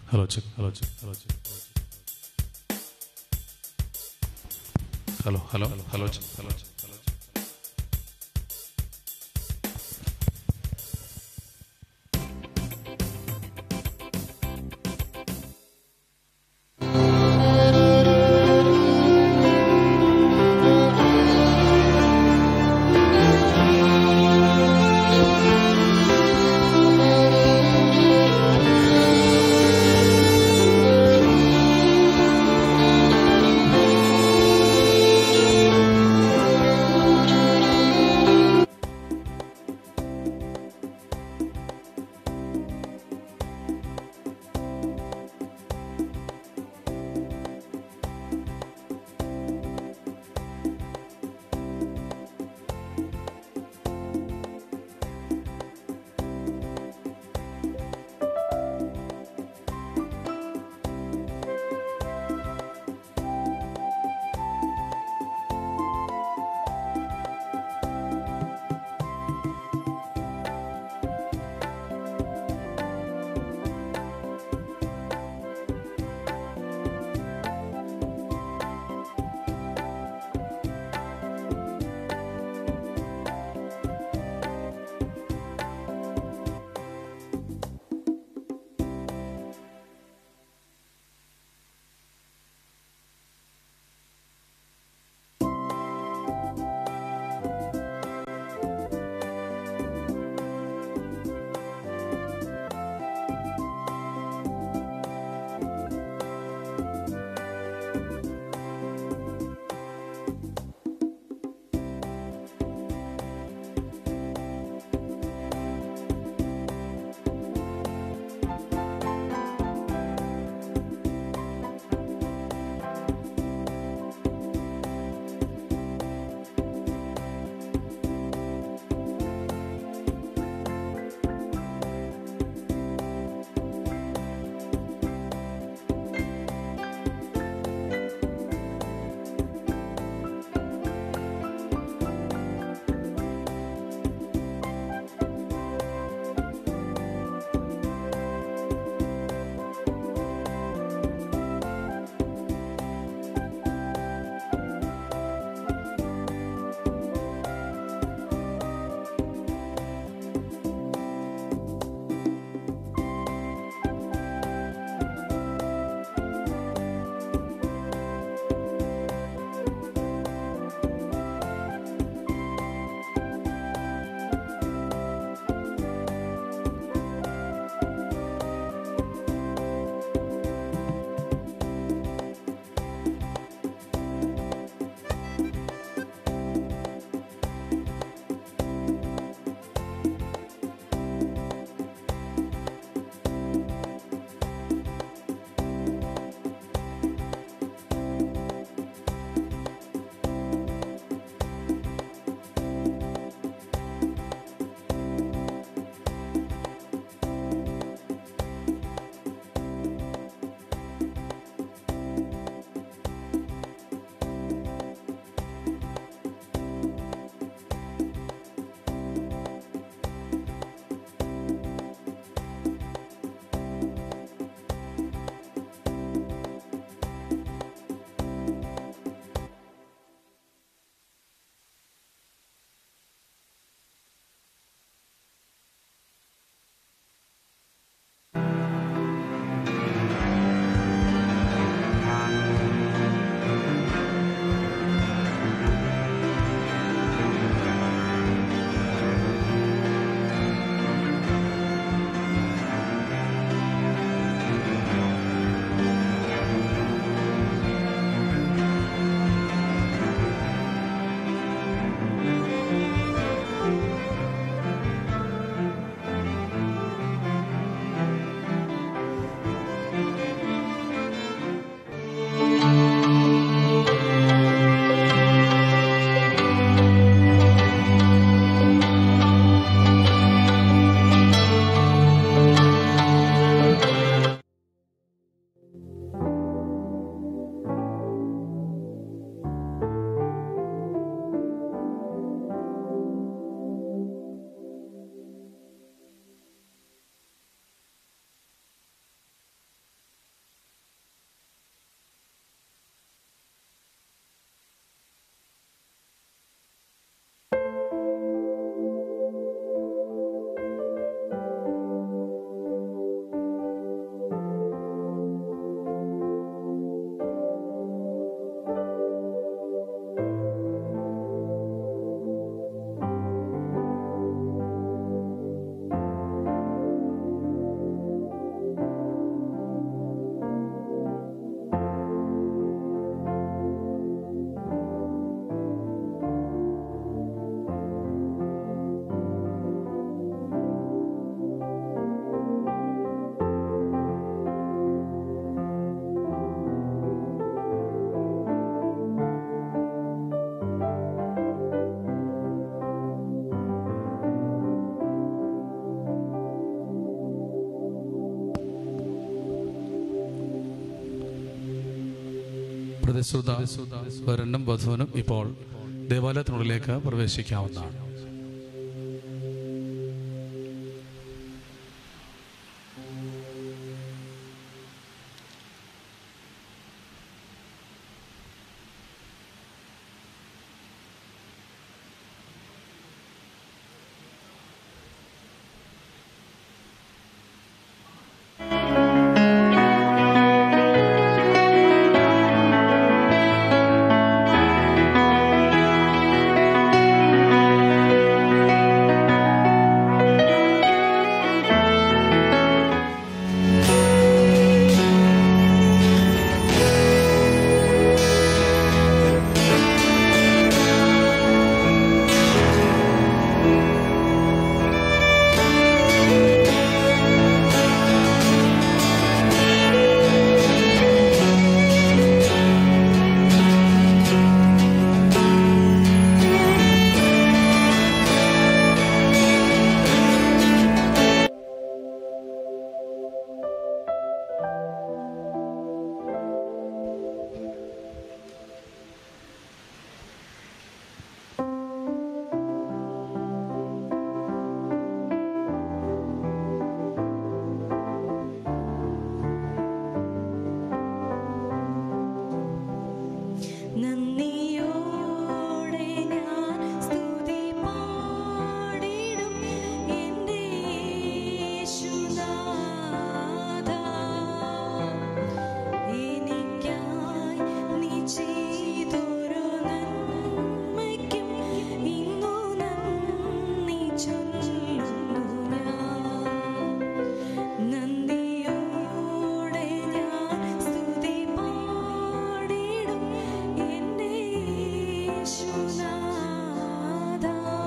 Hello check hello check hello check hello hello hello check hello check hello check യേശുവേ പ്രതിശ്രുത വരനും വധുവിനും ഇപ്പോൾ ദേവാലയത്തിനുള്ളിലേക്ക് പ്രവേശിക്കാവുന്നതാണ് നന്ദിയോടെ ഞാൻ സ്തുതി പാടിടും എൻ്റെ യേശുനാഥ എനിക്കായി നീ ചെയ്തൊരു നന്മയ്ക്കും ഇന്നു നന്ദി ചൊല്ലുന്നു ഞാൻ നന്ദിയോടെ ഞാൻ സ്തുതി പാടിടും എൻ്റെ യേശുനാഥ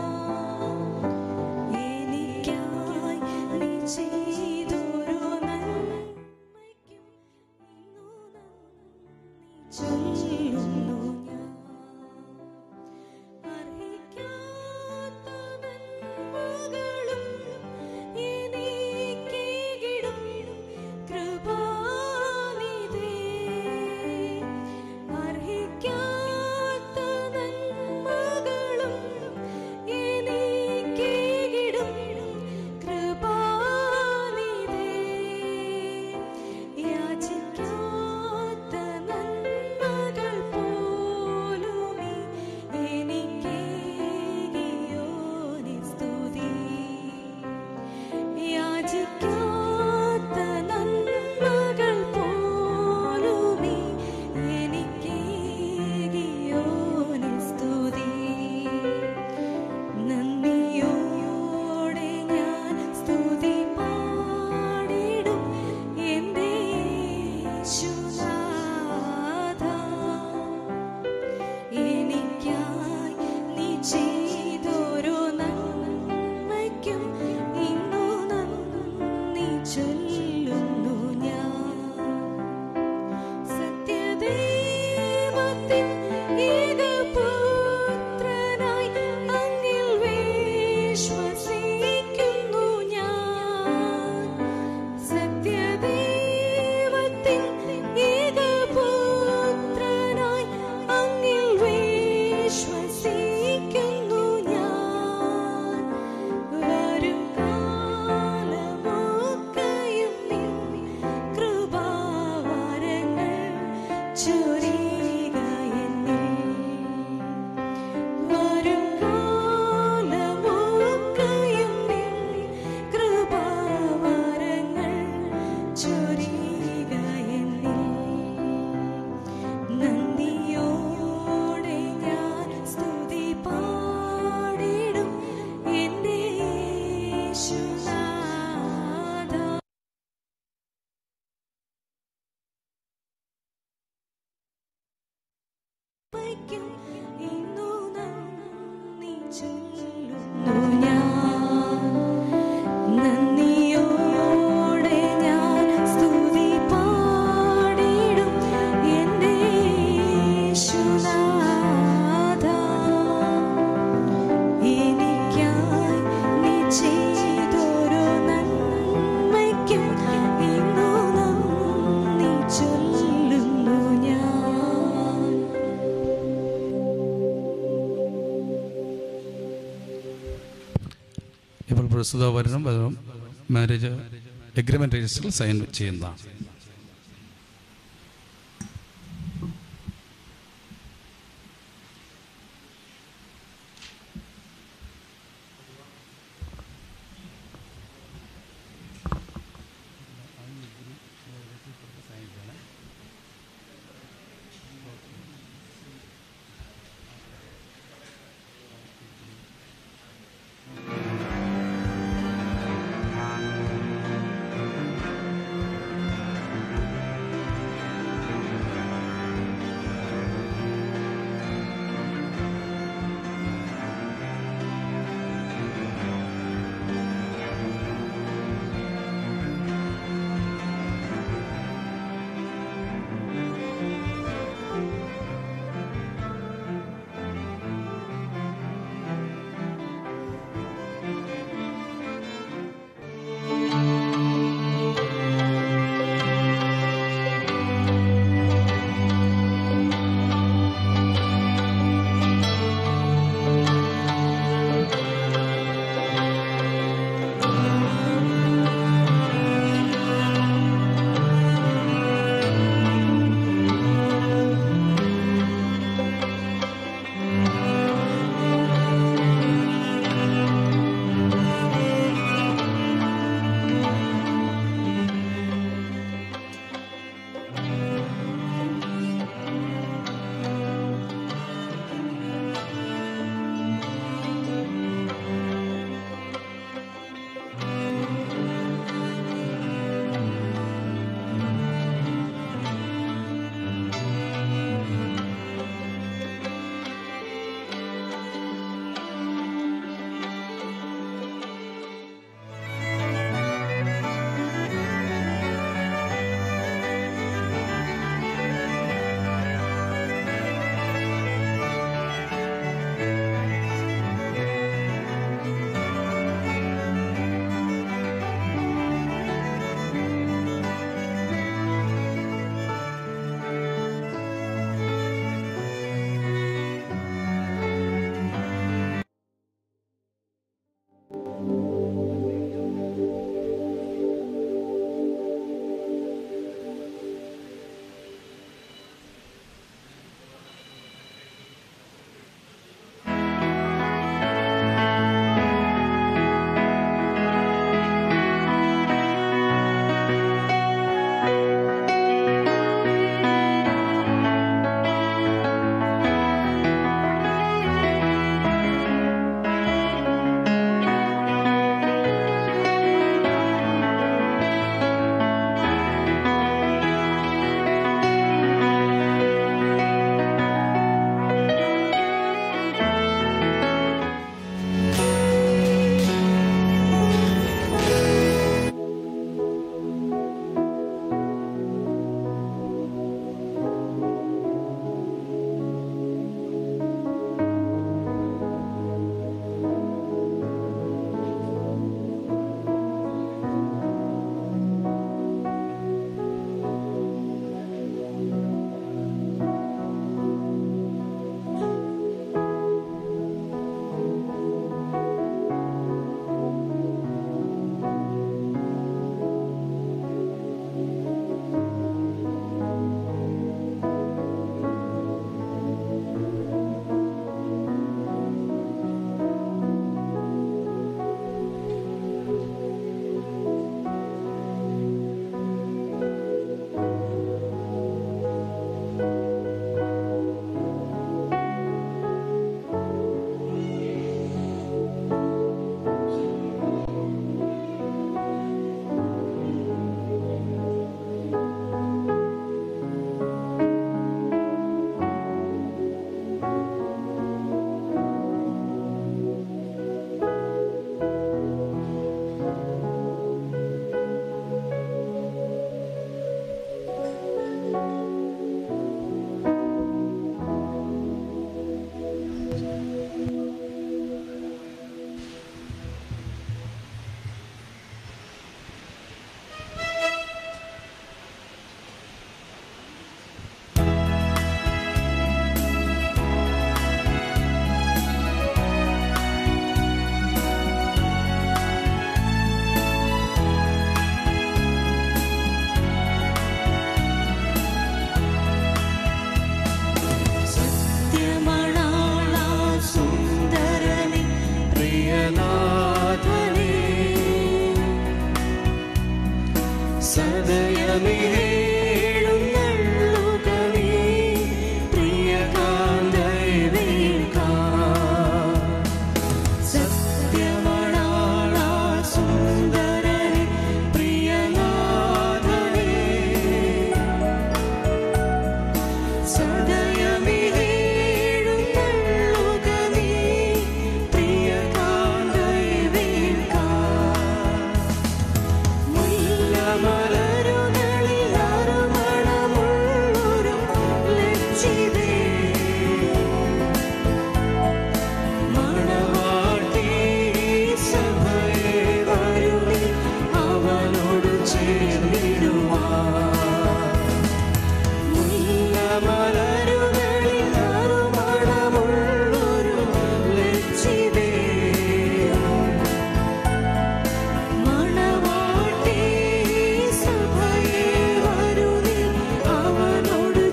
എനിക്കായി നീ ചെയ്തൊരു നന്മയ്ക്കും ഇന്നു നന്ദി ചൊല്ലുന്നു ഞാൻ അർഹിക്കാത്ത നന്മകളും എനിക്കേകിടും കൃപാനിധേ അർഹിക്കാത്ത നന്മകളും എനിക്കേകിടും കൃപാനിധേ യാചിക്കാത്ത നന്മകൾ പ്രസ്തുത വരനും വധുവും മാരേജ് എഗ്രിമെന്റ് രജിസ്റ്ററിൽ സൈൻ ചെയ്യുന്നതാണ് ും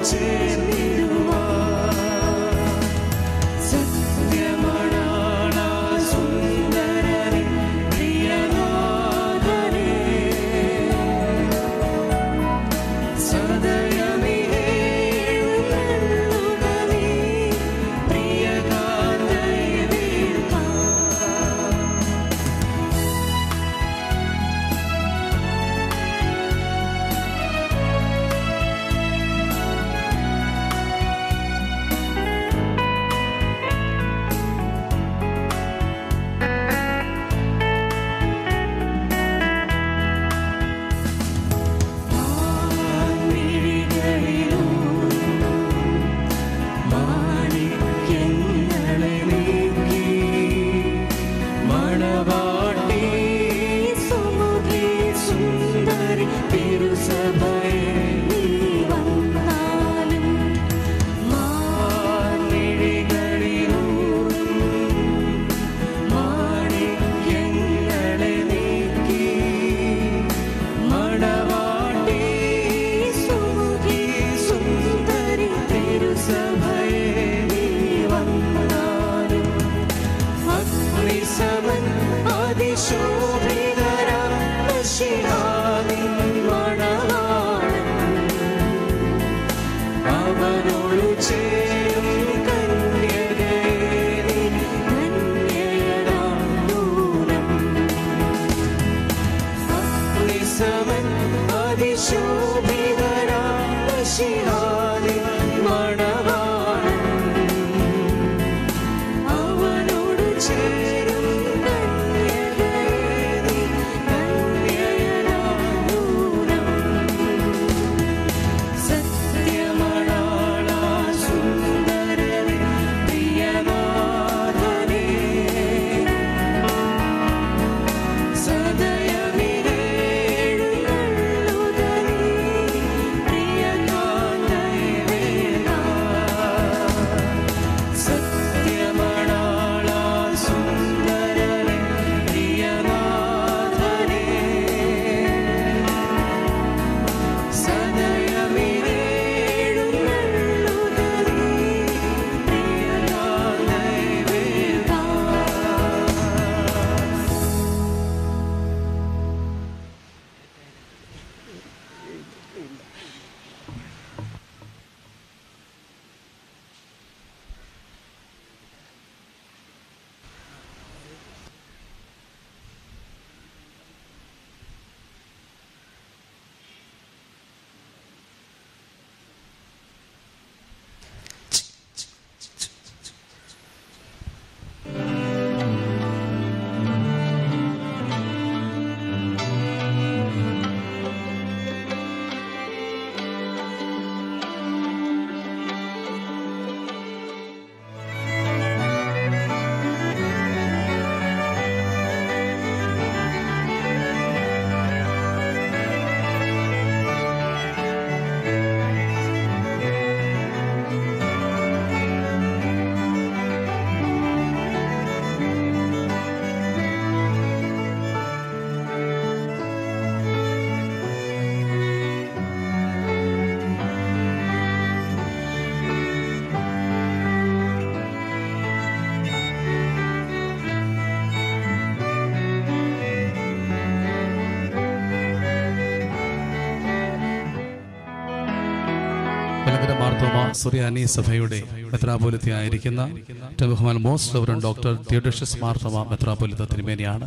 മലങ്കര മാർത്തോമ സുറിയാനി സഭയുടെ മെത്രാപോലിത്ത ആയിരിക്കുന്ന ഏറ്റവും ബഹുമാൻ most reverend doctor Theodosius Marthoma മെത്രാപോലിത്ത തിരുമേനിയാണ്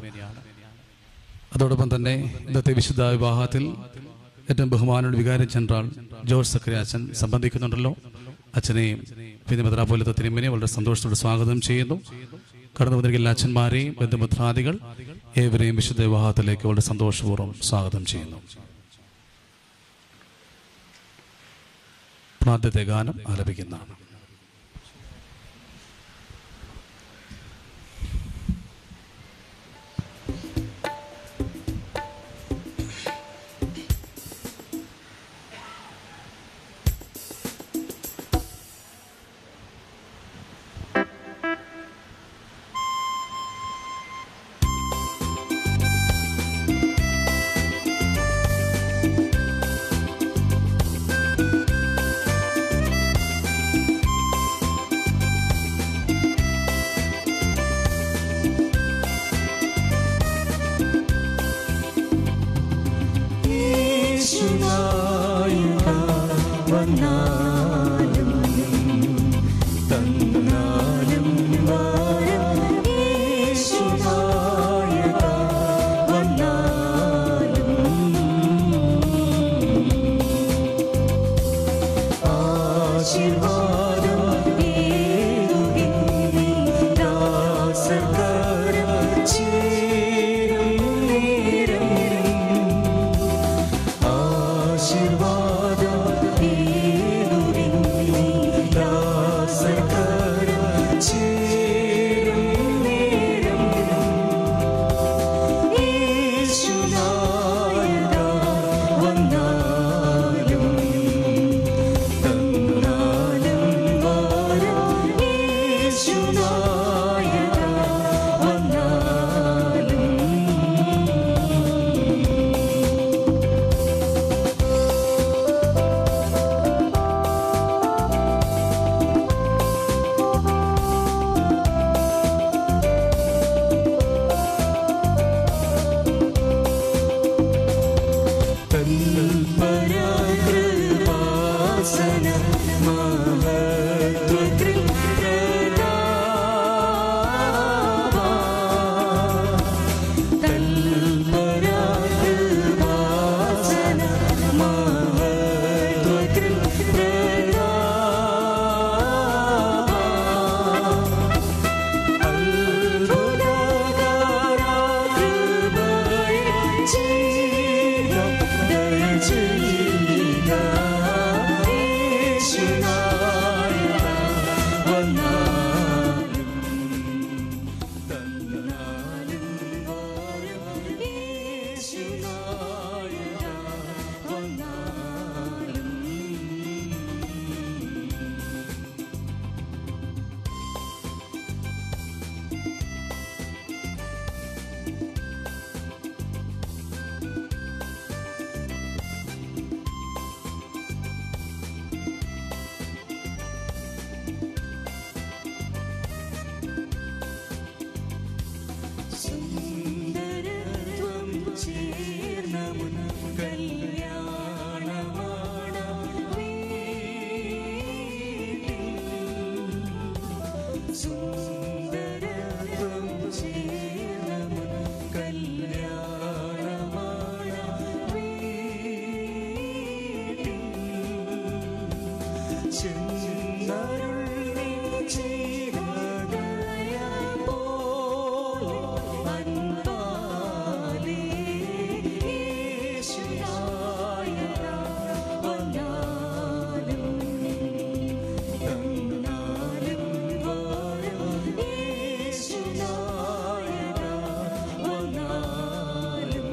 അതോടൊപ്പം തന്നെ ഇന്നത്തെ വിശുദ്ധ വിവാഹത്തിൽ ഏറ്റവും ബഹുമാനോട് വികാരം ജനറൽ ജോർജ് സക്രി അച്ഛൻ സംബന്ധിക്കുന്നുണ്ടല്ലോ അച്ഛനെയും പിന്നെ മെത്രാപോലിത്ത തിരുമേനിയെ വളരെ സന്തോഷത്തോടെ സ്വാഗതം ചെയ്യുന്നു കടന്നു വന്നിരിക്കുന്ന എല്ലാ അച്ഛന്മാരെയും ബന്ധുമിത്രാദികൾ ഏവരെയും വിശുദ്ധ വിവാഹത്തിലേക്ക് വളരെ സന്തോഷപൂർവ്വം സ്വാഗതം ചെയ്യുന്നു ആദ്യത്തെ ഗാനം ആലപിക്കുന്നതാണ് യേശുവേ വന്നാലും തന്നാലും വാരം യേശുനായക വന്നാലും ആശീർവാദം ഏകുകിന്നി ദാസകരം ചേരും നേരം ആശീർവാദം ഏകുകിന്നി ദാസകരം ചേരും നേരം യേശുനായക വന്നാലും തന്നാലും വാരം യേശുനായക വന്നാലും പരാകൃപാസന മഹത്വകൃ തൽപരാകൃപാസന മഹത്വകൃ സുന്ദരത്വം ചേർന്ന മുൻ കല്യാണമാണ് സുന്ദരത്വം ചേർന്ന മുൻ കല്യാണമാണ് ചെന്നരുളി ചെയ്തതയ പോലെ അൻപാലേ യേശുനായക വന്നാലും തന്നാലും വാരം യേശുനായക വന്നാലും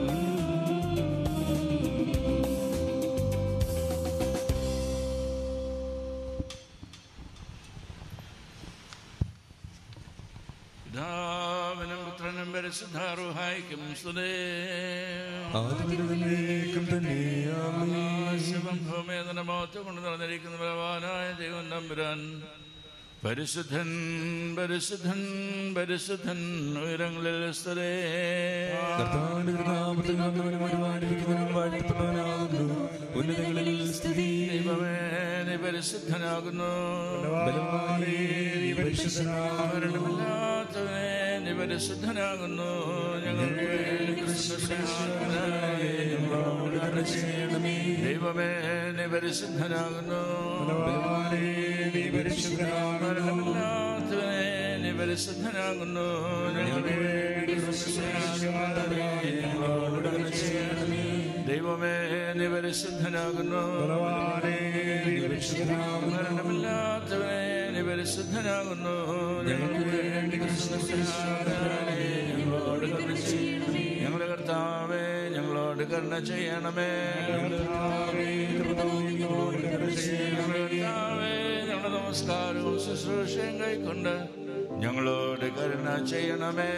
പിതാവിനും പുത്രനും പരിശുദ്ധാറുഹായിക്കും സ്തുതേ ആദിമുതലേക്കും തന്നെ ആമേൻ. ആശിവം ഭൂമേതന മഹത്വം കൊണ്ട് നടന്നിരിക്കുന്ന ബലവാനായ ദൈവം തമ്പുരാൻ പരിശുദ്ധൻ പരിശുദ്ധൻ പരിശുദ്ധൻ ഉയരങ്ങളിൽ സ്തുതേ കർത്താവിന്റെ തിരുനാമത്തിൽ വന്നവനും വരുവാനിരിക്കുന്നവനും വാഴ്ത്തപ്പെട്ടവനാകുന്നു ഉന്നതങ്ങളിൽ സ്തുതി ദൈവമേ നീ പരിശുദ്ധനാകുന്നു ബലവാനേ, നീ പരിശുദ്ധനാകുന്നു. മരണമില്ലാത്തവനെ നീ പരിശുദ്ധനാകുന്നു ഞങ്ങൾക്ക് വേണ്ടി ക്രിസ്തുശിഹാനായ ഞങ്ങളോട് കരുണ ചെയ്യണമേ. ദൈവമേ നീ പരിശുദ്ധനാകുന്നു ബലവാനേ, നീ പരിശുദ്ധനാകുന്നു. മരണമില്ലാത്തവനെ നീ പരിശുദ്ധനാകുന്നു ഞങ്ങൾക്ക് വേണ്ടി ക്രിസ്തുശിഹാനായ ഞങ്ങളോട് കരുണ ചെയ്യണമേ. ദൈവമേ നീ പരിശുദ്ധനാകുന്നു ബലവാനേ, നീ പരിശുദ്ധനാകുന്നു. മരണമില്ലാത്തവനെ നീ പരിശുദ്ധനാകുന്നു ഞങ്ങൾക്ക് വേണ്ടി ഞങ്ങളോട് കരുണ ചെയ്യണമേ ഞങ്ങളുടെ കർത്താവേ ഞങ്ങളോട് കരുണ ചെയ്യണമേ കർത്താവേ, കൃപയും ഞങ്ങളോട് കരുണ ചെയ്യണമേ. ഞങ്ങളുടെ കർത്താവേ ഞങ്ങളുടെ നമസ്കാരവും ശുശ്രൂഷയും കൈക്കൊണ്ട് ഞങ്ങളോട് കരുണ ചെയ്യണമേ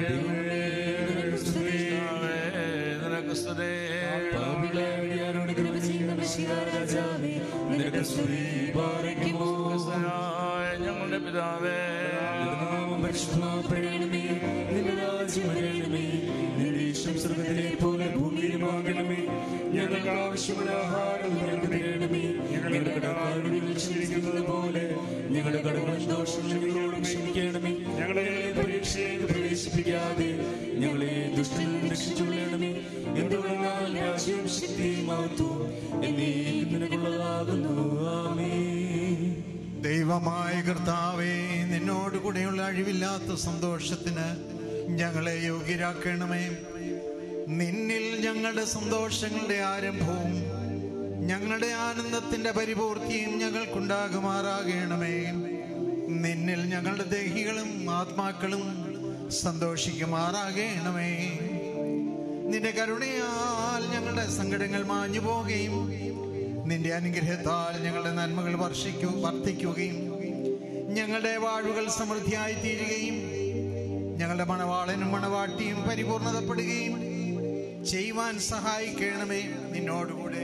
കർത്താവേ, നിനക്ക് സ്തുതേ പാപികളായ അടിയാരോട് കരുണ ചെയ്യണമേ. രാജാവേ, നിനക്ക് സ്തുതി പാലിക്കുമോ ക്രിസ്തുനായ ഞങ്ങളുടെ പിതാവേ നാമം പരിശുദ്ധമാക്കണമേ നിന്റെ രാജ്യം വരണമേ നിന്റെ ഇഷ്ടം സ്വർഗത്തിലെ പോലെ ഭൂമിയിലുമാകണമേ ഞങ്ങൾക്ക് ആവശ്യമുള്ള ആഹാരം ഞങ്ങൾക്ക് തരണമേ ഞങ്ങളുടെ കടക്കാരോട് ക്ഷമിക്കുന്നത് പോലെ ഞങ്ങളുടെ കടകളും ദോഷങ്ങളും ഞങ്ങളോട് ക്ഷമിക്കണമേ ഞങ്ങളെ പരീക്ഷയിൽ പ്രവേശിപ്പിക്കാതെ ഞങ്ങളെ ദുഷ്ടനിൽ നിന്ന് രക്ഷിച്ചുകൊള്ളണമേ എന്തുകൊണ്ടെന്നാൽ രാജ്യവും ശക്തിയും മഹത്വവും എന്നേക്കും നിനക്കുള്ളതാകുന്നു ആമേൻ ദൈവമായ കർത്താവേ നിന്നോട് കൂടെയുള്ള അഴിവില്ലാത്ത സന്തോഷത്തിന് ഞങ്ങളെ യോഗ്യരാക്കണമേ നിന്നിൽ ഞങ്ങളുടെ സന്തോഷങ്ങളുടെ ആരംഭവും ഞങ്ങളുടെ ആനന്ദത്തിന്റെ പരിപൂർത്തിയും ഞങ്ങൾക്കുണ്ടാകുമാറാകണമേ നിന്നിൽ ഞങ്ങളുടെ ദേഹികളും ആത്മാക്കളും സന്തോഷിക്കുമാറാകണമേ നിന്റെ കരുണയാൽ ഞങ്ങളുടെ സങ്കടങ്ങൾ മാഞ്ഞു പോവുകയും നിന്റെ അനുഗ്രഹത്താൽ ഞങ്ങളുടെ നന്മകൾ വർഷിക്കൂ വർദ്ധിക്കുകയും ഞങ്ങളുടെ വാഴുകൾ സമൃദ്ധിയായി തീരുകയും ഞങ്ങളുടെ മണവാളനും മണവാട്ടിയും പരിപൂർണതപ്പെടുകയും ചെയ്യുവാൻ സഹായിക്കണമേ നിന്നോടുകൂടെ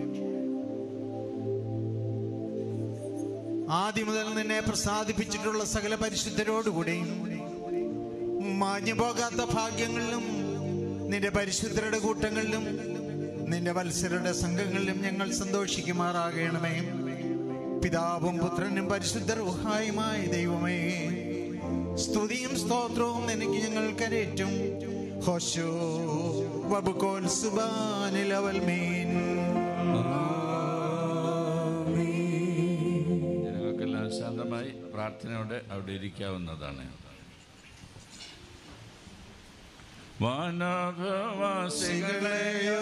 ആദ്യം മുതൽ നിന്നെ പ്രസാദിപ്പിച്ചിട്ടുള്ള സകല പരിശുദ്ധരോടുകൂടെയും മാഞ്ഞു പോകാത്ത ഭാഗ്യങ്ങളിലും നിന്റെ പരിശുദ്ധരുടെ കൂട്ടങ്ങളിലും നിന്റെ വത്സരുടെ സംഘങ്ങളിലും ഞങ്ങൾ സന്തോഷിക്കുമാറാകണമേ പിതാവും പുത്രനും പരിശുദ്ധ റുഹായുമായ ദൈവമേ സ്തുതിയും സ്തോത്രവും നിനക്ക് ഞങ്ങൾ കരേറ്റും ഹോശോ വബുക്കോൽ സുബാനിലവൽ മീൻ ജനങ്ങൾക്കെല്ലാം ശാന്തമായി പ്രാർത്ഥനയോടെ അവിടെ ഇരിക്കാവുന്നതാണ് വാനഭവാസികളെയോ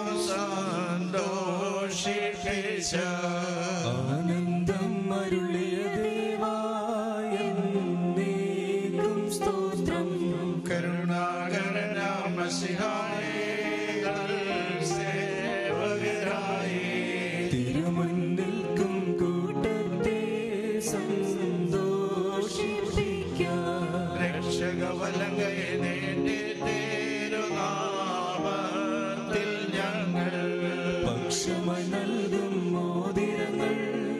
സന്തോഷിപ്പിച്ച ആനന്ദം അരുളിയ ദേവായ നീക്കും സ്തോത്രം സേവകരായി തിരുമുന്നിൽക്കും കൂട്ടത്തെ സന്തോഷിപ്പിക്കാം രക്ഷകവലങ്കയെ നീട്ടി തിരുനാമത്തിൽ ഞങ്ങൾ പക്ഷമായി നൽകും മോതിരങ്ങൾ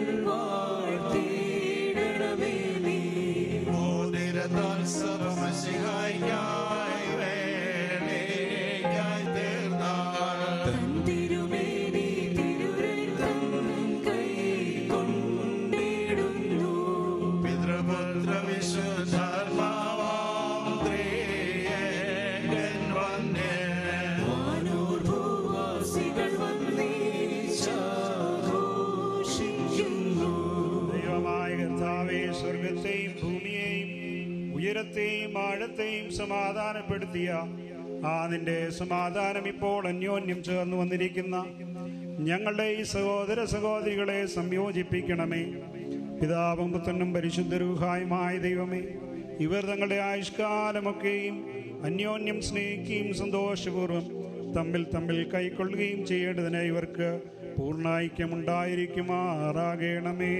വാഴ്ത്തിയിടണമേ നീ മോതിരത്താൽ സർവമസിഹായിക്കായി വേലയ്ക്കായി തീർന്നാൽ തന്തിരുമേനി തിരുരക്തം കൈക്കൊണ്ടിടുന്നു പിതൃപുത്ര വിശുദ്ധാത്മാവാം ത്രിയേകൻ വന്നേ വാനൂർ ഭൂവാസികൾ വന്നീശാഘോഷിക്കുന്നു ദൈവമായ കർത്താവെ സ്വർഗത്തെയും ഭൂമിയെയും ഉയരത്തെയും ആഴത്തെയും സമാധാനപ്പെടുത്തിയ ആ നിന്റെ സമാധാനം ഇപ്പോൾ അന്യോന്യം ചേർന്ന് വന്നിരിക്കുന്ന ഞങ്ങളുടെ ഈ സഹോദര സഹോദരികളെ സംയോജിപ്പിക്കണമേ പിതാവും പുത്രനും പരിശുദ്ധരൂഹായുമായ ദൈവമേ ഇവർ തങ്ങളുടെ ആയുഷ്കാലമൊക്കെയും അന്യോന്യം സ്നേഹിക്കുകയും സന്തോഷപൂർവ്വം തമ്മിൽ തമ്മിൽ കൈക്കൊള്ളുകയും ചെയ്യേണ്ടതിന് ഇവർക്ക് പൂർണ്ണൈക്യമുണ്ടായിരിക്കുമാറാകണമേ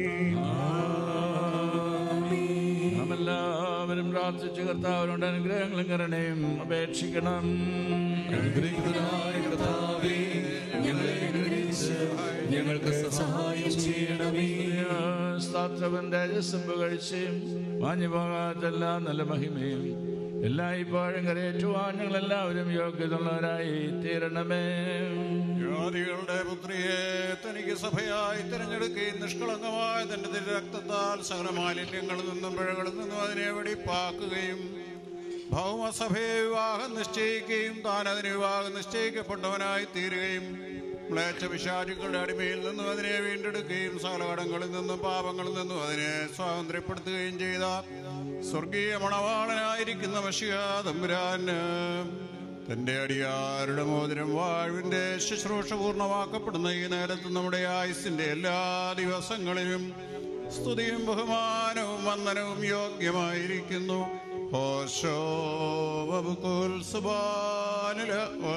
നാം എല്ലാവരും പ്രാർത്ഥിച്ച് കർത്താവിനോട് അനുഗ്രഹങ്ങളും കരുണയും അപേക്ഷിക്കണം അനുഗ്രഹിതനായ കർത്താവേ ഞങ്ങളെ അനുഗ്രഹിച്ച് ഞങ്ങൾക്ക് സഹായം ചെയ്യണമേ സ്താത്രവൻ തേജസ്സും പുകഴ്ചയും മാഞ്ഞു പോകാത്ത എല്ലാ നല്ല മഹിമയും എല്ലാ ഇപ്പോഴും കരയേറ്റുവാൻ ഞങ്ങളെല്ലാവരും യോഗ്യതയുള്ളവരായി തീരണമേ ജാതികളുടെ പുത്രിയെ തനിക്ക് സഭയായി തിരഞ്ഞെടുക്കുകയും നിഷ്കളങ്കമായ തന്റെ തിരു രക്തത്താൽ സകല മാലിന്യങ്ങളിൽ നിന്നും പിഴകളിൽ നിന്നും അതിനെ വെടിപ്പാക്കുകയും ഭൗമസഭയെ വിവാഹം നിശ്ചയിക്കുകയും താൻ അതിന് വിവാഹം നിശ്ചയിക്കപ്പെട്ടവനായി തീരുകയും മ്ലേച്ഛ പിശാചുക്കളുടെ അടിമയിൽ നിന്നും അതിനെ വീണ്ടെടുക്കുകയും സകല കടങ്ങളിൽ നിന്നും പാപങ്ങളിൽ നിന്നും അതിനെ സ്വാതന്ത്ര്യപ്പെടുത്തുകയും ചെയ്ത സ്വർഗീയ മണവാളനായിരിക്കുന്ന മഷിയ തമ്പുരാന് തന്റെ അടിയാരുടെ മോതിരം വാഴ്വിന്റെ ശുശ്രൂഷ പൂർണ്ണമാക്കപ്പെടുന്ന ഈ നേരത്ത് നമ്മുടെ ആയുസിന്റെ എല്ലാ ദിവസങ്ങളിലും സ്തുതിയും ബഹുമാനവും വന്ദനവും യോഗ്യമായിരിക്കുന്നു ഓശോ വബുക്കുൽ സുബാനുല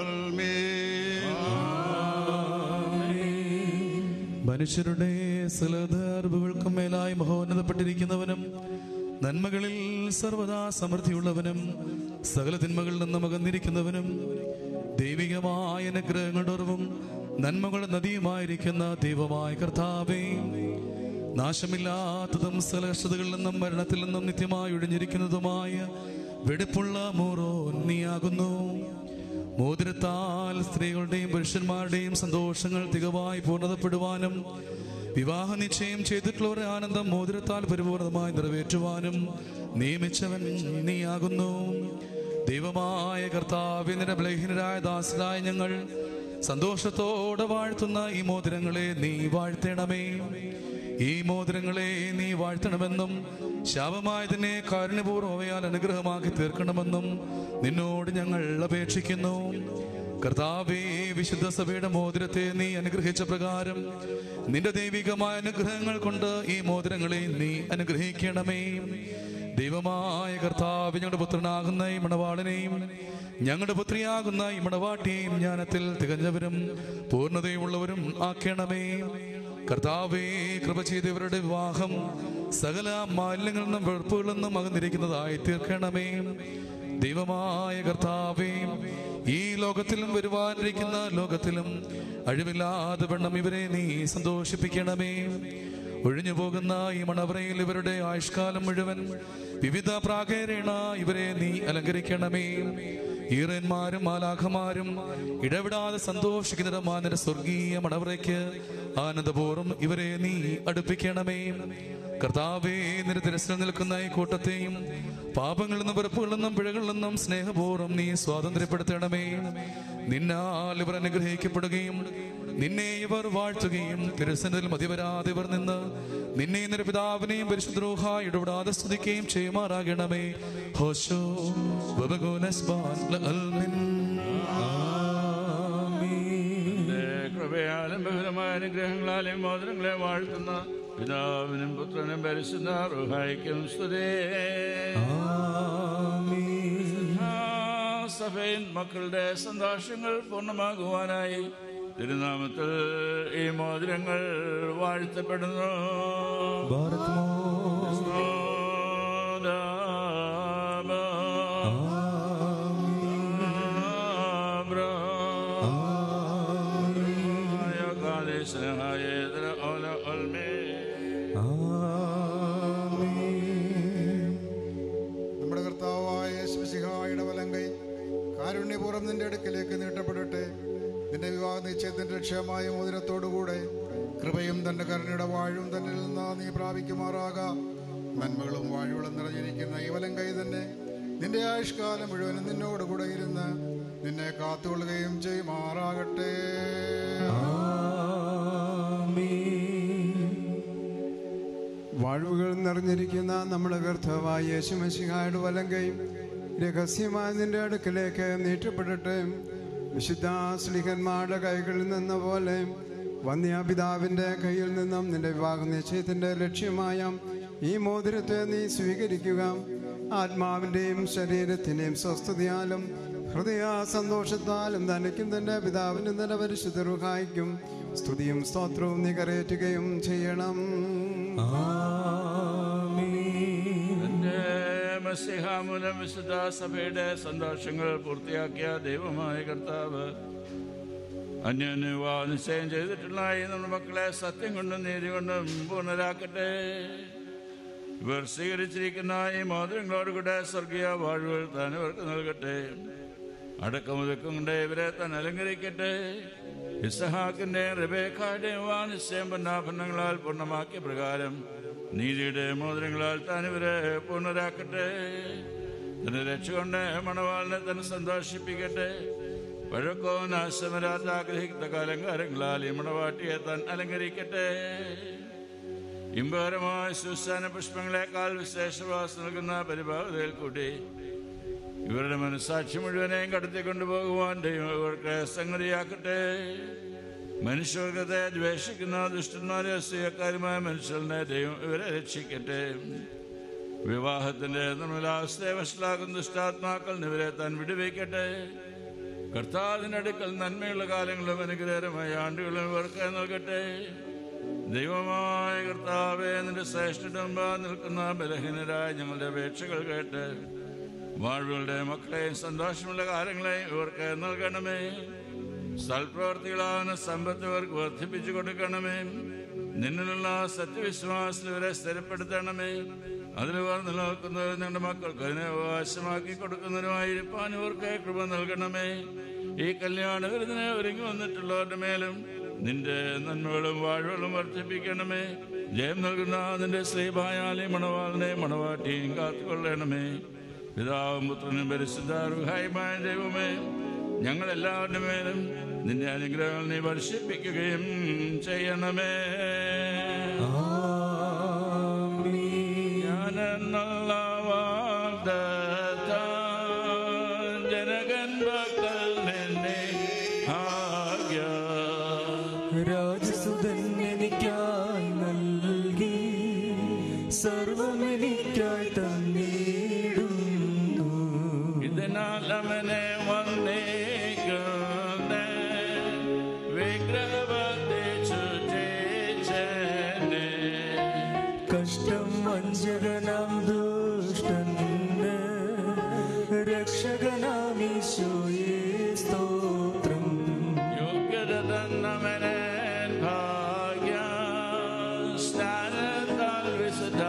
മനുഷ്യരുടെ സലധാർബുകൾക്കും മേലായി മഹോന്നതപ്പെട്ടിരിക്കുന്നവനും നന്മകളിൽ സർവദാ സമൃദ്ധിയുള്ളവനും സകല തിന്മകളിൽ നിന്നും അകന്നിരിക്കുന്നവനും ദൈവികമായ അനുഗ്രഹങ്ങളുടെ ഉറവും നന്മകളുടെ നദിയുമായിരിക്കുന്ന ദൈവമായ കർത്താവേ നാശമില്ലാത്തതും സലക്ഷതകളിൽ നിന്നും മരണത്തിൽ നിന്നും നിത്യമായി ഒഴിഞ്ഞിരിക്കുന്നതുമായ വെടിപ്പുള്ള മൂറോ നീയാകുന്നു മോതിരത്താൽ സ്ത്രീകളുടെയും പുരുഷന്മാരുടെയും സന്തോഷങ്ങൾ തികവായി പൂർണ്ണതപ്പെടുവാനും വിവാഹ നിശ്ചയം ചെയ്തിട്ടുള്ളവരുടെ ആനന്ദം മോതിരത്താൽ പരിപൂർണമായി നിറവേറ്റുവാനും നിയമിച്ചവൻ നീയാകുന്നു ദൈവമായ കർത്താവിന്റെ ബലഹീനരായ ദാസരായ ഞങ്ങൾ സന്തോഷത്തോടെ വാഴ്ത്തുന്ന ഈ മോതിരങ്ങളെ നീ വാഴ്ത്തണമേ ഈ മോതിരങ്ങളെ നീ വാഴ്ത്തണമെന്നും ശാപമായതിനെ കാരുണ്യപൂർവ്വമയാൽ അനുഗ്രഹമാക്കി തീർക്കണമെന്നും നിന്നോട് ഞങ്ങൾ അപേക്ഷിക്കുന്നു കർത്താവേ വിശുദ്ധ സഭയുടെ മോതിരത്തെ നീ അനുഗ്രഹിച്ച പ്രകാരം നിന്റെ ദൈവികമായ അനുഗ്രഹങ്ങൾ കൊണ്ട് ഈ മോതിരങ്ങളെ നീ അനുഗ്രഹിക്കണമേ ദൈവമായ കർത്താവ് ഞങ്ങളുടെ പുത്രനാകുന്ന ഈ മണവാളനെയും ഞങ്ങളുടെ പുത്രിയാകുന്ന ഈ മണവാട്ടിയെയും ജ്ഞാനത്തിൽ തികഞ്ഞവരും പൂർണ്ണതയുള്ളവരും ആക്കണമേ കർത്താവേ കൃപ ചെയ്തവരുടെ വിവാഹം സകല മാലിന്യങ്ങളിൽ നിന്നും വെറുപ്പുകളിൽ നിന്നും അകന്നിരിക്കുന്നതായി തീർക്കണമേ ദൈവമായ കർത്താവേ ഈ ലോകത്തിലും വരുവാനിരിക്കുന്ന ലോകത്തിലും അഴിവില്ലാതെ വെണ്ണം ഇവരെ നീ സന്തോഷിപ്പിക്കണമേ ഒഴിഞ്ഞു പോകുന്ന ഈ മണവറയിൽ ഇവരുടെ ആയുഷ്കാലം മുഴുവൻ വിവിധ പ്രാകേരണ ഇവരെ നീ അലങ്കരിക്കണമേ ഈറന്മാരും മാലാഖമാരും ഇടവിടാതെ സന്തോഷിക്കുന്ന മാനര സ്വർഗീയ മണവറയ്ക്ക് ആനന്ദപൂർവ്വം ഇവരെ നീ അടുപ്പിക്കണമേ കർത്താവേ നിന്റെ തിരച്ചിൽ നിൽക്കുന്ന ഈ കൂട്ടത്തെയും പാപങ്ങളിൽ നിന്നും വെറുപ്പുകളിൽ നിന്നും പിഴകളിൽ നിന്നും സ്നേഹപൂർവ്വം നീ സ്വാതന്ത്ര്യപ്പെടുത്തണമേ നിന്നാൽ ഇവർ അനുഗ്രഹിക്കപ്പെടുകയും നിന്നെ ഇവർ വാഴ്ത്തുകയും തിരുസനത്തിൽ മതിവരാതെ ഇവർ നിന്ന് നിന്നെ നിന്റെ പിതാവിനെയും പരിശുദ്രോഹ ഇടപെടാതെ സ്തുതിക്കുകയും ചെയ്യുമാറാകണമേ ഹോശോ വബഗോനസ്ബാൻ ലഅൽമിൻ. നിന്റെ കൃപയാലും ബഹുലമായ അനുഗ്രഹങ്ങളാലും മോദനങ്ങളെ വാഴ്ത്തുന്ന പിതാവിനും പുത്രനും പരിശുദ്ധ റുഹായിക്കും സ്തുതേ സഭയിൽ മക്കളുടെ സന്തോഷങ്ങൾ പൂർണ്ണമാകുവാനായി തിരുനാമത്തിൽ ഈ മോതിരങ്ങൾ വാഴ്ത്തപ്പെടുന്നു നമ്മുടെ കർത്താവായ യേശുമിശിഹായുടെ വലങ്കൈ കാരുണ്യപൂർവ്വം നിന്റെ അടുക്കിലേക്ക് നീട്ടപ്പെടട്ടെ നിന്റെ വിവാഹ നിശ്ചയത്തിന്റെ ക്ഷേമായ മോതിരത്തോടുകൂടെ കൃപയും തന്റെ കരുണയുടെ വാഴും തന്നിൽ നിന്ന് നീ പ്രാപിക്കുമാറാക നന്മകളും വാഴുകളും നിറഞ്ഞിരിക്കുന്ന ഈ വലങ്കൈ തന്നെ നിന്റെ ആയുഷ്കാലം മുഴുവനും നിന്നോടുകൂടെ ഇരുന്ന് നിന്നെ കാത്തുകൊള്ളുകയും ചെയ്യുമാറാകട്ടെ വാഴ്വുകൾ നിറഞ്ഞിരിക്കുന്ന നമ്മുടെ കർത്താവായ യേശുമശിഹായുടെ വലങ്കയും രഹസ്യമായ നിന്റെ അടുക്കലേക്ക് നീട്ടപ്പെടട്ടെ വിശുദ്ധ സ്ലിഹന്മാരുടെ കൈകളിൽ നിന്ന പോലെ വന്യാപിതാവിൻ്റെ കയ്യിൽ നിന്നും നിന്റെ വിവാഹ നിശ്ചയത്തിൻ്റെ ലക്ഷ്യമായ ഈ മോതിരത്തെ നീ സ്വീകരിക്കുക ആത്മാവിൻ്റെയും ശരീരത്തിൻ്റെയും സ്വസ്ഥതയാലും ഹൃദയ സന്തോഷത്താലും തനിക്കും തൻ്റെ പിതാവിനും തൻ്റെ പരിശുദ്ധ റുഹായിക്കും സ്തുതിയും സ്തോത്രവും നീ കരയറ്റുകയും ചെയ്യണം എന്റെ മസിഹാമൂലം വിശുദ്ധ സഭയുടെ സന്തോഷങ്ങൾ പൂർത്തിയാക്കിയ ദൈവമായ കർത്താവ് അന്യോന്യ വിവാഹ നിശ്ചയം ചെയ്തിട്ടുള്ള ഈ നമ്മുടെ മക്കളെ സത്യം കൊണ്ടും നീതി കൊണ്ടും പൂർണ്ണരാക്കട്ടെ ഇവർ സ്വീകരിച്ചിരിക്കുന്ന ഈ മോതിരങ്ങളോടുകൂടെ സ്വർഗീയ വാഴുകൾ താൻ ഇവർക്ക് നൽകട്ടെ അടക്കമുതക്കം കൊണ്ട് ഇവരെ താൻ അലങ്കരിക്കട്ടെ ഇസഹാക്കിന്റെ റിബേഖായുടെ വിവാഹ നിശ്ചയം പൊന്നാഭരണങ്ങളാൽ പൂർണ്ണമാക്കിയ പ്രകാരം നീതിയുടെ മോതിരങ്ങളാൽ താൻ ഇവരെ പൂർണ്ണരാക്കട്ടെ തന്റെ രക്ഷ കൊണ്ട് മണവാളിനെ തന്നെ സന്തോഷിപ്പിക്കട്ടെ വഴക്കോ നാശമരാത്ത ആഗ്രഹിക്കുന്ന കാലങ്കാരങ്ങളാൽ ഈ മണവാട്ടിയെ താൻ അലങ്കരിക്കട്ടെ ഇമ്പകരമായ സുസ്ഥാന പുഷ്പങ്ങളെക്കാൾ വിശേഷവാസം നൽകുന്ന പരിഭാവതയിൽ കൂടി ഇവരുടെ മനസ്സാക്ഷി മുഴുവനെയും കടത്തിക്കൊണ്ടുപോകുവാൻ ദൈവം ഇവർക്ക് സംഗതിയാക്കട്ടെ മനുഷ്യവർഗത്തെ ദ്വേഷിക്കുന്ന ദുഷ്ടന്മാരെ അസൂയക്കാരുമായ മനുഷ്യരുടെ ദൈവം ഇവരെ രക്ഷിക്കട്ടെ വിവാഹത്തിന്റെ നിർമ്മലാവസ്ഥയെ വഷളാക്കുന്ന ദുഷ്ടാത്മാക്കൾ ഇവരെ താൻ വിടുവിക്കട്ടെ കർത്താവിന്റെ അടുക്കൽ നന്മയുള്ള കാലങ്ങളും അനുഗ്രഹമായ ആണ്ടുകളും ഇവർക്ക് നൽകട്ടെ ദൈവമായ കർത്താവെ നിന്റെ ശ്രേഷ്ഠ നിൽക്കുന്ന ബലഹീനരായ ഞങ്ങളുടെ അപേക്ഷകൾ കേട്ട് വാഴ്വുകളുടെ മക്കളെയും സന്തോഷമുള്ള കാലങ്ങളെയും ഇവർക്ക് നൽകണമേ സൽപ്രവർത്തികളാണ് സമ്പത്ത് ഇവർക്ക് വർദ്ധിപ്പിച്ചു കൊടുക്കണമേ നിന്നിലുള്ള സത്യവിശ്വാസത്തിൽ ഇവരെ സ്ഥിരപ്പെടുത്തണമേ അതിലിവർ നിലനിൽക്കുന്നവർ ഞങ്ങളുടെ മക്കൾക്ക് അതിനെ അവകാശമാക്കി കൊടുക്കുന്നതിനുമായിരിക്കാൻ ഇവർക്ക് കൃപ നൽകണമേ ഈ കല്യാണ വിരുദിനെ ഒരുങ്ങി വന്നിട്ടുള്ളവരുടെ മേലും നിന്റെ നന്മകളും വാഴ്വകളും വർദ്ധിപ്പിക്കണമേ ജയം നൽകുന്ന നിന്റെ ശ്രീഭായാലി മണവാളിനെ മണവാട്ടിയും കാത്തുകൊള്ളണമേ പിതാവും പുത്രനും പരിശുദ്ധാർഹായ്മായ ദൈവമേ ഞങ്ങൾ എല്ലാവരുടെ മേലും നിന്റെ അനുഗ്രഹങ്ങൾ നീ വർഷിപ്പിക്കുകയും ചെയ്യണമേ ഞാനെന്നുള്ള വാഗ്ദത്തം ജനകൻ പക്കൽ നിന്നെ ആജ്ഞ രാജസുതൻ എനിക്കായി നൽകി സർവമെനിക്കായി തന്നിടുന്നു ഇതിനാൽ അവനെ വന്നേക്കുന്നേ വിഗ്രഹത്തെ ചുറ്റേച്ചനെ കഷ്ടം വഞ്ചകനാം ദുഷ്ടന് രക്ഷകനാമീശോയെ സ്തോത്രം യോഗ്യത തന്നവനെ ഭാഗ്യ സ്നാനത്താൽ വിശുദ്ധ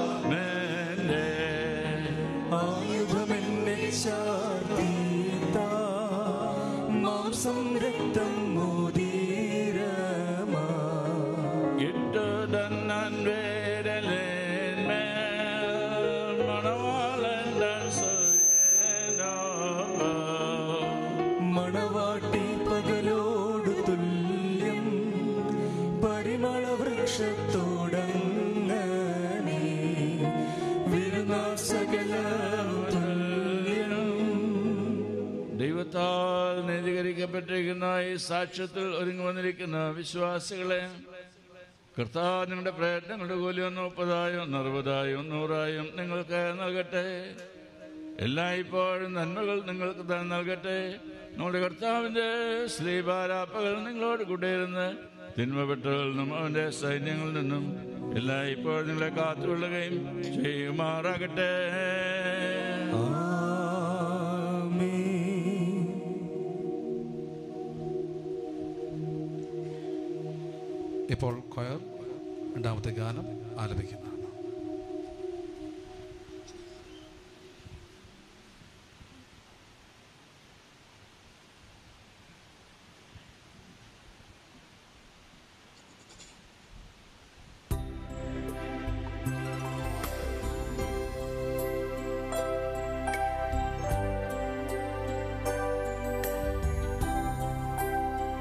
ആയുധമെന്നെ ചാർത്തീത്ത മാംസം രക്തം മോദീരമാ ഇട്ടു തന്നൻ വേരലേന്മേൽ മണവാളന്റെ സൂര്യനോ മണവാട്ടി പകലോട് തുല്യം പരിമള വൃക്ഷത്തോടങ്ങനെ വിരുന്നാ സകല തുല്യം ദൈവത്താൽ നീതീകരിക്കപ്പെട്ടിരിക്കുന്ന ഈ സാക്ഷ്യത്തിൽ ഒരുങ്ങി വന്നിരിക്കുന്ന വിശ്വാസികളെ കർത്താവ് നിങ്ങളുടെ പ്രയത്നങ്ങളുടെ കൂലി ഒന്ന് മുപ്പതായും ഒന്ന് അറുപതായും നൂറായും നിങ്ങൾക്ക് നൽകട്ടെ എല്ലായ്പ്പോഴും നന്മകൾ നിങ്ങൾക്ക് തന്നെ നൽകട്ടെ നമ്മുടെ കർത്താവിൻ്റെ ശ്രീപാരാപ്പകൾ നിങ്ങളോട് കൂടെയിരുന്ന് തിന്മപ്പെട്ടവരിൽ നിന്നും അവൻ്റെ സൈന്യങ്ങളിൽ നിന്നും എല്ലായ്പ്പോഴും നിങ്ങളെ കാത്തുകൊള്ളുകയും ചെയ്യുമാറാകട്ടെ ഇപ്പോൾ കൊയർ രണ്ടാമത്തെ ഗാനം ആലപിക്കുന്നതാണ്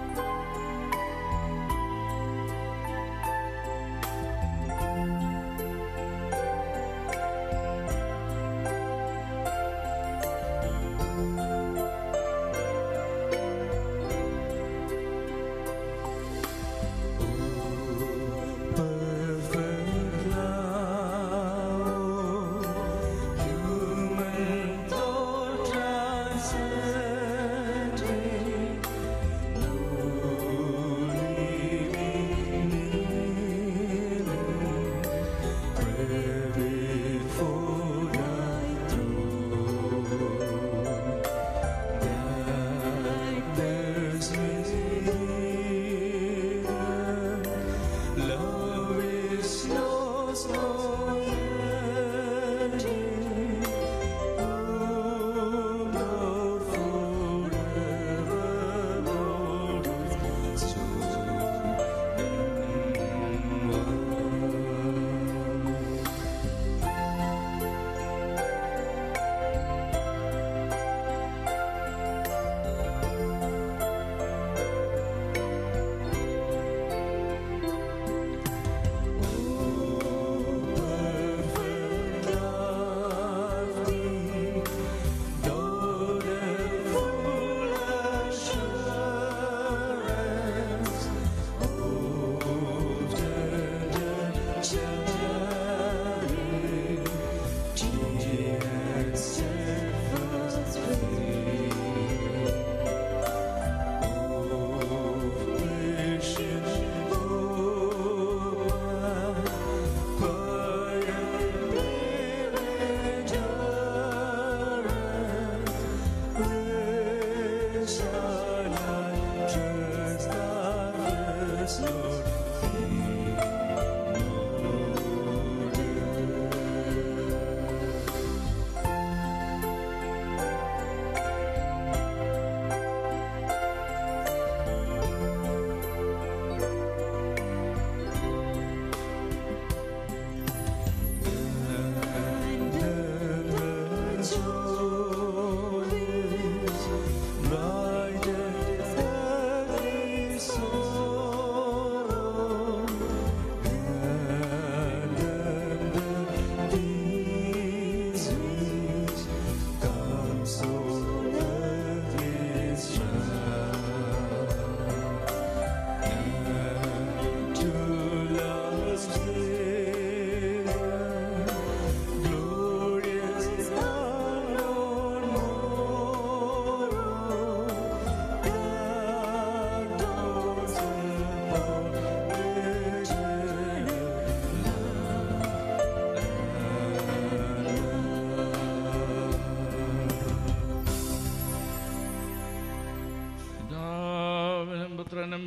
ആ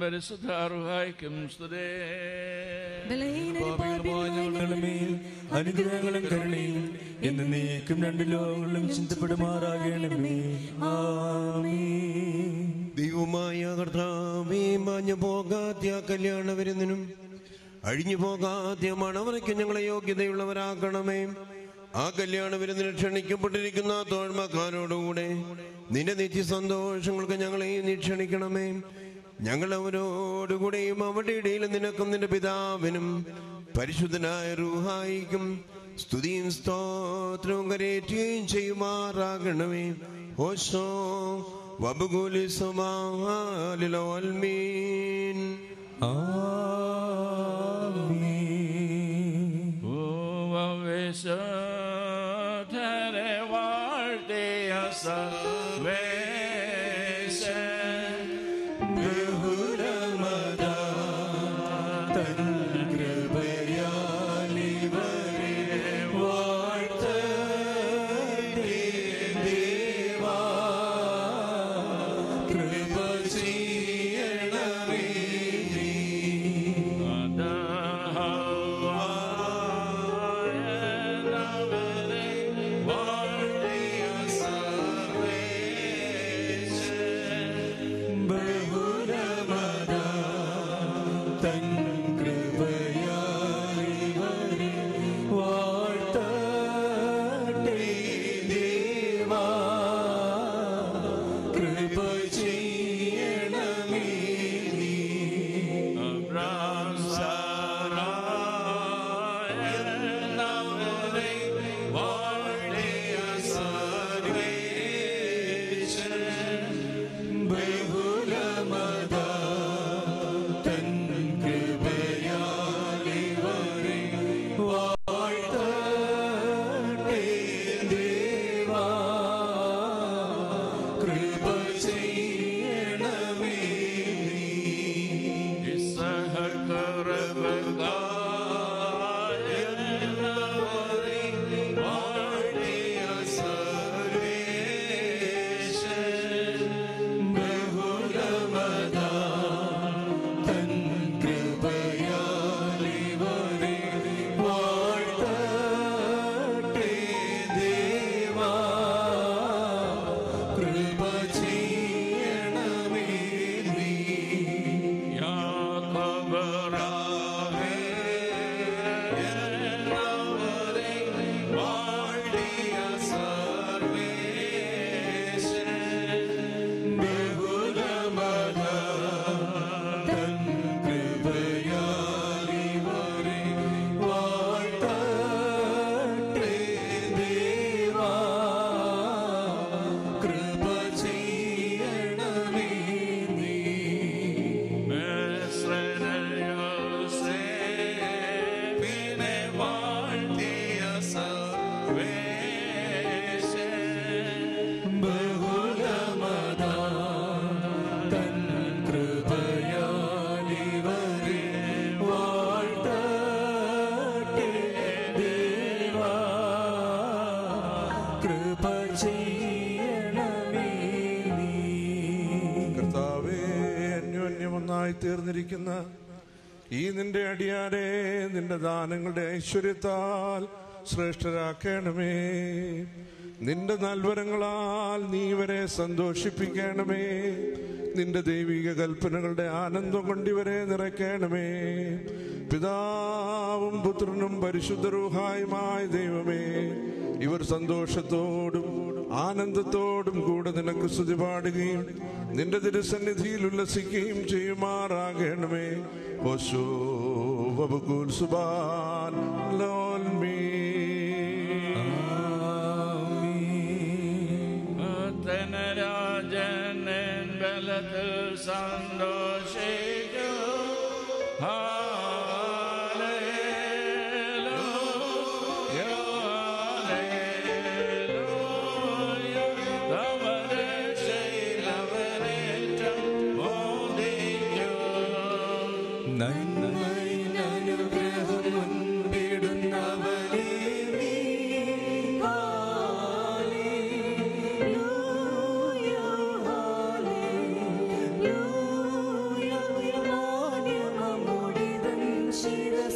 പരിശുദ്ധ അറുഹായിക്കും സ്തുതേ പാപികളുമായ ഞങ്ങളുടെ മേൽ അനുഗ്രഹങ്ങളും കരുണയും എന്ന് നീക്കും രണ്ട് ലോകങ്ങളിലും ചിന്തപ്പെടുമാറാകണമേ ആമേൻ ദൈവമായ കർത്താവേ മാഞ്ഞു പോകാത്ത ആ കല്യാണ വിരുന്നിനും അഴിഞ്ഞു പോകാത്ത ആ മണവറയ്ക്ക് ഞങ്ങളെ യോഗ്യതയുള്ളവരാക്കണമേ ആ കല്യാണ വിരുന്നിന് ക്ഷണിക്കപ്പെട്ടിരിക്കുന്ന തോഴ്മക്കാരോടുകൂടെ നിന്റെ നിത്യ സന്തോഷങ്ങൾക്ക് ഞങ്ങളെ നീ ക്ഷണിക്കണമേ ഞങ്ങൾ അവരോടുകൂടെയും അവരുടെ ഇടയിൽ നിനക്കും നിന്റെ പിതാവിനും പരിശുദ്ധനായ റൂഹായിക്കും സ്തുതിയും സ്തോത്രവും കരേറ്റുകയും ചെയ്യുമാറാകണമേ ഓശോ വബുകുലി സുമാലിലോൽമീൻ ധരെ വാഴ്ത്തിയ സർവേശ കർത്താവേ അന്യോന്യമൊന്നായി തീർന്നിരിക്കുന്ന ഈ നിന്റെ അടിയാരെ നിന്റെ ദാനങ്ങളുടെ ഐശ്വര്യത്താൽ ശ്രേഷ്ഠരാക്കണമേ നിന്റെ നൽവരങ്ങളാൽ നീ ഇവരെ സന്തോഷിപ്പിക്കണമേ നിന്റെ ദൈവിക കൽപ്പനകളുടെ ആനന്ദം കൊണ്ടിവരെ നിറയ്ക്കണമേ പിതാവും പുത്രനും പരിശുദ്ധരൂഹായുമായ ദൈവമേ ഇവർ സന്തോഷത്തോടും ആനന്ദത്തോടും കൂടെ നിനക്ക് സ്തുതി പാടുകയും നിന്റെ തിരുസന്നിധിയിൽ ഉല്ലസിക്കുകയും ചെയ്യുമാറാകണമേ ഓശോ വബുകൂൽ സുബാൻ ലോൽമീ രാജനൻ ബലത്തിൽ സന്തോഷിക്കൂ നന്മയിൻ അനുഗ്രഹം മുൻപിടുന്ന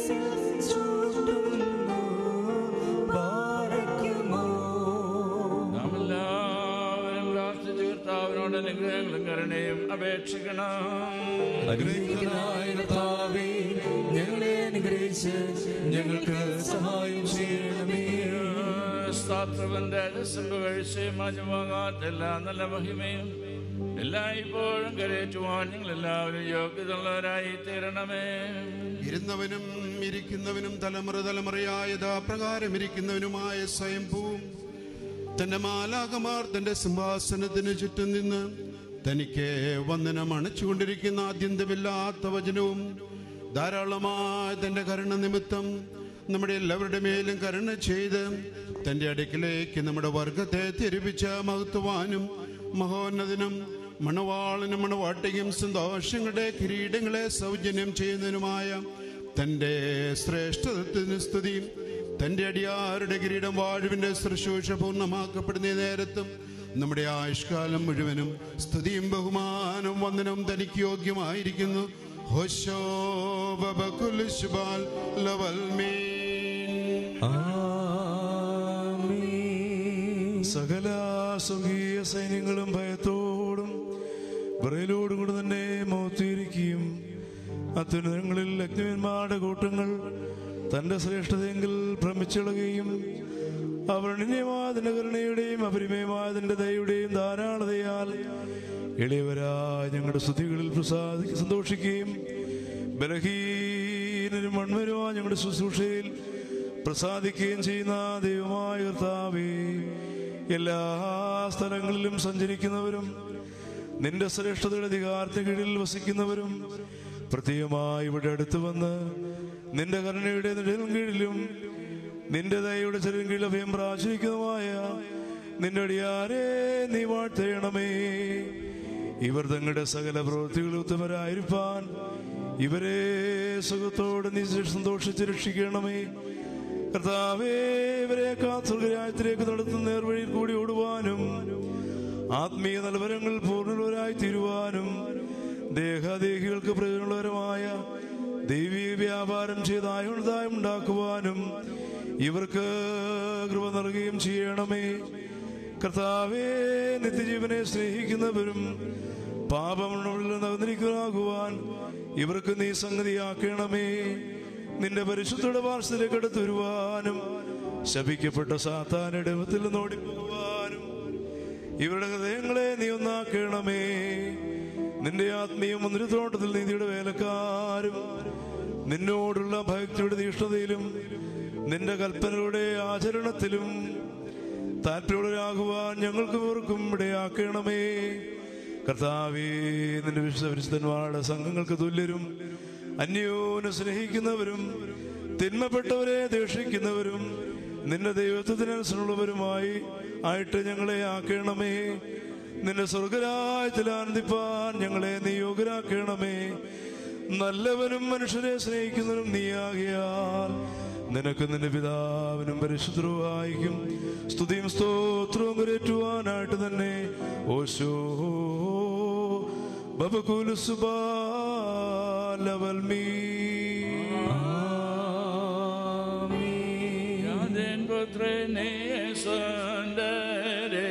ശിരസിൽ ചൂട്ടുന്നു പാറയ്ക്കുമോ നാം എല്ലാവരും പ്രാർത്ഥിച്ച് കർത്താവിനോട് അനുഗ്രഹങ്ങളും കരുണയും അപേക്ഷിക്കണം അനുഗ്രഹിക്കനായ കർത്താവേ ഞങ്ങളെ അനുഗ്രഹിച്ച് ഞങ്ങൾക്ക് സഹായം ചെയ്യണമേ സ്താത്രവന്റെ രസംഭവഴ്ചയും മാഞ്ഞുപോകാത്ത എല്ലാ നല്ല മഹിമയും എല്ലായ്പ്പോഴും കരയേറ്റുവാൻ നിങ്ങൾ എല്ലാവരും യോഗ്യതയുള്ളവരായി തീരണമേ ഇരുന്നവനും ഇരിക്കുന്നവനും തലമുറ തലമുറയായത് പ്രകാരം ഇരിക്കുന്നവനുമായ സ്വയംഭൂവും തന്റെ മാലാകമാർ തന്റെ സിംഹാസനത്തിന് ചുറ്റും നിന്ന് തനിക്ക് വന്ദനം അണച്ചുകൊണ്ടിരിക്കുന്ന ആദ്യന്തമില്ലാത്ത വചനവും ധാരാളമായ തന്റെ കരുണ നിമിത്തം നമ്മുടെ എല്ലാവരുടെ മേലും കരുണ ചെയ്ത് തന്റെ അടുക്കിലേക്ക് നമ്മുടെ വർഗത്തെ തിരിപ്പിച്ച മഹത്വാനും മഹോന്നതനും മണവാളനും മണവാട്ടിയും സന്തോഷങ്ങളുടെ കിരീടങ്ങളെ സൗജന്യം ചെയ്യുന്നതിനുമായ തൻ്റെ ശ്രേഷ്ഠതത്തിന് സ്തുതിയും തൻ്റെ അടിയാരുടെ കിരീടം വാഴുവിൻ്റെ ശുശ്രൂഷ പൂർണ്ണമാക്കപ്പെടുന്ന ഈ നേരത്തും നമ്മുടെ ആയുഷ്കാലം മുഴുവനും സ്തുതിയും ബഹുമാനവും വന്ദനവും തനിക്ക് യോഗ്യമായിരിക്കുന്നു ഹോശോ ബബകുൽ ശുബാൽ ലവൽ മീൻ സകല സ്വർഗീയ സൈന്യങ്ങളും ഭയത്തോടും വിറയലോടും കൂടെ തന്നെ മോത്തിയിരിക്കുകയും അത്യുന്നതങ്ങളിൽ അഗ്നിവന്മാരുടെ കൂട്ടങ്ങൾ തന്റെ ശ്രേഷ്ഠതയെങ്കിൽ ഭ്രമിച്ചിളകുകയും അവർണ്യമാതിന്റെ കരുണയുടെയും അപരിമയമാതിന്റെ ദയയുടെയും ധാരാളതയാൽ എളിയവരായ ഞങ്ങളുടെ സ്തുതികളിൽ പ്രസാദി സന്തോഷിക്കുകയും ബലഹീനരും മൺമരുമായ ഞങ്ങളുടെ ശുശ്രൂഷയിൽ പ്രസാദിക്കുകയും ചെയ്യുന്ന ദൈവമായ കർത്താവേ എല്ലാ സ്ഥലങ്ങളിലും സഞ്ചരിക്കുന്നവരും നിന്റെ ശ്രേഷ്ഠതയുടെ അധികാരത്തിന് കീഴിൽ വസിക്കുന്നവരും പ്രത്യേകമായി ഇവിടെ അടുത്ത് വന്ന് നിന്റെ കരുണയുടെ നിഴലിൻ കീഴിലും നിന്റെ ദയയുടെ ചെറിയ കീഴിൽ അഭയം പ്രാചരിക്കുന്നതുമായ നിന്റെ അടിയാരെ നീ വാഴ്ത്തയണമേ ഇവർ തങ്ങളുടെ സകല പ്രവൃത്തികൾ ഉത്തമരായിരിക്കാൻ ഇവരെ സുഖത്തോടെ നീ സന്തോഷിച്ച് രക്ഷിക്കണമേ കർത്താവേ ഇവരെ കാത്തുർഗരായത്തിലേക്ക് നടത്തുന്ന നേർവഴിയിൽ കൂടി ഓടുവാനും ആത്മീയ നൽവരങ്ങൾ പൂർണ്ണവരായി തീരുവാനും ദേഹദേഹികൾക്ക് പ്രയോജനപരമായ ദൈവീയ വ്യാപാരം ചെയ്ത് ആയുർദായം ഉണ്ടാക്കുവാനും ഇവർക്ക് കൃപ നൽകുകയും ചെയ്യണമേ കർത്താവേ നിത്യജീവനെ സ്നേഹിക്കുന്നവരും പാപമുള്ളിൽ നകന്നിരിക്കുവാൻ ഇവർക്ക് നീ സംഗതിയാക്കണമേ നിന്റെ പരിശുദ്ധയുടെ വാർഷത്തിലേക്ക് അടുത്ത് വരുവാനും ശപിക്കപ്പെട്ട സാത്താനുടെ മുഖത്തിൽ നിന്ന് ഓടിപ്പോകുവാനും ഇവരുടെ ഹൃദയങ്ങളെ നീ ഒന്നാക്കണമേ നിന്റെ ആത്മീയ മുന്തിരിത്തോട്ടത്തിൽ നീതിയുടെ വേലക്കാരും നിന്നോടുള്ള ഭക്തിയുടെ തീഷ്ണതയിലും നിന്റെ കൽപ്പനകളുടെ ആചരണത്തിലും താല്പര്യമുള്ളവരാകുവാൻ ഞങ്ങൾക്ക് ഇവർക്കും ഇടയാക്കണമേ കർത്താവേ നിന്റെ വിശുദ്ധ വിശുദ്ധന്മാരുടെ സംഘങ്ങൾക്ക് തുല്യരും അന്യോന്യം സ്നേഹിക്കുന്നവരും തിന്മപ്പെട്ടവരെ ദേഷിക്കുന്നവരും നിന്റെ ദൈവത്വത്തിനനുസരിച്ചുള്ളവരുമായി ആയിട്ട് ഞങ്ങളെ ആക്കണമേ നിന്റെ സ്വർഗരായത്തിൽ ആനന്ദിപ്പാൻ ഞങ്ങളെ നീ യോഗ്യരാക്കണമേ നല്ലവനും മനുഷ്യരെ സ്നേഹിക്കുന്നവനും നീയാകിയാൽ നിനക്ക് നിന്റെ പിതാവിനും പരിശുദ്ധവുമായിരിക്കും സ്തുതിയും സ്തോത്രവും കരേറ്റുവാനായിട്ട് തന്നെ ഓശോ ബബകുലുസുബാലവൽമീ Yaden putre ne sondere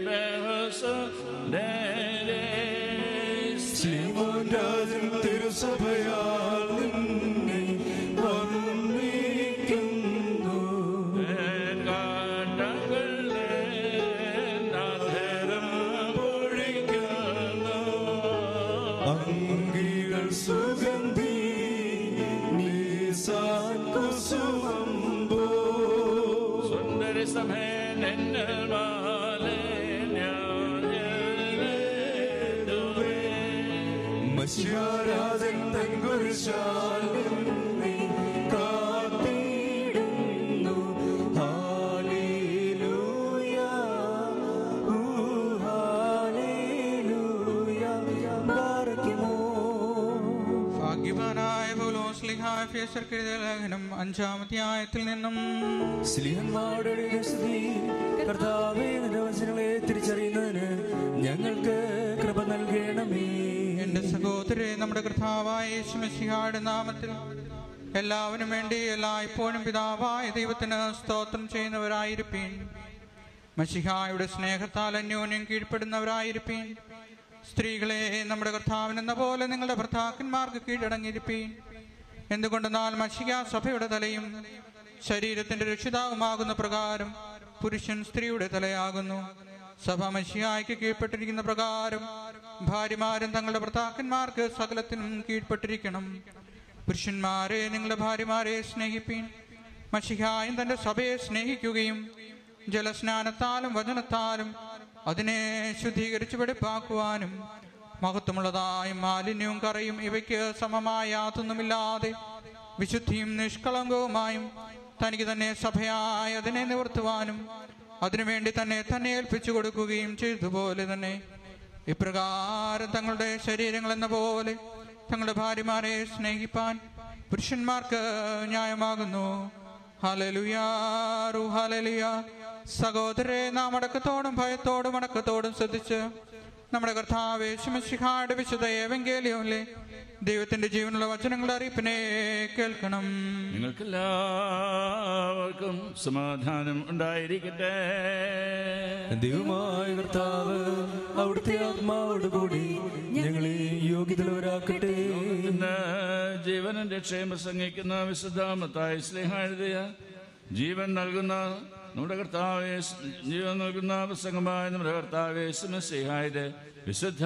behosondere Sreemon Rajan തിരുസഭയാൽ നിന്നെ വന്ദിക്കുന്നു കാട്ടകളെ പൊഴിക്കുന്നു അങ്കികൾ സുഗന്ധി നീസാൻ കുസുമമ്പോ സുന്ദരി സഭേ നിന്നൽ മാലെ മശ്യാരാജൻ തൻ കുരിശാൽ നിന്നെ കാത്തിടുന്നു ഹാലേലൂയ ഊ, ഹാലേലൂയ, ബാറയ്ക്കുമോ. ഭാഗ്യവാനായ പൗലോസ്ലിഹായ ഫേസർക്കെഴുതിയ ലേഖനം അഞ്ചാമധ്യായത്തിൽ നിന്നും സ്ലിഹന്മാരുടെ സ്തുതി കർത്താവേ നിന്റെ വചനങ്ങളെ തിരിച്ചറിയുന്നതിന് ഞങ്ങൾക്ക് കൃപ നൽകണമേ എന്റെ സഹോദരെ നമ്മുടെ കർത്താവായ യേശുമിശിഹായുടെ നാമത്തിൽ എല്ലാവരും വേണ്ടി എല്ലായ്പ്പോഴും പിതാവായ ദൈവത്തിന് സ്തോത്രം ചെയ്യുന്നവരായിരിപ്പീൻ മഷിഹായുടെ സ്നേഹത്താൽ അന്യോന്യം കീഴ്പ്പെടുന്നവരായിരിപ്പീൻ സ്ത്രീകളെ നമ്മുടെ കർത്താവിനെന്ന പോലെ നിങ്ങളുടെ ഭർത്താക്കന്മാർക്ക് കീഴടങ്ങിയിരിപ്പീൻ എന്തുകൊണ്ടെന്നാൽ മഷിക സഭയുടെ തലയും ശരീരത്തിന്റെ രക്ഷിതാവുമാകുന്ന പ്രകാരം പുരുഷൻ സ്ത്രീയുടെ തലയാകുന്നു സഭ മഷിയായ്ക്ക് കീഴ്പ്പെട്ടിരിക്കുന്ന പ്രകാരം ഭാര്യമാരും തങ്ങളുടെ ഭർത്താക്കന്മാർക്ക് സകലത്തിനും കീഴ്പ്പെട്ടിരിക്കണം പുരുഷന്മാരെ നിങ്ങളുടെ ഭാര്യമാരെ സ്നേഹിപ്പീൻ മഷിഹായും തന്റെ സഭയെ സ്നേഹിക്കുകയും ജലസ്നാനത്താലും വചനത്താലും അതിനെ ശുദ്ധീകരിച്ച് വെടിപ്പാക്കുവാനും മഹത്വമുള്ളതായും മാലിന്യവും കറയും ഇവയ്ക്ക് സമമായ യാതൊന്നുമില്ലാതെ വിശുദ്ധിയും നിഷ്കളങ്കവുമായും തനിക്ക് തന്നെ സഭയായി അതിനെ നിവർത്തുവാനും അതിനുവേണ്ടി തന്നെ തന്നെ ഏൽപ്പിച്ചു കൊടുക്കുകയും ചെയ്തതുപോലെ തന്നെ ഇപ്രകാരം തങ്ങളുടെ ശരീരങ്ങൾ എന്ന പോലെ തങ്ങളുടെ ഭാര്യമാരെ സ്നേഹിപ്പാൻ പുരുഷന്മാർക്ക് ന്യായമാകുന്നു ഹലലുയാറു ഹലലുയ സഹോദരെ നാം അടക്കത്തോടും ഭയത്തോടും അടക്കത്തോടും ശ്രദ്ധിച്ച് നമ്മുടെ കർത്താവ് ശിമശിഹായുടെ വിശുദ്ധ ഏവെങ്കേലിയോലെ ദൈവത്തിന്റെ ജീവനുള്ള വചനങ്ങളുടെ അറിയിപ്പിനെ കേൾക്കണം നിങ്ങൾക്കെല്ലാവർക്കും സമാധാനം ഉണ്ടായിരിക്കട്ടെ ദൈവമായ കർത്താവ് അവിടുത്തെ ആത്മാവോടുകൂടി ഞങ്ങളെ യോഗ്യതയുള്ളവരാക്കട്ടെ ഇന്ന് ജീവനന്റെ ക്ഷേമ സംഘിക്കുന്ന വിശുദ്ധാമത്തായ സ്നേഹ എഴുതിയ ജീവൻ നൽകുന്ന നമ്മുടെ കർത്താവെ ജീവൻ നൽകുന്ന പ്രസംഗമായ നമ്മുടെ കർത്താവെ സ്നേഹായത് വിശുദ്ധ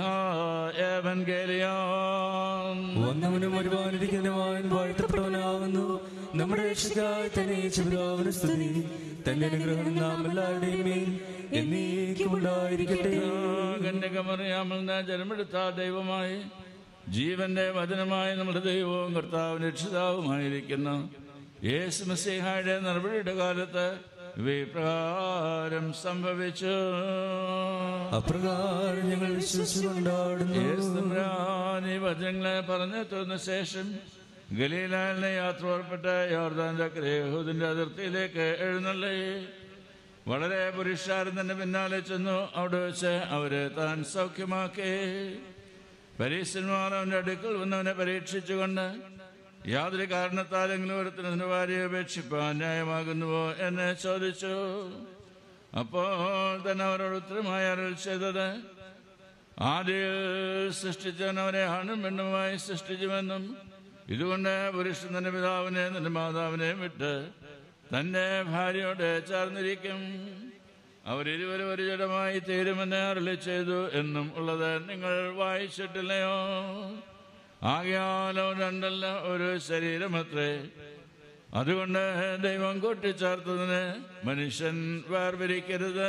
ഏവൻഗേലിയോൻ വന്നവനും വരുവാനിരിക്കുന്നവൻ വാഴ്ത്തപ്പെട്ടവനാകുന്നു നമ്മുടെ രക്ഷയ്ക്കായി തന്നെ ചെറുതാവിന് സ്തുതി തന്റെ അനുഗ്രഹം നാം എല്ലാവരുടെയും മേൽ എന്നേക്കും ഉണ്ടായിരിക്കട്ടെ കന്യകമറിയാമൽ ജനമെടുത്ത ദൈവമായി ജീവന്റെ വചനമായ നമ്മുടെ ദൈവവും കർത്താവും രക്ഷിതാവുമായിരിക്കുന്ന യേശു മസീഹായുടെ നടപടിയുടെ കാലത്ത് വിപ്രകാരം സംഭവിച്ചു അപ്രകാരം ഞങ്ങൾ വിശ്വസിച്ചുകൊണ്ടാടുന്നു യേശുദമ്പുരാൻ ഈ വചനങ്ങളെ പറഞ്ഞെത്തുന്ന ശേഷം ഗലീലാലിനെ യാത്ര പുറപ്പെട്ട് യോർദാന്റെ യഹൂദിന്റെ അതിർത്തിയിലേക്ക് എഴുന്നള്ളി വളരെ പുരുഷാരം തന്നെ പിന്നാലെ ചെന്നു അവിടെ വെച്ച് അവരെ താൻ സൗഖ്യമാക്കി പരീക്ഷന്മാർ അവന്റെ അടുക്കൽ വന്നവനെ പരീക്ഷിച്ചുകൊണ്ട് യാതൊരു കാരണത്താലെങ്കിലും ഒരുത്തിന് ഭാര്യയെ ഉപേക്ഷിപ്പാൻ ന്യായമാകുന്നുവോ എന്ന് ചോദിച്ചു അപ്പോൾ തന്നെ അവരോട് ഉത്തരമായി അരുൾ ചെയ്തത് ആദ്യം സൃഷ്ടിച്ചവൻ അവരെ ആണും പെണ്ണുമായി സൃഷ്ടിച്ചുവെന്നും ഇതുകൊണ്ട് പുരുഷൻ തന്റെ പിതാവിനെ തന്റെ മാതാവിനെ വിട്ട് തന്റെ ഭാര്യയോട് ചേർന്നിരിക്കും അവരിരുവരും ഒരു ജഡമായി തീരുമെന്ന് അരളി ചെയ്തു എന്നും ഉള്ളത് നിങ്ങൾ വായിച്ചിട്ടില്ലയോ ആകയാലോ രണ്ടല്ല ഒരു ശരീരമത്രേ അതുകൊണ്ട് ദൈവം കൂട്ടിച്ചേർത്തതിന് മനുഷ്യൻ വേർപിരിക്കരുത്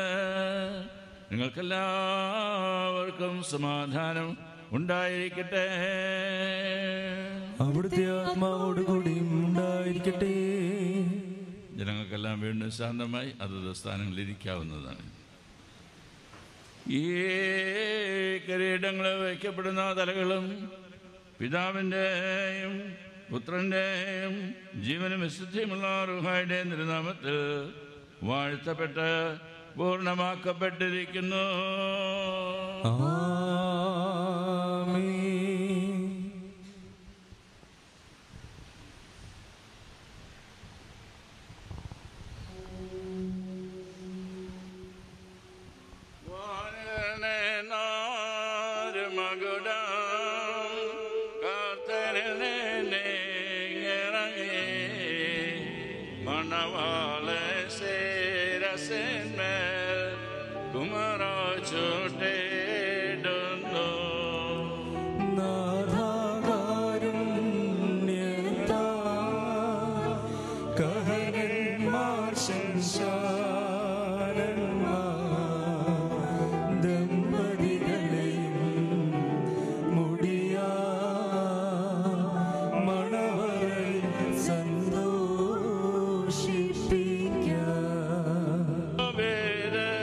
നിങ്ങൾക്കെല്ലാവർക്കും സമാധാനം ഉണ്ടായിരിക്കട്ടെ അവിടുത്തെ ആത്മാവോടുകൂടിയും ഉണ്ടായിരിക്കട്ടെ ജനങ്ങൾക്കെല്ലാം വീണ്ടും ശാന്തമായി അതത് സ്ഥാനങ്ങളിൽ ഇരിക്കാവുന്നതാണ് ഈ കിരീടങ്ങൾ വയ്ക്കപ്പെടുന്ന തലകളും പിതാവിൻ്റെയും പുത്രൻ്റെയും ജീവനും വിശുദ്ധിയുമുള്ള റുഹായുടെയും തിരുനാമത്തിൽ വാഴ്ത്തപ്പെട്ട് പൂർണ്ണമാക്കപ്പെട്ടിരിക്കുന്നു മണവാളെ സേരസന്മേൽ കുമരാച്ചോട്ടേടുന്നു കഹനന്മാർ ശംശാരന്മാർ ദമ്പതികളെയും മുടിയാ മണവറിൽ സന്തോഷിപ്പിക്കാം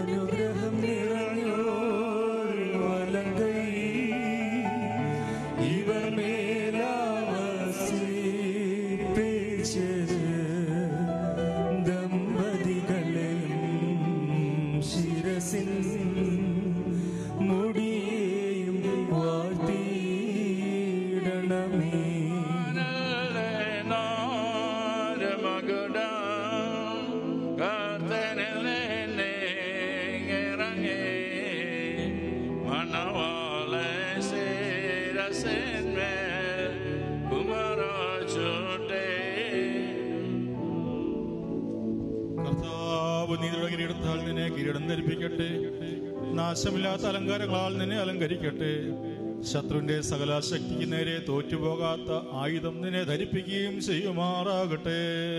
അനുഗ്രഹം നിറഞ്ഞോർ വലങ്കൈ മേലാവസിപ്പിച്ചത് ദമ്പതികളെയും ശിരസിൻ മുടിയേയും വാഴ്ത്തിയിടണമേ കർത്താവ് നീതിയുടെ കിരീടത്താൽ നിന്നെ കിരീടം ധരിപ്പിക്കട്ടെ നാശമില്ലാത്ത അലങ്കാരങ്ങളാൽ നിന്നെ അലങ്കരിക്കട്ടെ ശത്രുവിന്റെ സകല ശക്തിക്ക് നേരെ തോറ്റുപോകാത്ത ആയുധം നിന്നെ ധരിപ്പിക്കുകയും ചെയ്യുമാറാകട്ടെ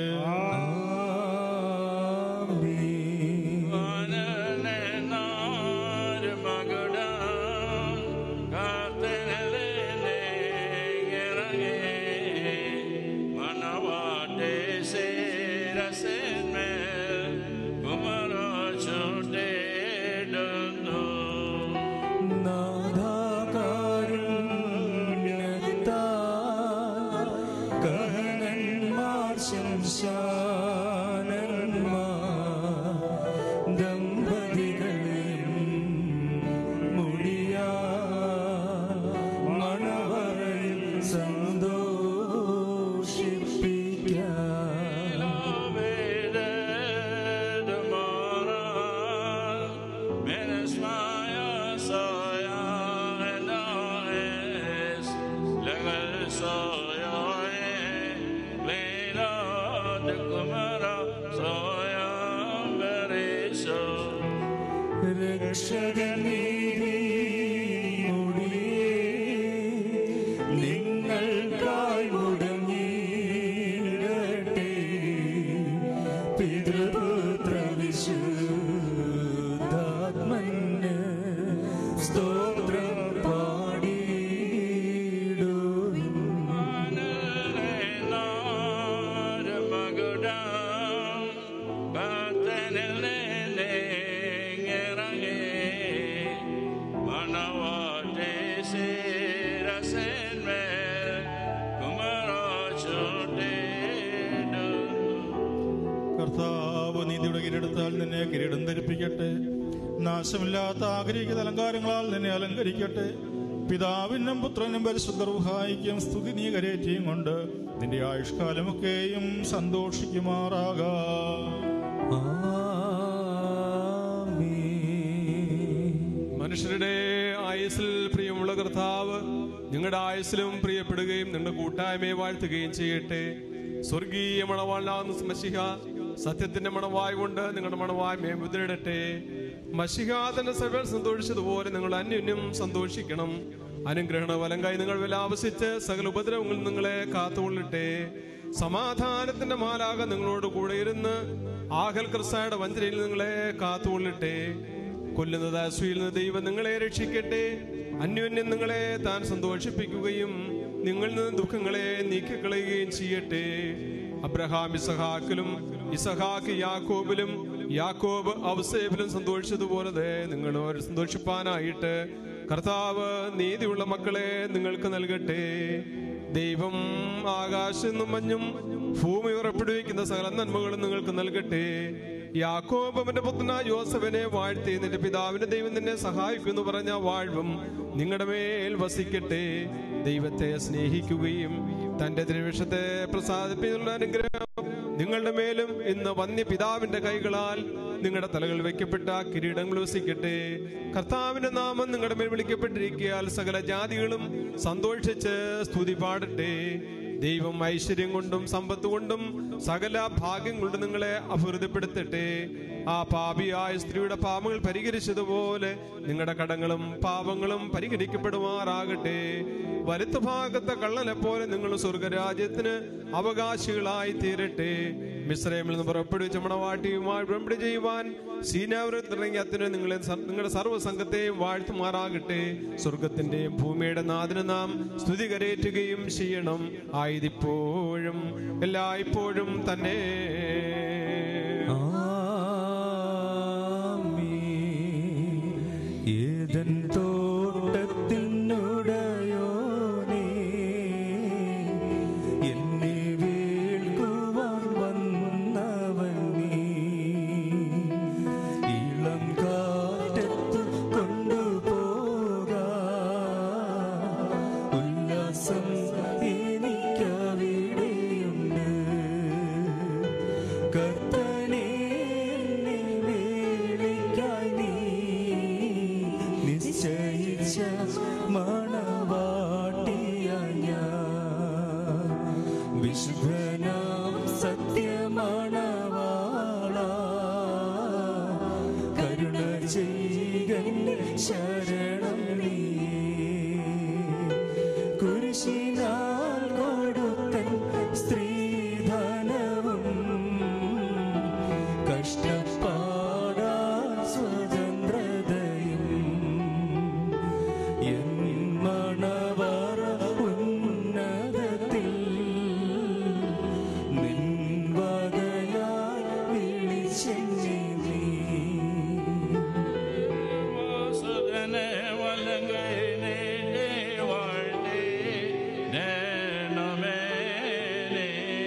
നാഥാകാരുണ്യത്താൽ കഹനന്മാർ ശംശാനന്മാർ ദമ്പതികളെയും മുടിയാ മണവറയിൽ സന്തോഷിപ്പിക്കാം രക്ഷകനീതി മുടിയേ നിങ്ങൾക്കായി മുടങ്ങിയിടട്ടെ പിതൃപുത്ര വിശുദ്ധാത്മന് സ്തോത്രം പാടിയിടുവിൻ കർത്താവ് നീതിയുടെ കിരീടത്താൽ നിന്നെ കിരീടം ധരിപ്പിക്കട്ടെ നാശമില്ലാത്ത ആഗ്രഹിക്കുന്ന അലങ്കാരങ്ങളാൽ നിന്നെ അലങ്കരിക്കട്ടെ പിതാവിനും പുത്രനും പരിശുദ്ധർഹായിക്കും സ്തുതി നീ കരേറ്റിയും കൊണ്ട് നിന്റെ ആയുഷ്കാലമൊക്കെയും സന്തോഷിക്കുമാറാകാം മനുഷ്യരുടെ ആയുസ്സിൽ പ്രിയമുള്ള കർത്താവ് നിങ്ങളുടെ ആയുസ്സിലും പ്രിയപ്പെടുകയും നിങ്ങളുടെ കൂട്ടായ്മയെ വാഴ്ത്തുകയും ചെയ്യട്ടെ സ്വർഗീയ മണവാളാകുന്ന മഷിഹ സത്യത്തിന്റെ മണവായ കൊണ്ട് നിങ്ങളുടെ മണവായ്മയെ മുദ്രയിടട്ടെ മഷിഹ തന്റെ സഭയിൽ സന്തോഷിച്ചതുപോലെ നിങ്ങൾ അന്യോന്യം സന്തോഷിക്കണം അനുഗ്രഹണ വലങ്കായി നിങ്ങൾ വിലാപസിച്ച് സകല ഉപദ്രവങ്ങളിൽ നിങ്ങളെ കാത്തുകൊള്ളട്ടെ സമാധാനത്തിന്റെ മാലാക നിങ്ങളോട് കൂടെ ഇരുന്ന് ആഹൽ ക്രിസ്തായുടെ വഞ്ചനയിൽ നിങ്ങളെ കാത്തുകൊള്ളട്ടെ കൊല്ലുന്നത് അസൂയിൽ നിന്ന് ദൈവം നിങ്ങളെ രക്ഷിക്കട്ടെ അന്യോന്യം നിങ്ങളെ താൻ സന്തോഷിപ്പിക്കുകയും നിങ്ങളിൽ നിന്ന് ദുഃഖങ്ങളെ നീക്കിക്കളയുകയും ചെയ്യട്ടെ അബ്രഹാം ഇസഹാക്കിലും ഇസഹാക്ക് യാക്കോബിലും യാക്കോബ് അവസേബിലും സന്തോഷിച്ചതുപോലെ നിങ്ങൾ സന്തോഷിപ്പാനായിട്ട് കർത്താവ് നീതിയുള്ള മക്കളെ നിങ്ങൾക്ക് നൽകട്ടെ ദൈവം ആകാശം നിന്നും മഞ്ഞും ഭൂമി ഉറപ്പിടിവെക്കുന്ന സകല നന്മകളും നിങ്ങൾക്ക് നൽകട്ടെ യാക്കോബ് അവന്റെ പുത്രനായ യോസഫിനെ വാഴ്ത്തി നിന്റെ പിതാവിന്റെ ദൈവം നിന്നെ സഹായിക്കുമെന്ന് പറഞ്ഞ വാഴ്വും നിങ്ങളുടെ മേൽ വസിക്കട്ടെ ദൈവത്തെ സ്നേഹിക്കുകയും തന്റെ തിരുവിഷത്തെ പ്രസാദിപ്പിക്കുന്ന അനുഗ്രഹം നിങ്ങളുടെ മേലും ഇന്ന് വന്യ പിതാവിന്റെ കൈകളാൽ നിങ്ങളുടെ തലകൾ വെക്കപ്പെട്ട കിരീടങ്ങൾ വസിക്കട്ടെ കർത്താവിന്റെ നാമം നിങ്ങളുടെ മേൽ വിളിക്കപ്പെട്ടിരിക്കിയാൽ സകല ജാതികളും സന്തോഷിച്ച് സ്തുതി പാടട്ടെ ദൈവം ഐശ്വര്യം കൊണ്ടും സമ്പത്ത് കൊണ്ടും സകല ഭാഗ്യം കൊണ്ട് നിങ്ങളെ അഭിവൃദ്ധിപ്പെടുത്തട്ടെ ആ പാപിയായ സ്ത്രീയുടെ പാപങ്ങൾ പരിഹരിച്ചതുപോലെ നിങ്ങളുടെ കടങ്ങളും പാപങ്ങളും പരിഹരിക്കപ്പെടുമാറാകട്ടെ വലുത്ത ഭാഗത്തെ കള്ളനെ പോലെ നിങ്ങൾ സ്വർഗരാജ്യത്തിന് അവകാശികളായി തീരട്ടെ മിശ്രമിൽ നിന്ന് പുറപ്പെടുവിച്ച മണവാട്ടിയുമായി ഉടമ്പടി ചെയ്യുവാൻ സീനാവൃത്തിറങ്ങി അത്തിന് നിങ്ങളെ സ- നിങ്ങളുടെ സർവ്വസംഘത്തെയും വാഴ്ത്തുമാറാകട്ടെ സ്വർഗത്തിന്റെയും ഭൂമിയുടെ നാദിന് നാം സ്തുതി കരേറ്റുകയും ചെയ്യണം ആയതിപ്പോഴും എല്ലായ്പ്പോഴും തന്നെ ഏതൻ തോട്ടത്തിനുടയോനേ വിശുദ്ധനാം സത്യമാണവാള കരുണ ചെയ്യന്റെ ശരണം നീ കുരിശിനാൽ കൊടുത്തൻ സ്ത്രീധനവും കഷ്ടപ്പാടാ സ്വതന്ത്രതയും എൻ മണവറ ഉന്നതത്തിൽ നിൻ വകയായി വിളിച്ചെന്നെ നീ വാസുദനെ വലങ്കൈനെ വാഴ്ത്തി നേണമേനെ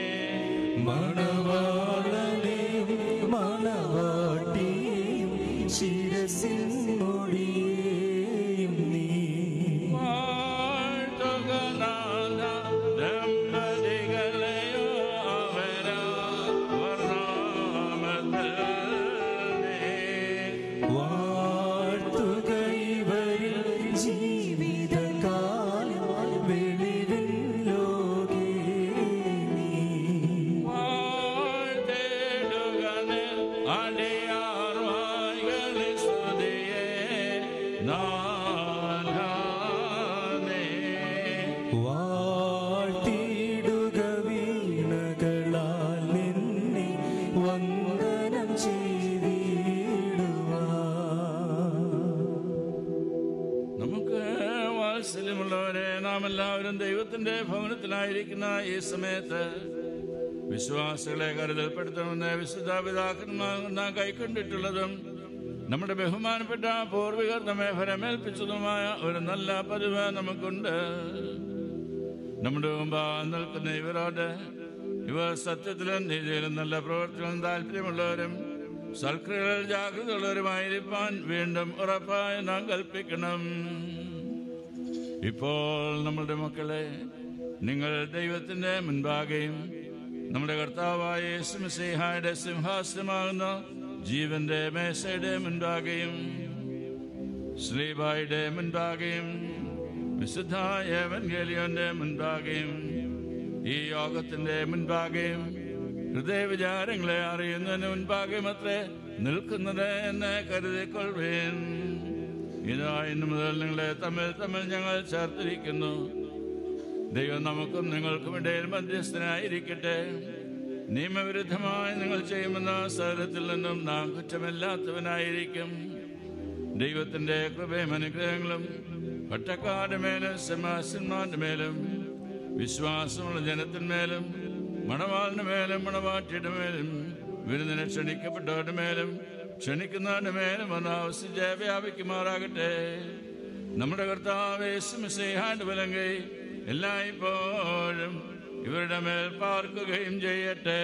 മണവാളനെയും മണവാട്ടിയെയും ശിരസിൽ മൊഴിയേയും നീ വാഴ്ത്തുകനാഥ ദമ്പതികളെയോ അവരാ വർണ്ണാമത്തിൽ വാഴ്ത്തുക ഇവരിൽ ജീവിതകാലം വെളിവിൽ ലോകേ നീ വാഴ്ത്തിടുകനെ അടിയാർ വായ്കളിൽ സ്തുതിയെ നാഥാനേ വാഴ്ത്തിയിടുക വീണകളാൽ നിന്നെ വന്ദനം ചെയ്തിടുവാ നമുക്ക് വാത്സല്യമുള്ളവരെ നാം എല്ലാവരും ദൈവത്തിന്റെ ഭവനത്തിലായിരിക്കുന്ന ഈ സമയത്ത് വിശ്വാസികളെ കരുതൽപ്പെടുത്തണമെന്ന് വിശുദ്ധ പിതാക്കന്മാർ നാം കൈക്കൊണ്ടിട്ടുള്ളതും നമ്മുടെ ബഹുമാനപ്പെട്ട പൂർവികർ നമ്മെ ഫലമേൽപ്പിച്ചതുമായ ഒരു നല്ല പതിവ് നമുക്കുണ്ട് നമ്മുടെ മുമ്പാകെ നിൽക്കുന്ന ഇവരോട് ഇവർ സത്യത്തിലും നീതിയിലും നല്ല പ്രവർത്തനവും താല്പര്യമുള്ളവരും സൽക്രിയകളിൽ ജാഗ്രതയുള്ളവരുമായിരിക്കാൻ വീണ്ടും ഉറപ്പായി നാം കൽപ്പിക്കണം ഇപ്പോൾ നമ്മളുടെ മക്കളെ നിങ്ങൾ ദൈവത്തിന്റെ മുൻപാകെയും നമ്മുടെ കർത്താവായ യേശുമിശിഹായുടെ സിംഹാസനമാകുന്ന ജീവന്റെ മേശയുടെ മുൻപാകെയും ശ്രീബായുടെ മുൻപാകെയും വിശുദ്ധ ഏവൻഗേലിയോന്റെ മുൻപാകെയും ഈ യോഗത്തിന്റെ മുൻപാകെയും ഹൃദയവിചാരങ്ങളെ അറിയുന്നതിന് മുൻപാകെയും അത്രേ നിൽക്കുന്നത് എന്ന് കരുതിക്കൊള്ളുവേൻ ഇതാ ഇന്നു മുതൽ നിങ്ങളെ തമ്മിൽ തമ്മിൽ ഞങ്ങൾ ചേർത്തിരിക്കുന്നു ദൈവം നമുക്കും നിങ്ങൾക്കും ഇടയിൽ മധ്യസ്ഥനായിരിക്കട്ടെ നിയമവിരുദ്ധമായി നിങ്ങൾ ചെയ്യുമെന്ന സഹനത്തിൽ നിന്നും നാം കുറ്റമില്ലാത്തവനായിരിക്കും ദൈവത്തിന്റെ കൃപയും അനുഗ്രഹങ്ങളും പട്ടക്കാരുടെ മേലും സിംഹാസന്മാരുടെ മേലും വിശ്വാസമുള്ള ജനത്തിന്മേലും മണവാളിന്റെ മേലും മണവാട്ടിയുടെ മേലും വിരുന്നിനെ ക്ഷണിക്കപ്പെട്ടവരുടെ മേലും ക്ഷണിക്കുന്നവരുടെ മേലും ഒന്ന് ആവശ്യിച്ച് വ്യാപിക്കുമാറാകട്ടെ നമ്മുടെ കർത്താവ് യേശുമിശിഹാന്റെ വലങ്കൈ എല്ലായ്പ്പോഴും ഇവരുടെ മേൽ പാർക്കുകയും ചെയ്യട്ടെ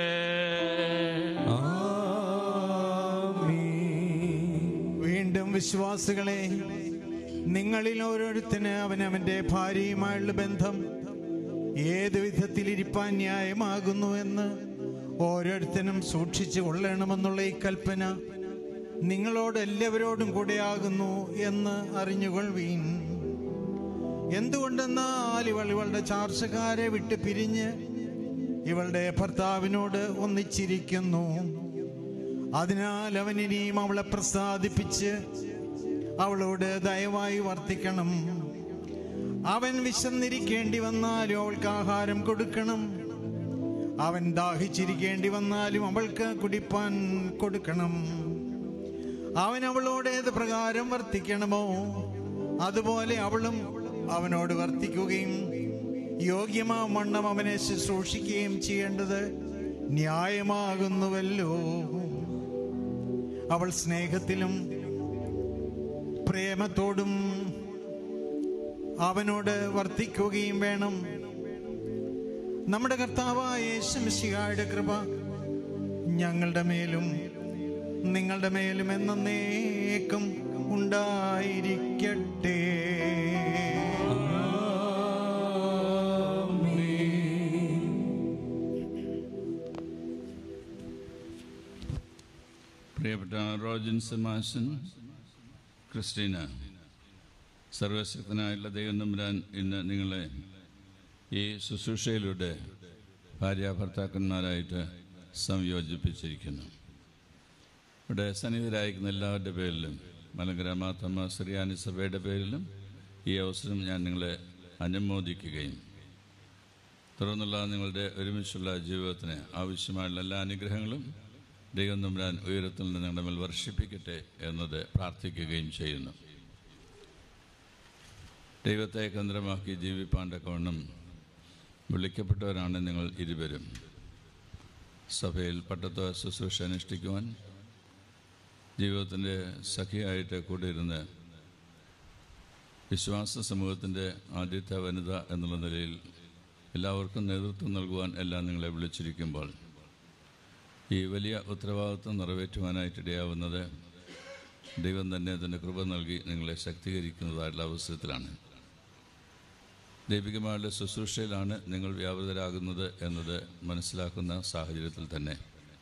വീണ്ടും വിശ്വാസികളെ നിങ്ങളിൽ ഓരോരുത്തന് അവനവന്റെ ഭാര്യയുമായുള്ള ബന്ധം ഏത് വിധത്തിൽ ഇരിപ്പാൻ ന്യായമാകുന്നു എന്ന് ഓരോരുത്തനും സൂക്ഷിച്ചു കൊള്ളണമെന്നുള്ള ഈ കൽപ്പന നിങ്ങളോട് എല്ലാവരോടും കൂടെയാകുന്നു എന്ന് അറിഞ്ഞുകൊള്ളുവീൻ എന്തുകൊണ്ടെന്നാൽ ഇവൾ ഇവളുടെ ചാർച്ചക്കാരെ വിട്ട് പിരിഞ്ഞ് ഇവളുടെ ഭർത്താവിനോട് ഒന്നിച്ചിരിക്കുന്നു അതിനാൽ അവൻ ഇനിയും അവളെ പ്രസാദിപ്പിച്ച് അവളോട് ദയവായി വർത്തിക്കണം അവൻ വിശന്നിരിക്കേണ്ടി വന്നാലും അവൾക്ക് ആഹാരം കൊടുക്കണം അവൻ ദാഹിച്ചിരിക്കേണ്ടി വന്നാലും അവൾക്ക് കുടിപ്പാൻ കൊടുക്കണം അവൻ അവളോട് ഏത് പ്രകാരം വർത്തിക്കണമോ അതുപോലെ അവളും അവനോട് വർത്തിക്കുകയും യോഗ്യമാവണ്ണം അവനെ ശുശ്രൂഷിക്കുകയും ചെയ്യേണ്ടത് ന്യായമാകുന്നുവല്ലോ അവൾ സ്നേഹത്തിലും പ്രേമത്തോടും അവനോട് വർത്തിക്കുകയും വേണം നമ്മുടെ കർത്താവായ യേശുമിശിഹായുടെ കൃപ ഞങ്ങളുടെ മേലും നിങ്ങളുടെ മേലും എന്നേക്കും ഉണ്ടായിരിക്കട്ടെ പ്രിയപ്പെട്ട റോജൻ സെമാസൻ ക്രിസ്റ്റീന സർവശക്തനായുള്ള ദൈവം തമ്പുരാൻ ഇന്ന് നിങ്ങളെ ഈ ശുശ്രൂഷയിലൂടെ ഭാര്യ ഭർത്താക്കന്മാരായിട്ട് സംയോജിപ്പിച്ചിരിക്കുന്നു ഇവിടെ സന്നിഹിതരായിരിക്കുന്ന എല്ലാവരുടെ പേരിലും മലങ്കര മാത്തമ്മ ശ്രീയാനി സഭയുടെ പേരിലും ഈ അവസരം ഞാൻ നിങ്ങളെ അനുമോദിക്കുകയും തുടർന്നുള്ള നിങ്ങളുടെ ഒരുമിച്ചുള്ള ജീവിതത്തിന് ആവശ്യമായുള്ള എല്ലാ അനുഗ്രഹങ്ങളും ദൈവം തമ്പുരാൻ ഉയരത്തിൽ നിന്ന് നിങ്ങളുടെ മേൽ വർഷിപ്പിക്കട്ടെ എന്നത് പ്രാർത്ഥിക്കുകയും ചെയ്യുന്നു ദൈവത്തെ കേന്ദ്രമാക്കി ജീവിപ്പാൻ്റെ കോണം വിളിക്കപ്പെട്ടവരാണ് നിങ്ങൾ ഇരുവരും സഭയിൽ പട്ടത്വ ശുശ്രൂഷ അനുഷ്ഠിക്കുവാൻ ജീവിതത്തിൻ്റെ സഖിയായിട്ട് കൂടെ ഇരുന്ന് വിശ്വാസ സമൂഹത്തിൻ്റെ ആദ്യത്തെ വനിത എന്നുള്ള നിലയിൽ എല്ലാവർക്കും നേതൃത്വം നൽകുവാൻ എല്ലാം നിങ്ങളെ വിളിച്ചിരിക്കുമ്പോൾ ഈ വലിയ ഉത്തരവാദിത്വം നിറവേറ്റുവാനായിട്ടിടയാവുന്നത് ദൈവം തന്നെ അതിൻ്റെ കൃപ നൽകി നിങ്ങളെ ശക്തീകരിക്കുന്നതായിട്ടുള്ള അവസരത്തിലാണ് ദൈവികമായുള്ള ശുശ്രൂഷയിലാണ് നിങ്ങൾ വ്യാപൃതരാകുന്നത് എന്നത് മനസ്സിലാക്കുന്ന സാഹചര്യത്തിൽ തന്നെ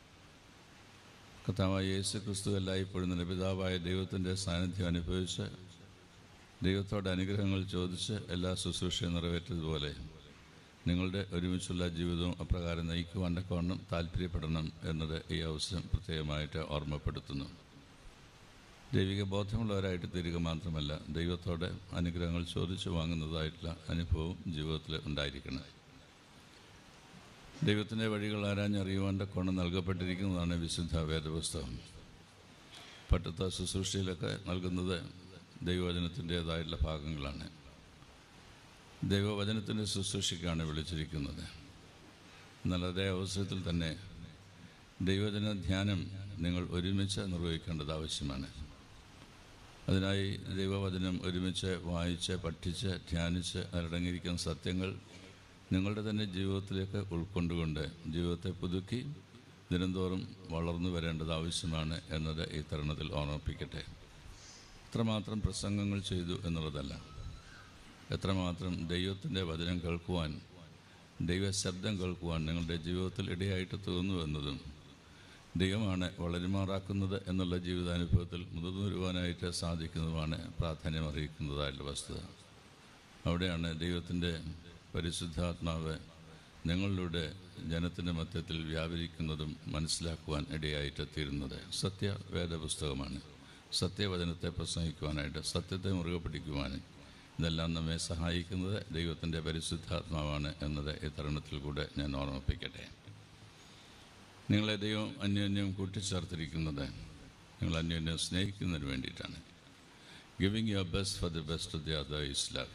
കർത്താവായ യേശു ക്രിസ്തു എല്ലായ്പ്പോഴും നിന്റെ പിതാവായ ദൈവത്തിൻ്റെ സാന്നിധ്യം അനുഭവിച്ച് ദൈവത്തോട് അനുഗ്രഹങ്ങൾ ചോദിച്ച് എല്ലാ ശുശ്രൂഷയും നിറവേറ്റതുപോലെ നിങ്ങളുടെ ഒരുമിച്ചുള്ള ജീവിതവും അപ്രകാരം നയിക്കുവാൻ കോണം താല്പര്യപ്പെടണം എന്നത് ഈ അവസരം പ്രത്യേകമായിട്ട് ഓർമ്മപ്പെടുത്തുന്നു ദൈവിക ബോധമുള്ളവരായിട്ട് തീരുക മാത്രമല്ല ദൈവത്തോടെ അനുഗ്രഹങ്ങൾ ചോദിച്ചു വാങ്ങുന്നതായിട്ടുള്ള അനുഭവം ജീവിതത്തിൽ ഉണ്ടായിരിക്കണം ദൈവത്തിൻ്റെ വഴികൾ ആരാഞ്ഞറിയുവാൻ്റെ കോണം നൽകപ്പെട്ടിരിക്കുന്നതാണ് വിശുദ്ധ വേദപുസ്തകം പട്ടത്ത ശുശ്രൂഷയിലൊക്കെ നൽകുന്നത് ദൈവവചനത്തിൻ്റേതായിട്ടുള്ള ഭാഗങ്ങളാണ് ദൈവവചനത്തിൻ്റെ ശുശ്രൂഷയ്ക്കാണ് വിളിച്ചിരിക്കുന്നത് എന്നാൽ അതേ അവസരത്തിൽ തന്നെ ദൈവജന ധ്യാനം നിങ്ങൾ ഒരുമിച്ച് നിർവഹിക്കേണ്ടത് ആവശ്യമാണ് അതിനായി ദൈവവചനം ഒരുമിച്ച് വായിച്ച് പഠിച്ച് ധ്യാനിച്ച് അതിലടങ്ങിയിരിക്കുന്ന സത്യങ്ങൾ നിങ്ങളുടെ തന്നെ ജീവിതത്തിലേക്ക് ഉൾക്കൊണ്ടുകൊണ്ട് ജീവിതത്തെ പുതുക്കി ദിനംതോറും വളർന്നു വരേണ്ടത് ആവശ്യമാണ് എന്നത് ഈ തരുണത്തിൽ ഓർമ്മിപ്പിക്കട്ടെ എത്രമാത്രം പ്രസംഗങ്ങൾ ചെയ്തു എന്നുള്ളതല്ല എത്രമാത്രം ദൈവത്തിൻ്റെ വചനം കേൾക്കുവാൻ ദൈവശബ്ദം കേൾക്കുവാൻ നിങ്ങളുടെ ജീവിതത്തിൽ ഇടയായിട്ട് തോന്നുന്നു എന്നതും ദൈവമാണ് വളരുമാറാക്കുന്നത് എന്നുള്ള ജീവിതാനുഭവത്തിൽ മുതിർന്നു വരുവാനായിട്ട് സാധിക്കുന്നതുമാണ് പ്രാധാന്യം അറിയിക്കുന്നതായിട്ടുള്ള വസ്തുത അവിടെയാണ് ദൈവത്തിൻ്റെ പരിശുദ്ധാത്മാവ് നിങ്ങളിലൂടെ ജനത്തിൻ്റെ മധ്യത്തിൽ വ്യാപരിക്കുന്നതും മനസ്സിലാക്കുവാൻ ഇടയായിട്ട് തീരുന്നത് സത്യ വേദപുസ്തകമാണ് സത്യവചനത്തെ പ്രസംഗിക്കുവാനായിട്ട് സത്യത്തെ മുറുകെ പിടിക്കുവാനും ഇതെല്ലാം നമ്മെ സഹായിക്കുന്നത് ദൈവത്തിൻ്റെ പരിശുദ്ധാത്മാവാണ് എന്നത് ഈ തരുണത്തിൽ കൂടെ ഞാൻ ഓർമ്മിപ്പിക്കട്ടെ നിങ്ങളെ ദൈവം അന്യോന്യം കൂട്ടിച്ചേർത്തിരിക്കുന്നത് നിങ്ങൾ അന്യോന്യം സ്നേഹിക്കുന്നതിന് വേണ്ടിയിട്ടാണ് giving your best for the best of the other is love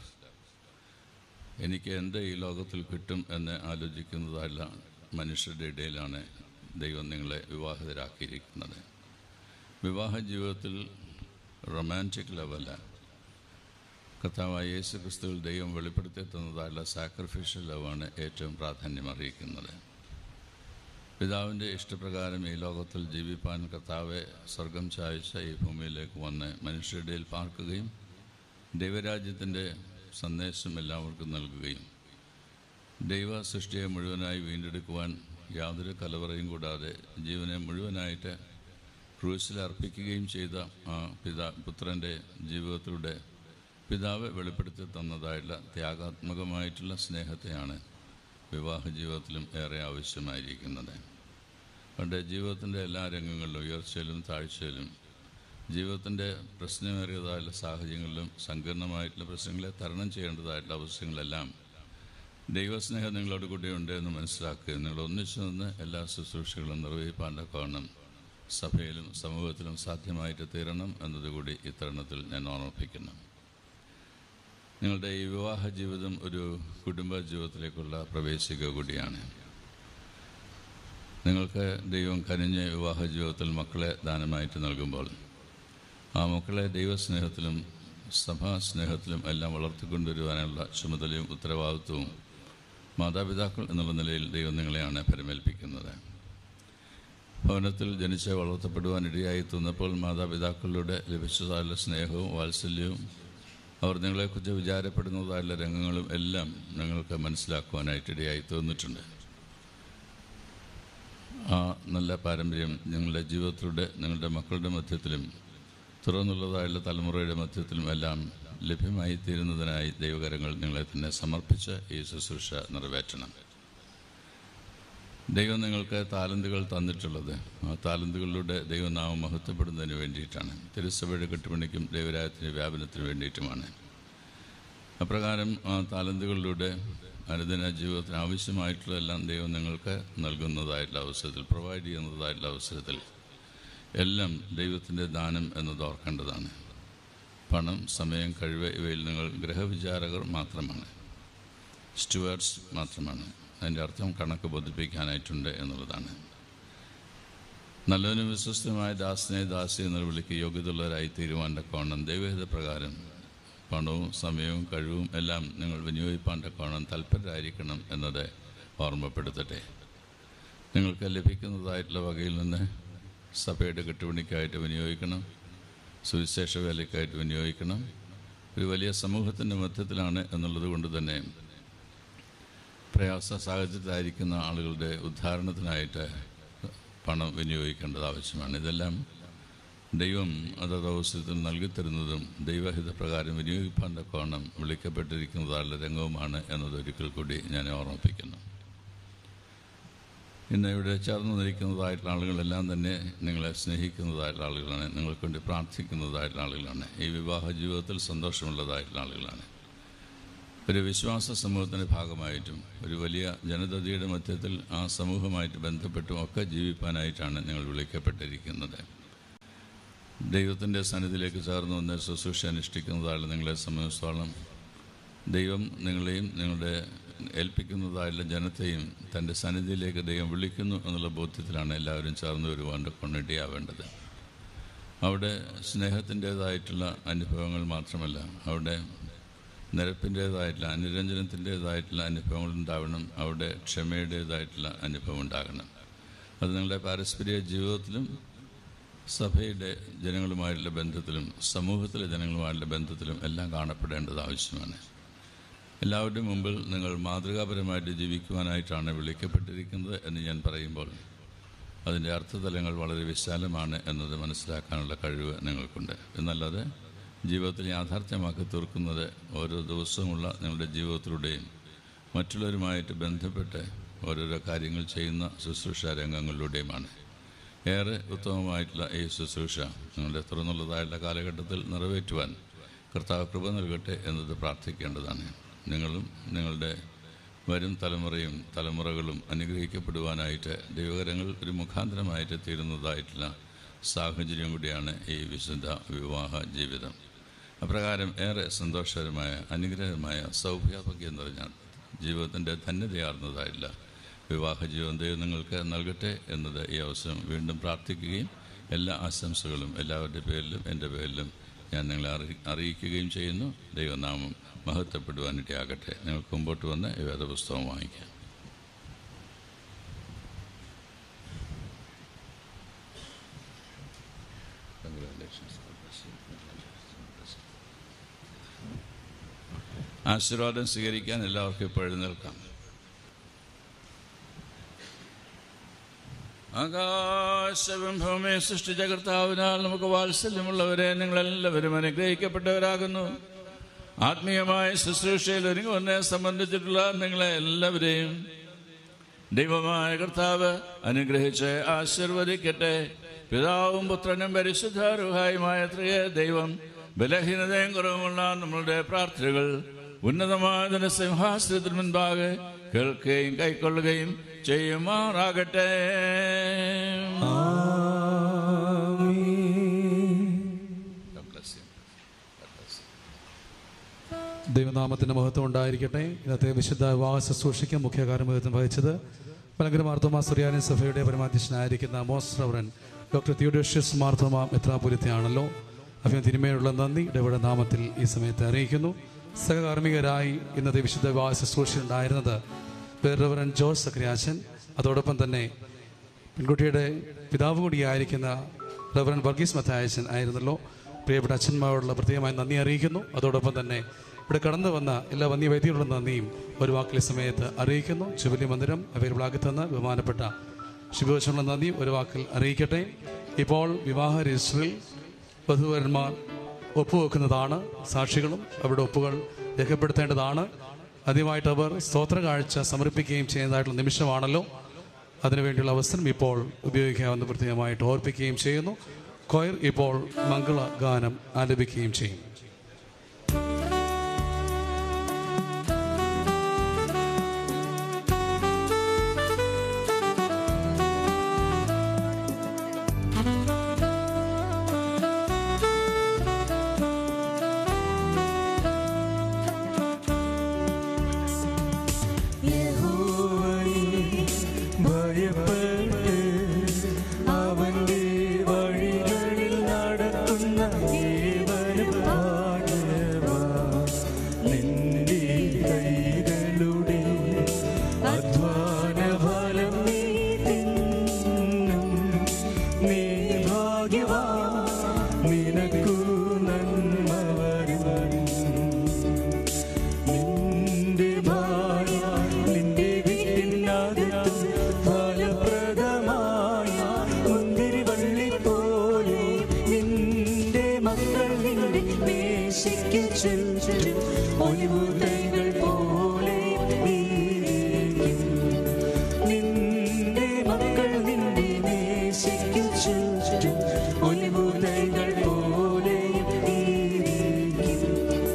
എനിക്ക് എൻ്റെ ഈ ലോകത്തിൽ കിട്ടും എന്ന് ആലോചിക്കുന്നതല്ല മനുഷ്യരുടെ ഇടയിലാണ് ദൈവം നിങ്ങളെ വിവാഹിതരാക്കിയിരിക്കുന്നത് വിവാഹ ജീവിതത്തിൽ റൊമാൻറ്റിക് ലവല്ല കർത്താവായ യേശു ക്രിസ്തുവിൽ ദൈവം വെളിപ്പെടുത്തി തന്നതായുള്ള സാക്രിഫിഷ്യൽ ലവാണ് ഏറ്റവും പ്രാധാന്യം അറിയിക്കുന്നത് പിതാവിൻ്റെ ഇഷ്ടപ്രകാരം ഈ ലോകത്തിൽ ജീവിപ്പാൻ കർത്താവെ സ്വർഗം ചായച്ച ഈ ഭൂമിയിലേക്ക് വന്ന് മനുഷ്യരുടെയിൽ പാർക്കുകയും ദൈവരാജ്യത്തിൻ്റെ സന്ദേശം എല്ലാവർക്കും നൽകുകയും ദൈവ സൃഷ്ടിയെ മുഴുവനായി വീണ്ടെടുക്കുവാൻ യാതൊരു കലവറയും കൂടാതെ ജീവനെ മുഴുവനായിട്ട് ക്രൂസിൽ അർപ്പിക്കുകയും ചെയ്ത ആ പിതാ പുത്രൻ്റെ ജീവിതത്തിലൂടെ പിതാവ് വെളിപ്പെടുത്തി തന്നതായിട്ടുള്ള ത്യാഗാത്മകമായിട്ടുള്ള സ്നേഹത്തെയാണ് വിവാഹ ജീവിതത്തിലും ഏറെ ആവശ്യമായിരിക്കുന്നത് പണ്ട് ജീവിതത്തിൻ്റെ എല്ലാ രംഗങ്ങളിലും ഉയർച്ചയിലും താഴ്ചയിലും ജീവിതത്തിൻ്റെ പ്രശ്നമേറിയതായുള്ള സാഹചര്യങ്ങളിലും സങ്കീർണമായിട്ടുള്ള പ്രശ്നങ്ങളെ തരണം ചെയ്യേണ്ടതായിട്ടുള്ള അവസരങ്ങളെല്ലാം ദൈവസ്നേഹം നിങ്ങളോട് കൂടെ ഉണ്ട് എന്ന് മനസ്സിലാക്കുക നിങ്ങൾ ഒന്നിച്ചു നിന്ന് എല്ലാ ശുശ്രൂഷകളും നിർവഹിപ്പാൻ്റെ കാരണം സഭയിലും സമൂഹത്തിലും സാധ്യമായിട്ട് തീരണം എന്നതുകൂടി ഇത്തരണത്തിൽ ഞാൻ ഓർമ്മിപ്പിക്കുന്നു നിങ്ങളുടെ ഈ വിവാഹ ജീവിതം ഒരു കുടുംബ ജീവിതത്തിലേക്കുള്ള പ്രവേശിക കൂടിയാണ് നിങ്ങൾക്ക് ദൈവം കനിഞ്ഞ വിവാഹ ജീവിതത്തിൽ മക്കളെ ദാനമായിട്ട് നൽകുമ്പോൾ ആ മക്കളെ ദൈവസ്നേഹത്തിലും സഭാസ്നേഹത്തിലും എല്ലാം വളർത്തിക്കൊണ്ടുവരുവാനുള്ള ചുമതലയും ഉത്തരവാദിത്വവും മാതാപിതാക്കൾ എന്നുള്ള നിലയിൽ ദൈവം നിങ്ങളെയാണ് പരമേൽപ്പിക്കുന്നത് ഭവനത്തിൽ ജനിച്ച് വളർത്തപ്പെടുവാൻ ഇടയായി തോന്നപ്പോൾ മാതാപിതാക്കളിലൂടെ ലഭിച്ചതായുള്ള സ്നേഹവും വാത്സല്യവും അവർ നിങ്ങളെക്കുറിച്ച് വിചാരപ്പെടുന്നതായുള്ള രംഗങ്ങളും എല്ലാം നിങ്ങൾക്ക് മനസ്സിലാക്കുവാനായിട്ട് ഇടയായി തോന്നിയിട്ടുണ്ട് ആ നല്ല പാരമ്പര്യം നിങ്ങളുടെ ജീവിതത്തിലൂടെ നിങ്ങളുടെ മക്കളുടെ മധ്യത്തിലും തുറന്നുള്ളതായുള്ള തലമുറയുടെ മധ്യത്തിലും എല്ലാം ലഭ്യമായി തീരുന്നതിനായി ദൈവകരങ്ങൾ നിങ്ങളെ തന്നെ സമർപ്പിച്ച് ഈ ശുശ്രൂഷ നിറവേറ്റണം ദൈവം നിങ്ങൾക്ക് താലന്തുകൾ തന്നിട്ടുള്ളത് ആ താലന്തുകളിലൂടെ ദൈവനാമം മഹത്വപ്പെടുന്നതിന് വേണ്ടിയിട്ടാണ് തിരുസഭയുടെ കെട്ടുപണിക്കും ദൈവരായത്തിൻ്റെ വ്യാപനത്തിന് വേണ്ടിയിട്ടുമാണ് അപ്രകാരം ആ താലന്തുകളിലൂടെ അനുദിന ജീവിതത്തിന് ആവശ്യമായിട്ടുള്ളതെല്ലാം ദൈവം നിങ്ങൾക്ക് നൽകുന്നതായിട്ടുള്ള അവസരത്തിൽ പ്രൊവൈഡ് ചെയ്യുന്നതായിട്ടുള്ള അവസരത്തിൽ എല്ലാം ദൈവത്തിൻ്റെ ദാനം എന്നത് ഓർക്കേണ്ടതാണ് പണം സമയം കഴിവ് ഇവയിൽ നിങ്ങൾ ഗ്രഹവിചാരകർ മാത്രമാണ് സ്റ്റുവേർഡ്സ് മാത്രമാണ് അതിൻ്റെ അർത്ഥം കണക്ക് ബോധിപ്പിക്കാനായിട്ടുണ്ട് എന്നുള്ളതാണ് നല്ലവനും വിശ്വസ്തമായ ദാസനെ ദാസി എന്ന് വിളിക്ക് യോഗ്യതയുള്ളവരായി തീരുവാൻ്റെ കോണം ദൈവഹിത പ്രകാരം പണവും സമയവും കഴിവും എല്ലാം നിങ്ങൾ വിനിയോഗിപ്പാൻ്റെ കോണം തൽപരരായിരിക്കണം എന്നത് ഓർമ്മപ്പെടുത്തട്ടെ നിങ്ങൾക്ക് ലഭിക്കുന്നതായിട്ടുള്ള വകയിൽ നിന്ന് സഭയുടെ കെട്ടുപണിക്കായിട്ട് വിനിയോഗിക്കണം സുവിശേഷ വേലയ്ക്കായിട്ട് വിനിയോഗിക്കണം ഒരു വലിയ സമൂഹത്തിൻ്റെ മധ്യത്തിലാണ് എന്നുള്ളത് കൊണ്ട് തന്നെ പ്രയാസ സാഹചര്യത്തിലായിരിക്കുന്ന ആളുകളുടെ ഉദ്ധാരണത്തിനായിട്ട് പണം വിനിയോഗിക്കേണ്ടത് ആവശ്യമാണ് ഇതെല്ലാം ദൈവം അതത് അവസരത്തിൽ നൽകിത്തരുന്നതും ദൈവഹിത പ്രകാരം വിനിയോഗിപ്പാൻ്റെ കോണം വിളിക്കപ്പെട്ടിരിക്കുന്നതായുള്ള രംഗവുമാണ് എന്നത് ഒരിക്കൽ കൂടി ഞാൻ ഓർമ്മിപ്പിക്കുന്നു ഇന്ന് ഇവിടെ ചേർന്ന് നിൽക്കുന്നതായിട്ടുള്ള ആളുകളെല്ലാം തന്നെ നിങ്ങളെ സ്നേഹിക്കുന്നതായിട്ടുള്ള ആളുകളാണ് നിങ്ങൾക്ക് വേണ്ടി പ്രാർത്ഥിക്കുന്നതായിട്ടുള്ള ആളുകളാണ് ഈ വിവാഹ ജീവിതത്തിൽ സന്തോഷമുള്ളതായിട്ടുള്ള ആളുകളാണ് ഒരു വിശ്വാസ സമൂഹത്തിൻ്റെ ഭാഗമായിട്ടും ഒരു വലിയ ജനതയുടെ മധ്യത്തിൽ ആ സമൂഹമായിട്ട് ബന്ധപ്പെട്ടും ഒക്കെ ജീവിപ്പാനായിട്ടാണ് നിങ്ങൾ വിളിക്കപ്പെട്ടിരിക്കുന്നത് ദൈവത്തിൻ്റെ സന്നിധിയിലേക്ക് ചേർന്ന് വന്ന് ശുശ്രൂഷ അനുഷ്ഠിക്കുന്നതായുള്ള നിങ്ങളെ സംബന്ധിച്ചിടത്തോളം ദൈവം നിങ്ങളെയും നിങ്ങളുടെ ഏൽപ്പിക്കുന്നതായുള്ള ജനത്തെയും തൻ്റെ സന്നിധിയിലേക്ക് ദൈവം വിളിക്കുന്നു എന്നുള്ള ബോധ്യത്തിലാണ് എല്ലാവരും ചേർന്ന് വരുവാണ്ട് കൊണ്ടിടയാവേണ്ടത് അവിടെ സ്നേഹത്തിൻ്റേതായിട്ടുള്ള അനുഭവങ്ങൾ മാത്രമല്ല അവിടെ നിരപ്പിൻ്റേതായിട്ടുള്ള അനുരഞ്ജനത്തിൻ്റേതായിട്ടുള്ള അനുഭവങ്ങൾ ഉണ്ടാവണം അവിടെ ക്ഷമയുടേതായിട്ടുള്ള അനുഭവം ഉണ്ടാകണം അത് നിങ്ങളുടെ പാരസ്പര്യ ജീവിതത്തിലും സഭയുടെ ജനങ്ങളുമായിട്ടുള്ള ബന്ധത്തിലും സമൂഹത്തിലെ ജനങ്ങളുമായിട്ടുള്ള ബന്ധത്തിലും എല്ലാം കാണപ്പെടേണ്ടത് ആവശ്യമാണ് എല്ലാവരുടെയും മുമ്പിൽ നിങ്ങൾ മാതൃകാപരമായിട്ട് ജീവിക്കുവാനായിട്ടാണ് വിളിക്കപ്പെട്ടിരിക്കുന്നത് എന്ന് ഞാൻ പറയുമ്പോൾ അതിൻ്റെ അർത്ഥതലങ്ങൾ വളരെ വിശാലമാണ് എന്നത് മനസ്സിലാക്കാനുള്ള കഴിവ് നിങ്ങൾക്കുണ്ട് എന്നല്ലാതെ ജീവിതത്തിൽ യാഥാർത്ഥ്യമാക്കി തീർക്കുന്നത് ഓരോ ദിവസവുമുള്ള നിങ്ങളുടെ ജീവിതത്തിലൂടെയും മറ്റുള്ളവരുമായിട്ട് ബന്ധപ്പെട്ട് ഓരോരോ കാര്യങ്ങൾ ചെയ്യുന്ന ശുശ്രൂഷ രംഗങ്ങളിലൂടെയുമാണ് ഏറെ ഉത്തമമായിട്ടുള്ള ഈ ശുശ്രൂഷ നിങ്ങളുടെ തുറന്നുള്ളതായിട്ടുള്ള കാലഘട്ടത്തിൽ നിറവേറ്റുവാൻ കർത്താവ് കൃപ നൽകട്ടെ എന്നത് പ്രാർത്ഥിക്കേണ്ടതാണ് നിങ്ങളും നിങ്ങളുടെ വരും തലമുറയും തലമുറകളും അനുഗ്രഹിക്കപ്പെടുവാനായിട്ട് ദൈവകരങ്ങൾ ഒരു മുഖാന്തരമായിട്ട് തീരുന്നതായിട്ടുള്ള സാഹചര്യം കൂടിയാണ് ഈ വിശുദ്ധ വിവാഹ ജീവിതം അപ്രകാരം ഏറെ സന്തോഷകരമായ അനുഗ്രഹമായ സൗഭാഗ്യം നിറഞ്ഞ ജീവിതത്തിൻ്റെ ധന്യതയാർന്നതായില്ല വിവാഹ ജീവിതം ദൈവം നിങ്ങൾക്ക് നൽകട്ടെ എന്നത് ഈ അവസരം വീണ്ടും പ്രാർത്ഥിക്കുകയും എല്ലാ ആശംസകളും എല്ലാവരുടെ പേരിലും എൻ്റെ പേരിലും ഞാൻ നിങ്ങളെ അറി അറിയിക്കുകയും ചെയ്യുന്നു ദൈവനാമം മഹത്വപ്പെടുവാനിടയാകട്ടെ നിങ്ങൾക്ക് മുമ്പോട്ട് വന്ന് ഈ വേദപുസ്തകം വാങ്ങിക്കാം ആശീർവാദം സ്വീകരിക്കാൻ എല്ലാവർക്കും ഇപ്പോൾ എഴുന്നേൽക്കാം ആകാശവും ഭൂമിയും സൃഷ്ടിച്ച കർത്താവിനാൽ നമുക്ക് വാത്സല്യമുള്ളവരെ നിങ്ങളെല്ലാവരും അനുഗ്രഹിക്കപ്പെട്ടവരാകുന്നു ആത്മീയമായ ശുശ്രൂഷയിൽ ഒരുങ്ങുവന്നെ സംബന്ധിച്ചിട്ടുള്ള നിങ്ങളെ എല്ലാവരെയും ദൈവമായ കർത്താവ് അനുഗ്രഹിച്ച് ആശീർവദിക്കട്ടെ പിതാവും പുത്രനും പരിശുദ്ധാരുഹായുമായ ത്രിയ ദൈവം ബലഹീനതയും കുറവുമുള്ള നമ്മളുടെ പ്രാർത്ഥനകൾ ഉന്നതമായ സിംഹാസനത്തിന് മുൻപാകെ കേൾക്കുകയും കൈക്കൊള്ളുകയും ചെയ്യുമാറാകട്ടെ ദൈവനാമത്തിൻ്റെ മഹത്വം ഉണ്ടായിരിക്കട്ടെ ഇന്നത്തെ വിശുദ്ധ വിവാഹ ശുശ്രൂഷയ്ക്ക് മുഖ്യ കാർമ്മികത്വം വഹിച്ചത് മലങ്കര മാർത്തോമ സുറിയാനി സഭയുടെ പരമാധ്യക്ഷനായിരിക്കുന്ന most reverend doctor Theodosius Marthoma മെത്രാപുരത്തെയാണല്ലോ അഭിയം തിരുമേനുള്ള നന്ദി ഇടപെട നാമത്തിൽ ഈ സമയത്ത് അറിയിക്കുന്നു സഹകാർമ്മികരായി ഇന്നത്തെ വിശുദ്ധ വിവാഹ ശുശ്രൂഷ ഉണ്ടായിരുന്നത് റവറൻ ജോസ് സക്രിയാച്ചൻ അതോടൊപ്പം തന്നെ പെൺകുട്ടിയുടെ പിതാവ് കൂടിയായിരിക്കുന്ന റവറൻ വർഗീസ് മത്തായച്ചൻ ആയിരുന്നല്ലോ പ്രിയപ്പെട്ട അച്ഛന്മാരോടുള്ള പ്രത്യേകമായി നന്ദി അറിയിക്കുന്നു അതോടൊപ്പം തന്നെ ഇവിടെ കടന്നു വന്ന എല്ലാ വന്യവൈദ്യരുടെ നന്ദിയും ഒരു വാക്കിലെ സമയത്ത് അറിയിക്കുന്നു ജുബലി മന്ദിരം അവൈലബിൾ ആക്കി തന്ന ബഹുമാനപ്പെട്ട ശുഭവശമുള്ള നന്ദി ഒരു വാക്കിൽ അറിയിക്കട്ടെ ഇപ്പോൾ വിവാഹ രജിസ്റ്ററിൽ വധുവരന്മാർ ഒപ്പുവെക്കുന്നതാണ് സാക്ഷികളും അവരുടെ ഒപ്പുകൾ രേഖപ്പെടുത്തേണ്ടതാണ് ആദ്യമായിട്ട് അവർ സ്തോത്ര കാഴ്ച സമർപ്പിക്കുകയും ചെയ്യുന്നതായിട്ടുള്ള നിമിഷമാണല്ലോ അതിനുവേണ്ടിയുള്ള അവസരം ഇപ്പോൾ ഉപയോഗിക്കാമെന്ന് പ്രത്യേകമായിട്ട് ഓർപ്പിക്കുകയും ചെയ്യുന്നു കൊയർ ഇപ്പോൾ മംഗള ഗാനം ആലപിക്കുകയും ചെയ്യും ഭയപ്പെട്ട് അവന്റെ വഴികളിൽ നടക്കുന്ന ഏവനും ഭാഗ്യവാൻ. നിന്റെ കൈകളുടെ അധ്വാന ഫലം നീ തിന്നും. നീ ഭാഗ്യവാൻ. നിനക്കു നന്മ വരും നിന്റെ ഭാര്യ നിന്റെ വീട്ടിനകത്തും ഫലപ്രദമായ മുന്തിരിവള്ളി പോലെ നിന്റെ മക്കൾ നിന്റെ മേശയ്ക്ക് ചുറ്റും ഒലിവുതൈകൾ പോലെ ഇരിക്കും. നിന്റെ മക്കൾ നിന്റെ മേശയ്ക്ക് ചുറ്റും ഒലിവുതൈകൾ പോലെ ഇരിക്കും.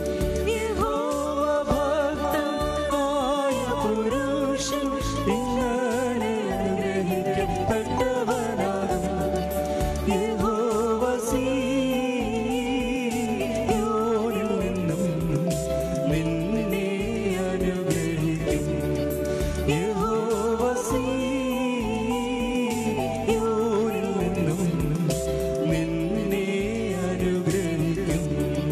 യഹോവഭക്തനായ പുരുഷൻ ഇങ്ങനെ അനുഗ്രഹിക്കപ്പെട്ടവനാകും. യഹോവ സീയോനിൽ നിന്നും നിന്നെ അനുഗ്രഹിക്കും. യഹോവ സീയോനിൽ നിന്നും നിന്നെ അനുഗ്രഹിക്കും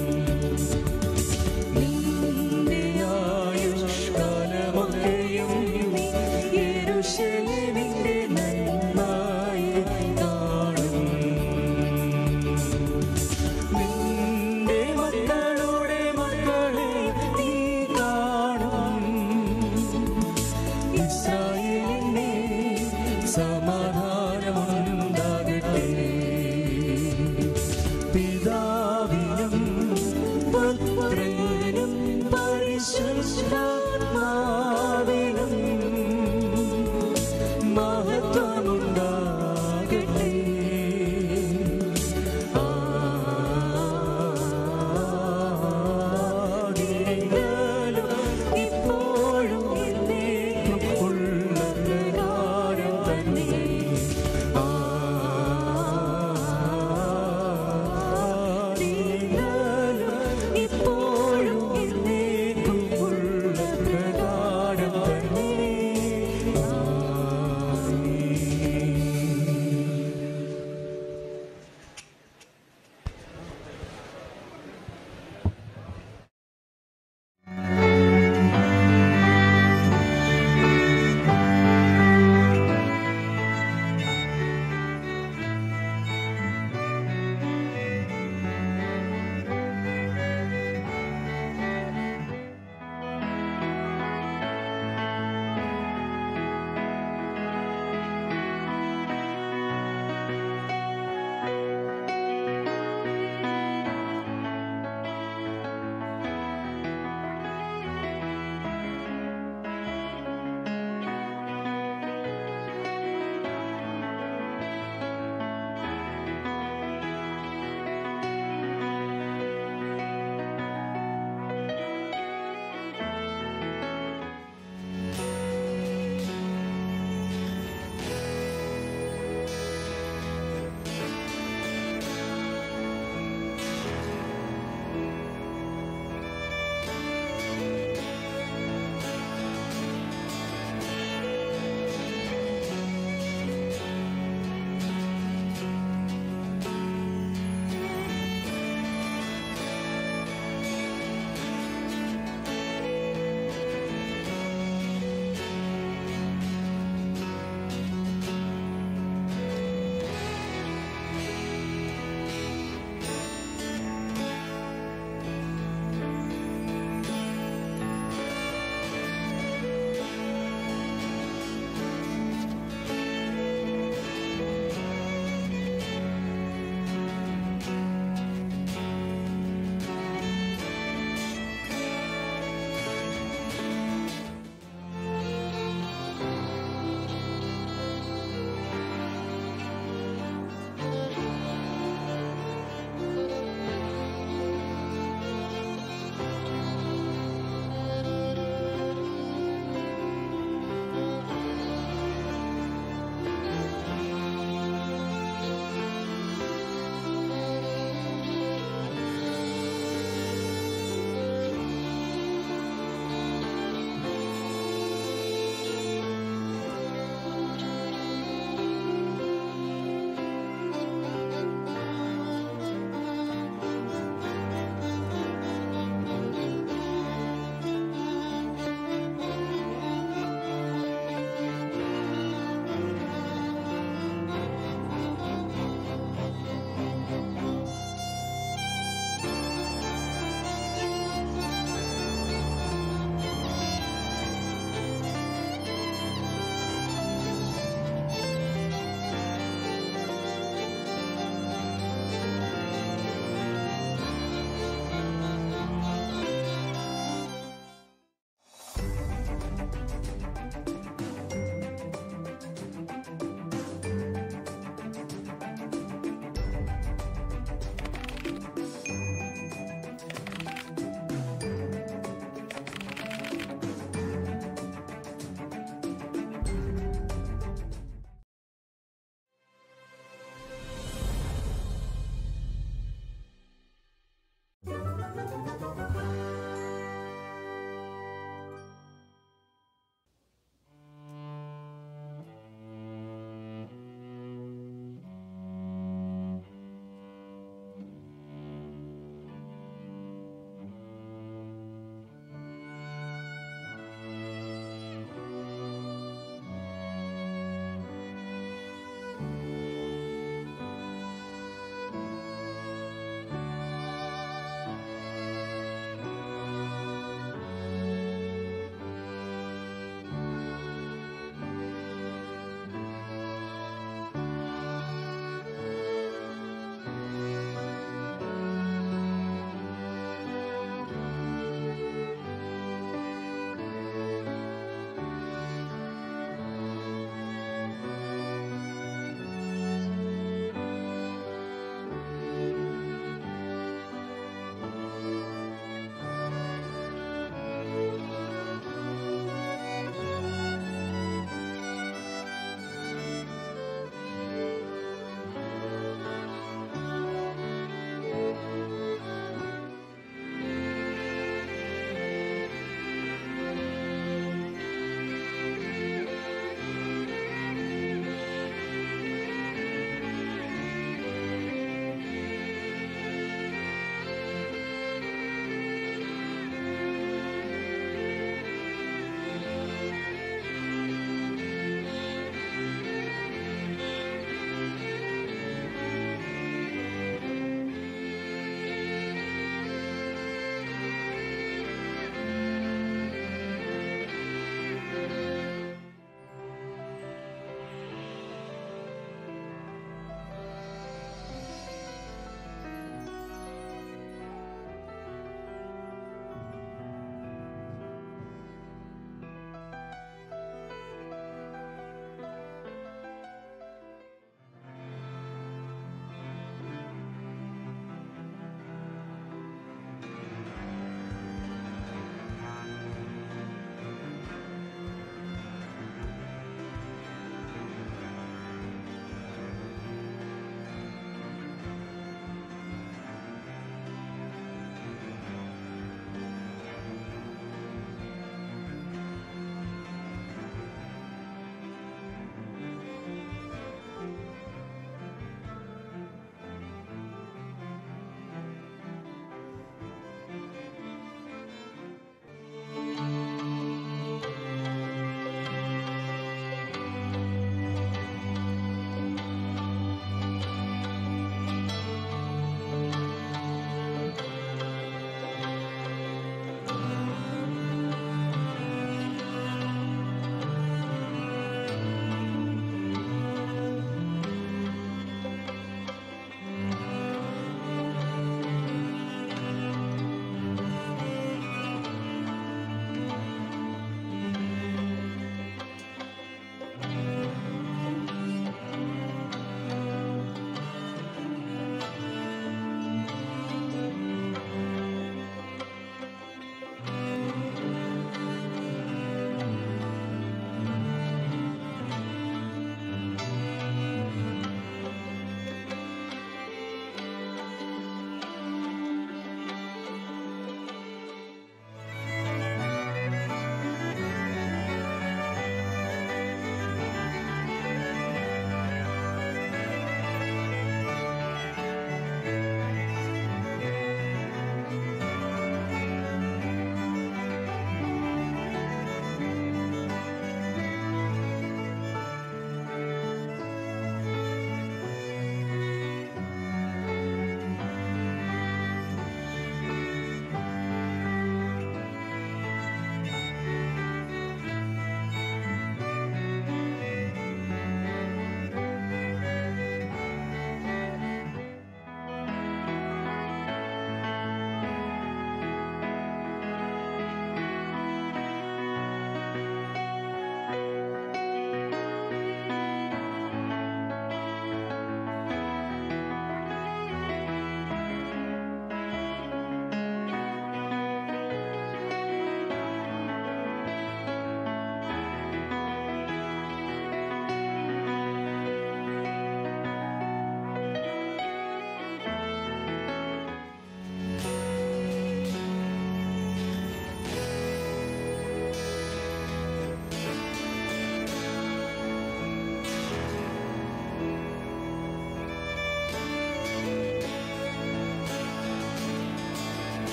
നിന്റെ ആയുഷ്കാലമൊക്കെയും യെരൂശലേമിന്റെ നന്മയെ കാണും. നിന്റെ മക്കളുടെ മക്കളെ നീ കാണും. ഇസ്രായേലിനെ സമാധാനമുണ്ടാകട്ടെ പിതാവിനും പുത്രനും പരിശുദ്ധാത്മാവിനും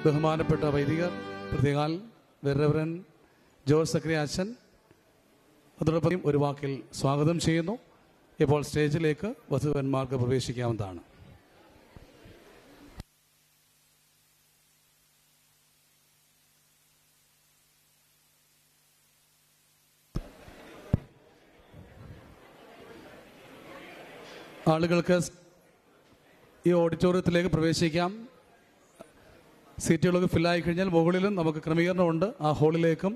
ബഹുമാനപ്പെട്ട വൈദികർ പ്രത്യേകാൽ വെറവരൻ ജോസ് സക്രിയ അച്ഛൻ അതോടൊപ്പം ഒരു വാക്കിൽ സ്വാഗതം ചെയ്യുന്നു ഇപ്പോൾ സ്റ്റേജിലേക്ക് വധുവന്മാർക്ക് പ്രവേശിക്കാവുന്നതാണ് ആളുകൾക്ക് ഈ ഓഡിറ്റോറിയത്തിലേക്ക് പ്രവേശിക്കാം സീറ്റുകളൊക്കെ ഫില്ലായി കഴിഞ്ഞാൽ മുകളിലും നമുക്ക് ക്രമീകരണമുണ്ട് ആ ഹാളിലേക്കും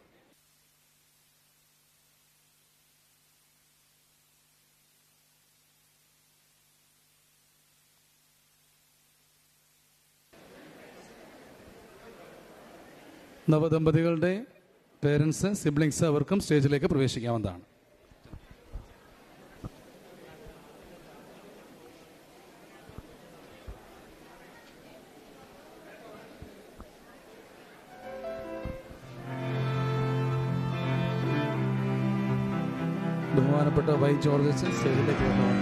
നവദമ്പതികളുടെ പേരൻസ് സിബ്ലിങ്സ് അവർക്കും സ്റ്റേജിലേക്ക് പ്രവേശിക്കാവുന്നതാണ് ബഹുമാനപ്പെട്ട വൈ ജോർജ് അച്ഛൻ സ്റ്റേജിലേക്ക് വന്നുകൊണ്ട്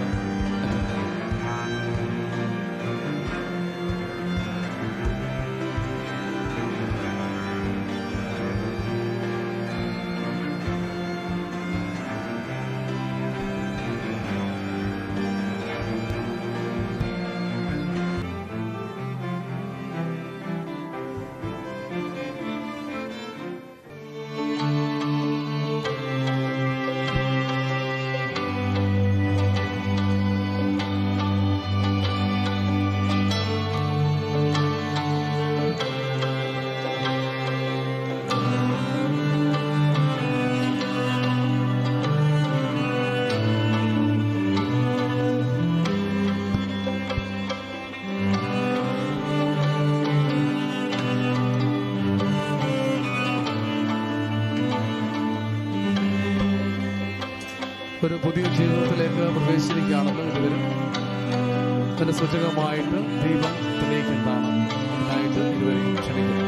ഒരു പുതിയ ജീവിതത്തിലേക്ക് പ്രവേശിച്ചിരിക്കുകയാണല്ലോ ഇതുവരും അതിന്റെ സൂചകമായിട്ട് ദീപം തെളിയിക്കുന്നതാണ് അതിനായിട്ട് ഇതുവരെയും ക്ഷണിക്കുന്നു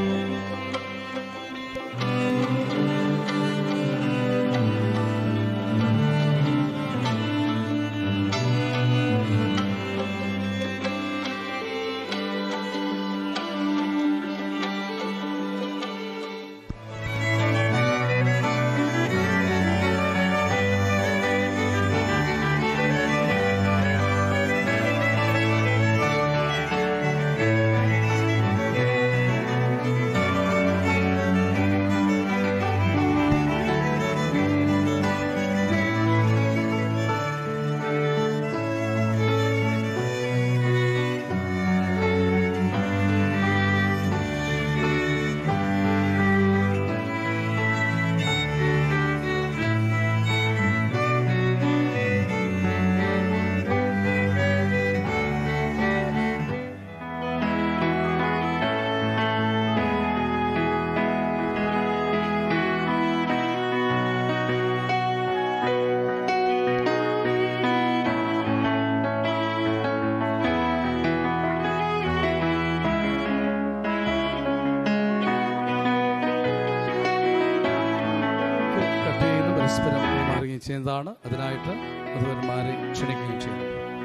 കട്ട് ചെയ്യുന്ന പരസ്പരം കൈമാറുകയും ചെയ്യുന്നതാണ് അതിനായിട്ട് വധുവന്മാരെ ക്ഷണിക്കുകയും ചെയ്യുന്നു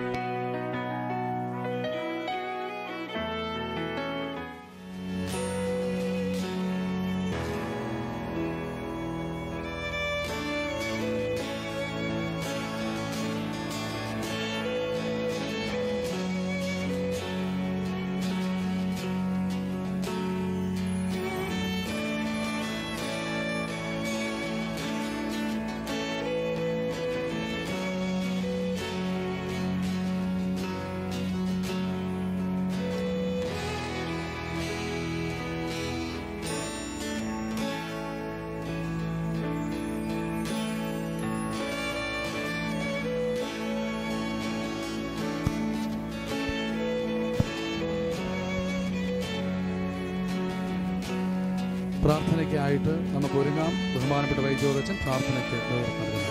പ്രാർത്ഥനയ്ക്കായിട്ട് നമുക്ക് ഒരുങ്ങാം ബഹുമാനപ്പെട്ട വൈദ്യോദച്ചൻ പ്രാർത്ഥനയ്ക്ക് നേതൃത്വം നൽകുന്നു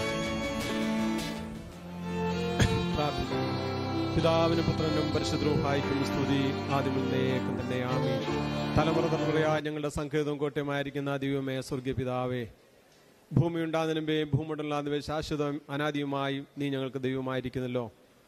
പ്രാർത്ഥിക്കുന്നു പിതാവിനും പുത്രനും പരിശുദ്ധരൂഹായിക്കും സ്തുതി ആദ്യമുന്നേക്കും തന്നെ ആമി തലമുറ തലമുറയായി ഞങ്ങളുടെ സങ്കേതവും കോട്ടയമായിരിക്കുന്ന ദൈവമേ സ്വർഗീയ പിതാവേ ഭൂമി ഉണ്ടാകുന്നതിനുമ്പേ ഭൂമുണ്ടാകുന്നവേ ശാശ്വതം അനാദിയുമായി നീ ഞങ്ങൾക്ക് ദൈവമായിരിക്കുന്നല്ലോ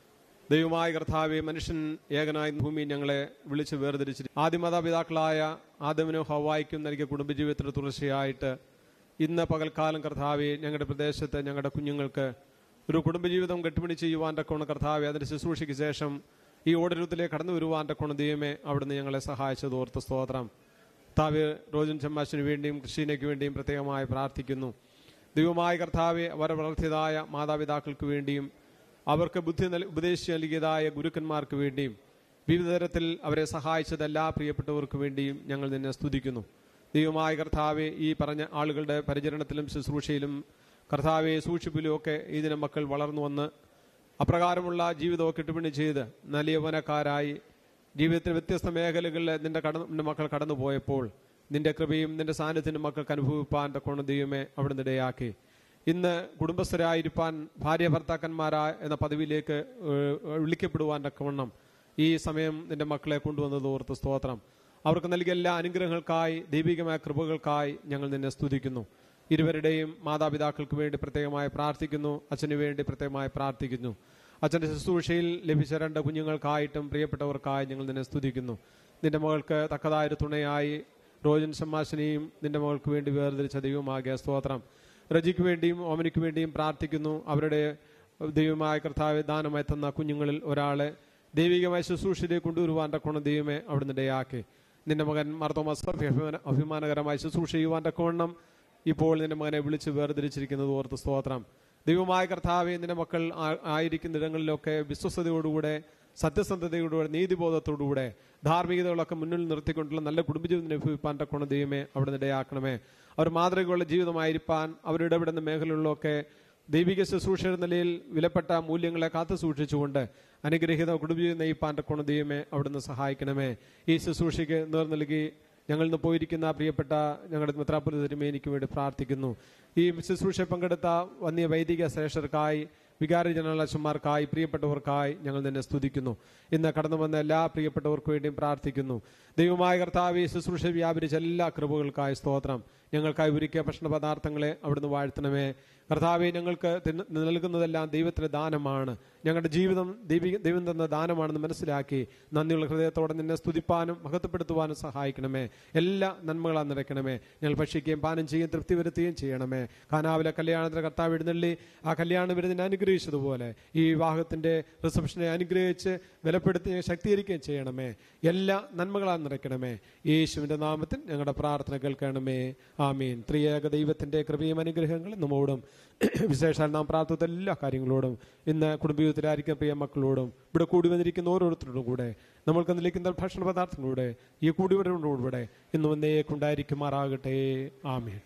ദൈവമായ കർത്താവെ മനുഷ്യൻ ഏകനായി ഭൂമി ഞങ്ങളെ വിളിച്ച് വേർതിരിച്ചു ആദ്യ മാതാപിതാക്കളായ ആദമിനും ഹവായിക്കും നൽകിയ കുടുംബജീവിതത്തിന് തുടർച്ചയായിട്ട് ഇന്ന് പകൽക്കാലം കർത്താവെ ഞങ്ങളുടെ പ്രദേശത്ത് ഞങ്ങളുടെ കുഞ്ഞുങ്ങൾക്ക് ഒരു കുടുംബജീവിതം കെട്ടുപണി ചെയ്യുവാൻ്റെ കോണ കർത്താവെ അതിൻ്റെ ശുശ്രൂഷയ്ക്ക് ശേഷം ഈ ഓടരൂത്തിലേക്ക് കടന്നു വരുവാൻ്റെ കോണ ദൈവമേ അവിടുന്ന് ഞങ്ങളെ സഹായിച്ചത് ഓർത്ത് സ്തോത്രം കർത്താവ് റോജൻ ചമ്മാശിന് വേണ്ടിയും കൃഷീനയ്ക്ക് വേണ്ടിയും പ്രത്യേകമായി പ്രാർത്ഥിക്കുന്നു ദൈവമായ കർത്താവെ അവരെ വളർത്തിയതായ മാതാപിതാക്കൾക്ക് വേണ്ടിയും അവർക്ക് ബുദ്ധി നൽ ഉപദേശിച്ച് നൽകിയതായ ഗുരുക്കന്മാർക്ക് വേണ്ടിയും വിവിധ തരത്തിൽ അവരെ സഹായിച്ചത് എല്ലാ പ്രിയപ്പെട്ടവർക്ക് വേണ്ടിയും ഞങ്ങൾ നിന്നെ സ്തുതിക്കുന്നു ദൈവമായ കർത്താവെ ഈ പറഞ്ഞ ആളുകളുടെ പരിചരണത്തിലും ശുശ്രൂഷയിലും കർത്താവെ സൂക്ഷിപ്പിലും ഒക്കെ ഇതിന് മക്കൾ വളർന്നു വന്ന് അപ്രകാരമുള്ള ജീവിതമൊക്കെ ഇട്ടുപിണി ചെയ്ത് നല്ല യൗവനക്കാരായി ജീവിതത്തിൽ വ്യത്യസ്ത മേഖലകളിൽ നിന്റെ കടന്നു നിന്റെ മക്കൾ കടന്നു പോയപ്പോൾ നിന്റെ കൃപയും നിന്റെ സാന്നിധ്യത്തിനും മക്കൾക്ക് അനുഭവിപ്പാൻ തക്കോണ ദൈവമേ അവിടുന്ന് ഇടയാക്കി ഇന്ന് കുടുംബസ്ഥരായിരിക്കാൻ ഭാര്യ ഭർത്താക്കന്മാരായ എന്ന പദവിയിലേക്ക് ഏഹ്, വിളിക്കപ്പെടുവാൻ തക്കവണ്ണം ഈ സമയം നിന്റെ മക്കളെ കൊണ്ടുവന്നത് ഓർത്ത് സ്തോത്രം അവർക്ക് നൽകിയ എല്ലാ അനുഗ്രഹങ്ങൾക്കായി ദൈവികമായ കൃപകൾക്കായി ഞങ്ങൾ നിന്നെ സ്തുതിക്കുന്നു ഇരുവരുടെയും മാതാപിതാക്കൾക്ക് വേണ്ടി പ്രത്യേകമായി പ്രാർത്ഥിക്കുന്നു അച്ഛന് വേണ്ടി പ്രത്യേകമായി പ്രാർത്ഥിക്കുന്നു അച്ഛൻ്റെ ശുശ്രൂഷയിൽ ലഭിച്ച രണ്ട് കുഞ്ഞുങ്ങൾക്കായിട്ടും പ്രിയപ്പെട്ടവർക്കായി ഞങ്ങൾ നിന്നെ സ്തുതിക്കുന്നു നിന്റെ മകൾക്ക് തക്കതായൊരു തുണയായി റോജൻ സമ്മാശനെയും നിന്റെ മകൾക്ക് വേണ്ടി വേർതിരിച്ച ദൈവമാകിയ സ്തോത്രം റജിക്ക് വേണ്ടിയും ഓമനിക്ക് വേണ്ടിയും പ്രാർത്ഥിക്കുന്നു അവരുടെ ദൈവമായ കർത്താവ് ദാനമായി തന്ന കുഞ്ഞുങ്ങളിൽ ഒരാളെ ദൈവികമായ ശുശ്രൂഷയിലേക്ക് കൊണ്ടുവരുവാൻ തക്കോണം ദൈവമേ അവിടുന്ന് ഇടയാക്കി നിന്റെ മകൻ മർത്തോമസ് അഭിമാന അഭിമാനകരമായി ശുശ്രൂഷ ചെയ്യുവാൻ തക്കവണ്ണം ഇപ്പോൾ നിന്റെ മകനെ വിളിച്ച് വേർതിരിച്ചിരിക്കുന്നത് ഓർത്ത് സ്തോത്രം ദൈവമായ കർത്താവെ നിന്റെ മക്കൾ ആ- ആയിരിക്കുന്ന ഇടങ്ങളിലൊക്കെ വിശ്വസതയോടുകൂടെ സത്യസന്ധതയോടുകൂടെ നീതിബോധത്തോടുകൂടെ ധാർമ്മികതകളൊക്കെ മുന്നിൽ നിർത്തിക്കൊണ്ടുള്ള നല്ല കുടുംബജീവിതം അനുഭവിപ്പാൻ തക്കോണം ദൈവമേ അവിടെ ഇടയാക്കണമേ അവർ മാതൃകയുള്ള ജീവിതമായിരിക്കാൻ അവരിടപെടുന്ന മേഖലകളിലൊക്കെ ദൈവിക ശുശ്രൂഷ എന്ന നിലയിൽ വിലപ്പെട്ട മൂല്യങ്ങളെ കാത്തു സൂക്ഷിച്ചുകൊണ്ട് അനുഗ്രഹീത കുടുംബജീവിതം നയിപ്പാൻ തക്കോണം ദൈവമേ അവിടുന്ന് സഹായിക്കണമേ ഈ ശുശ്രൂഷയ്ക്ക് നേർ നൽകി ഞങ്ങൾ ഇന്ന് പോയിരിക്കുന്ന പ്രിയപ്പെട്ട ഞങ്ങളുടെ മിത്രാപുര തിരുമേനിക്ക് വേണ്ടി പ്രാർത്ഥിക്കുന്നു ഈ ശുശ്രൂഷ പങ്കെടുത്ത വന്യ വൈദിക ശ്രേഷ്ഠർക്കായി വികാരി ജനറൽ അച്ഛന്മാർക്കായി പ്രിയപ്പെട്ടവർക്കായി ഞങ്ങൾ നിന്നെ സ്തുതിക്കുന്നു ഇന്ന് കടന്നു വന്ന എല്ലാ പ്രിയപ്പെട്ടവർക്കു വേണ്ടിയും പ്രാർത്ഥിക്കുന്നു ദൈവമായ കർത്താവ് ഈ ശുശ്രൂഷ വ്യാപരിച്ച എല്ലാ കൃപകൾക്കായി സ്തോത്രം ഞങ്ങൾക്കായി ഒരുക്കിയ ഭക്ഷണ പദാർത്ഥങ്ങളെ അവിടുന്ന് വാഴ്ത്തണമേ കർത്താവെ ഞങ്ങൾക്ക് തിന്ന- നൽകുന്നതെല്ലാം ദൈവത്തിന്റെ ദാനമാണ് ഞങ്ങളുടെ ജീവിതം ദൈവിക ദൈവം തന്ന ദാനമാണെന്ന് മനസ്സിലാക്കി നന്ദിയുള്ള ഹൃദയത്തോടെ നിന്നെ സ്തുതിപ്പാനും മഹത്വപ്പെടുത്തുവാനും സഹായിക്കണമേ എല്ലാ നന്മകളാൽ നിറയ്ക്കണമേ ഞങ്ങൾ ഭക്ഷിക്കുകയും പാനം ചെയ്യുകയും തൃപ്തി വരുത്തുകയും ചെയ്യണമേ കാനാവിലെ കല്യാണത്തിന് കർത്താവ് എഴുന്നള്ളി ആ കല്യാണ വിരുന്നിനെ അനുഗ്രഹിച്ചതുപോലെ ഈ വിവാഹത്തിന്റെ റിസപ്ഷനെ അനുഗ്രഹിച്ച് ബലപ്പെടുത്തുകയും ശക്തീകരിക്കുകയും ചെയ്യണമേ എല്ലാ നന്മകളാൽ നിറയ്ക്കണമേ യേശുവിന്റെ നാമത്തിൽ ഞങ്ങളുടെ പ്രാർത്ഥന കേൾക്കണമേ ആമീൻ ത്രിയേക ദൈവത്തിന്റെ കൃപയും അനുഗ്രഹങ്ങളും നമ്മോടും വിശേഷാൽ നാം പ്രാർത്ഥിച്ച എല്ലാ കാര്യങ്ങളോടും ഇന്ന് കുടുംബജീവിതത്തിലായിരിക്കുന്ന പ്രിയ മക്കളോടും ഇവിടെ കൂടി വന്നിരിക്കുന്ന ഓരോരുത്തരോടും കൂടെ നമ്മൾക്ക് നിലയ്ക്കുന്ന ഭക്ഷണ പദാർത്ഥങ്ങളുടെ ഈ കൂടിവരോടുകൂടെ ഇന്ന് വന്നേക്കുണ്ടായിരിക്കുമാറാകട്ടെ ആമീൻ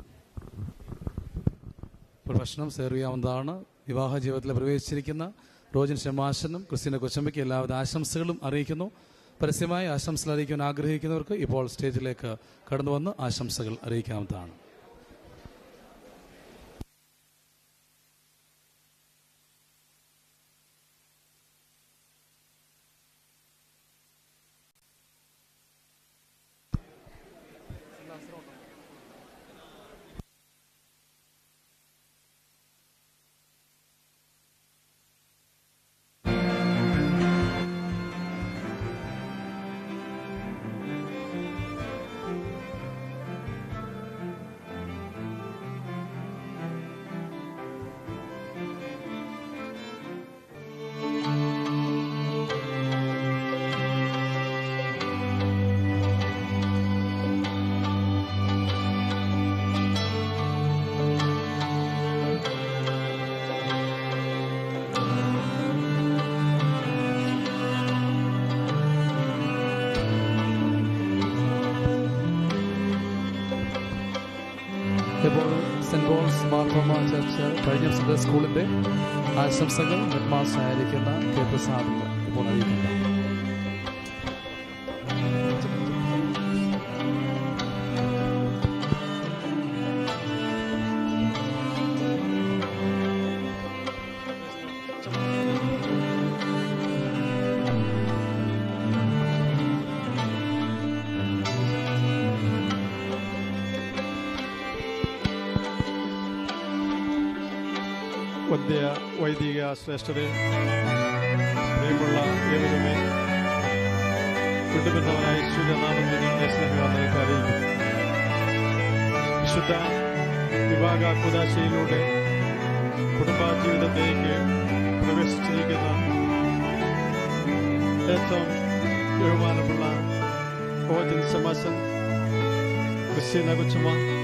പ്രശ്നം സേറിയാവുന്നതാണ് വിവാഹ ജീവിതത്തിൽ പ്രവേശിച്ചിരിക്കുന്ന റോജൻ ഷമാശനും ക്രിസ്ത്യന കൊച്ചമ്മയ്ക്ക് എല്ലാവിധ ആശംസകളും അറിയിക്കുന്നു പരസ്യമായി ആശംസകൾ അറിയിക്കാൻ ആഗ്രഹിക്കുന്നവർക്ക് ഇപ്പോൾ സ്റ്റേജിലേക്ക് കടന്നു വന്ന് ആശംസകൾ അറിയിക്കാവുന്നതാണ് ഇപ്പോൾ സെന്റ് പോൾസ് മാർത്തോമ ചർച്ച് കഴിഞ്ഞ ദിവസത്തെ സ്കൂളിന്റെ ആശംസകൾ ഹെഡ്മാസ്റ്റർ ആയിരിക്കുന്ന കെ പ്രസാദിന് ഇപ്പോൾ അറിയിക്കുന്നു വന്ധ്യ വൈദിക ശ്രേഷ്ഠരെ പ്രിയമുള്ള ഏവരുമേ വിട്ടുപിന്നവനായ സൂര്യനാമത്തിൽ നിന്നെ സ്നേഹവാദനത്തെ അറിയിക്കുന്നു വിശുദ്ധ വിവാഹ കുദാശയിലൂടെ കുടുംബ ജീവിതത്തിലേക്ക് പ്രവേശിച്ചിരിക്കുന്ന ഏറ്റവും ബഹുമാനമുള്ള ഓജൻ സമാസൻ ക്രിസ്ത്യന കൊച്ചുമ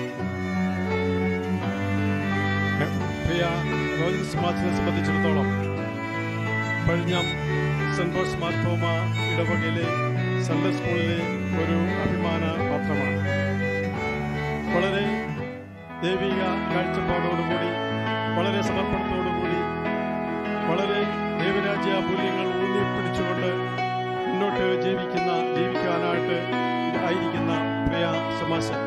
പ്രിയ ഓജൻ സമാജത്തിനെ സംബന്ധിച്ചിടത്തോളം പഴിഞ്ഞം സെന്റ് പോൾസ് മാർത്തോമ ഇടവകയിലെ സൺഡേ സ്കൂളിലെ ഒരു അഭിമാന പാത്രമാണ് വളരെ ദൈവിക കാഴ്ചപ്പാടോടുകൂടി വളരെ സമർപ്പണത്തോടുകൂടി വളരെ ദൈവരാജ്യ മൂല്യങ്ങൾ ഊന്നിപ്പിടിച്ചുകൊണ്ട് മുന്നോട്ട് ജീവിക്കുന്ന ജീവിക്കാനായിട്ട് ആയിരിക്കുന്ന പ്രിയ സമാസൻ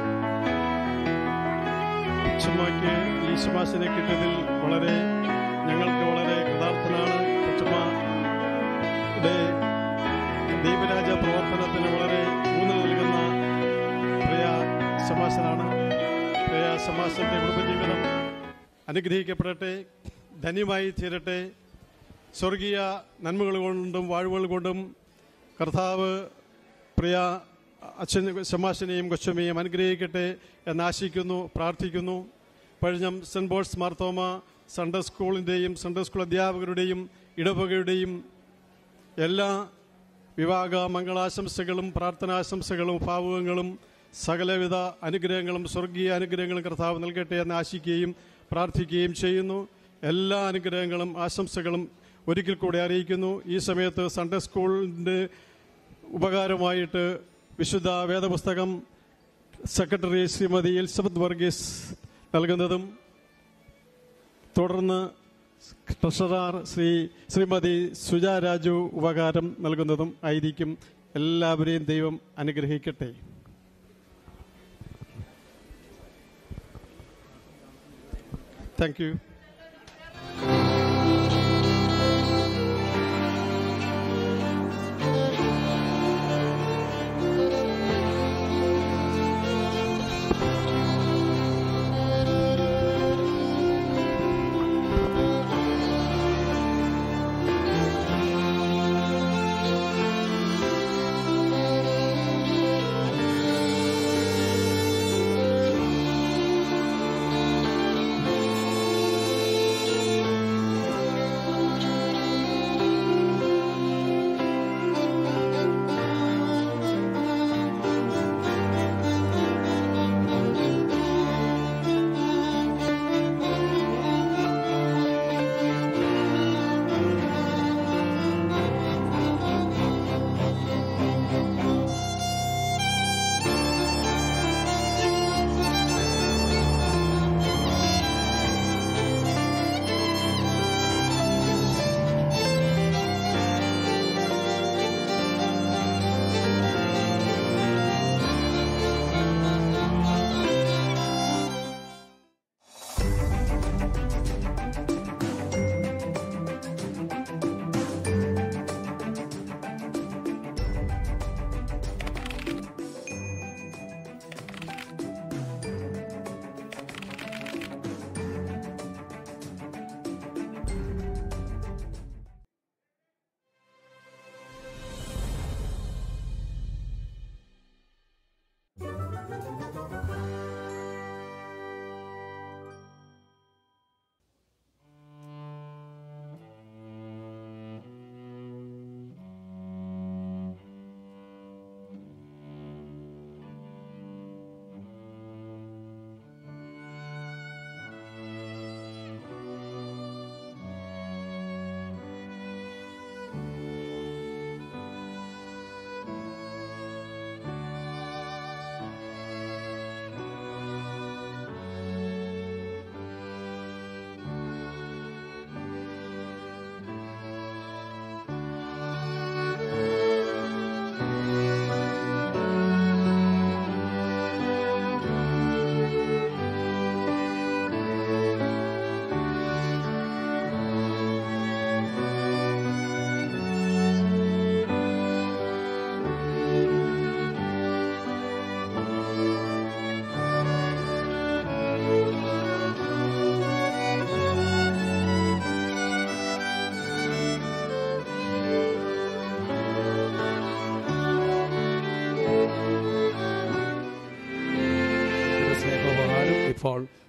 കൊച്ചുമ്മയ്ക്ക് ഈ ശുപാശനെ കിട്ടിയതിൽ വളരെ ഞങ്ങൾക്ക് വളരെ കൃതാർത്ഥനാണ് കൊച്ചുമ്മയുടെ ദൈവരാജ പ്രവർത്തനത്തിന് വളരെ ഊന്നൽ നൽകുന്ന പ്രിയ സമാസനാണ് പ്രിയ സമാസന്റെ കുടുംബജീവിതം അനുഗ്രഹിക്കപ്പെടട്ടെ ധന്യമായി തീരട്ടെ സ്വർഗീയ നന്മകൾ കൊണ്ടും വാഴ്വുകൾ കൊണ്ടും കർത്താവ് പ്രിയ അച്ഛൻ ശമാശനെയും കൊച്ചമ്മയും അനുഗ്രഹിക്കട്ടെ എന്നാശിക്കുന്നു പ്രാർത്ഥിക്കുന്നു പഴിഞ്ഞം സെൻറ്റ് ബോൾസ് മാർത്തോമ സൺഡേ സ്കൂളിൻ്റെയും സൺഡേ സ്കൂൾ അധ്യാപകരുടെയും ഇടവകയുടെയും എല്ലാ വിവാഹ മംഗളാശംസകളും പ്രാർത്ഥനാശംസകളും ഭാവുകങ്ങളും സകലവിധ അനുഗ്രഹങ്ങളും സ്വർഗീയ അനുഗ്രഹങ്ങളും കർത്താവ് നൽകട്ടെ എന്ന് ആശിക്കുകയും പ്രാർത്ഥിക്കുകയും ചെയ്യുന്നു എല്ലാ അനുഗ്രഹങ്ങളും ആശംസകളും ഒരിക്കൽ കൂടി അറിയിക്കുന്നു ഈ സമയത്ത് സൺഡേ സ്കൂളിൻ്റെ ഉപകാരമായിട്ട് വിശുദ്ധ വേദപുസ്തകം സെക്രട്ടറി ശ്രീമതി എലിസബത്ത് വർഗീസ് നൽകുന്നതും തുടർന്ന് ട്രഷറർ ശ്രീ ശ്രീമതി സുജ രാജു ഉപകാരം നൽകുന്നതും ആയിരിക്കും എല്ലാവരെയും ദൈവം അനുഗ്രഹിക്കട്ടെ താങ്ക് യു ും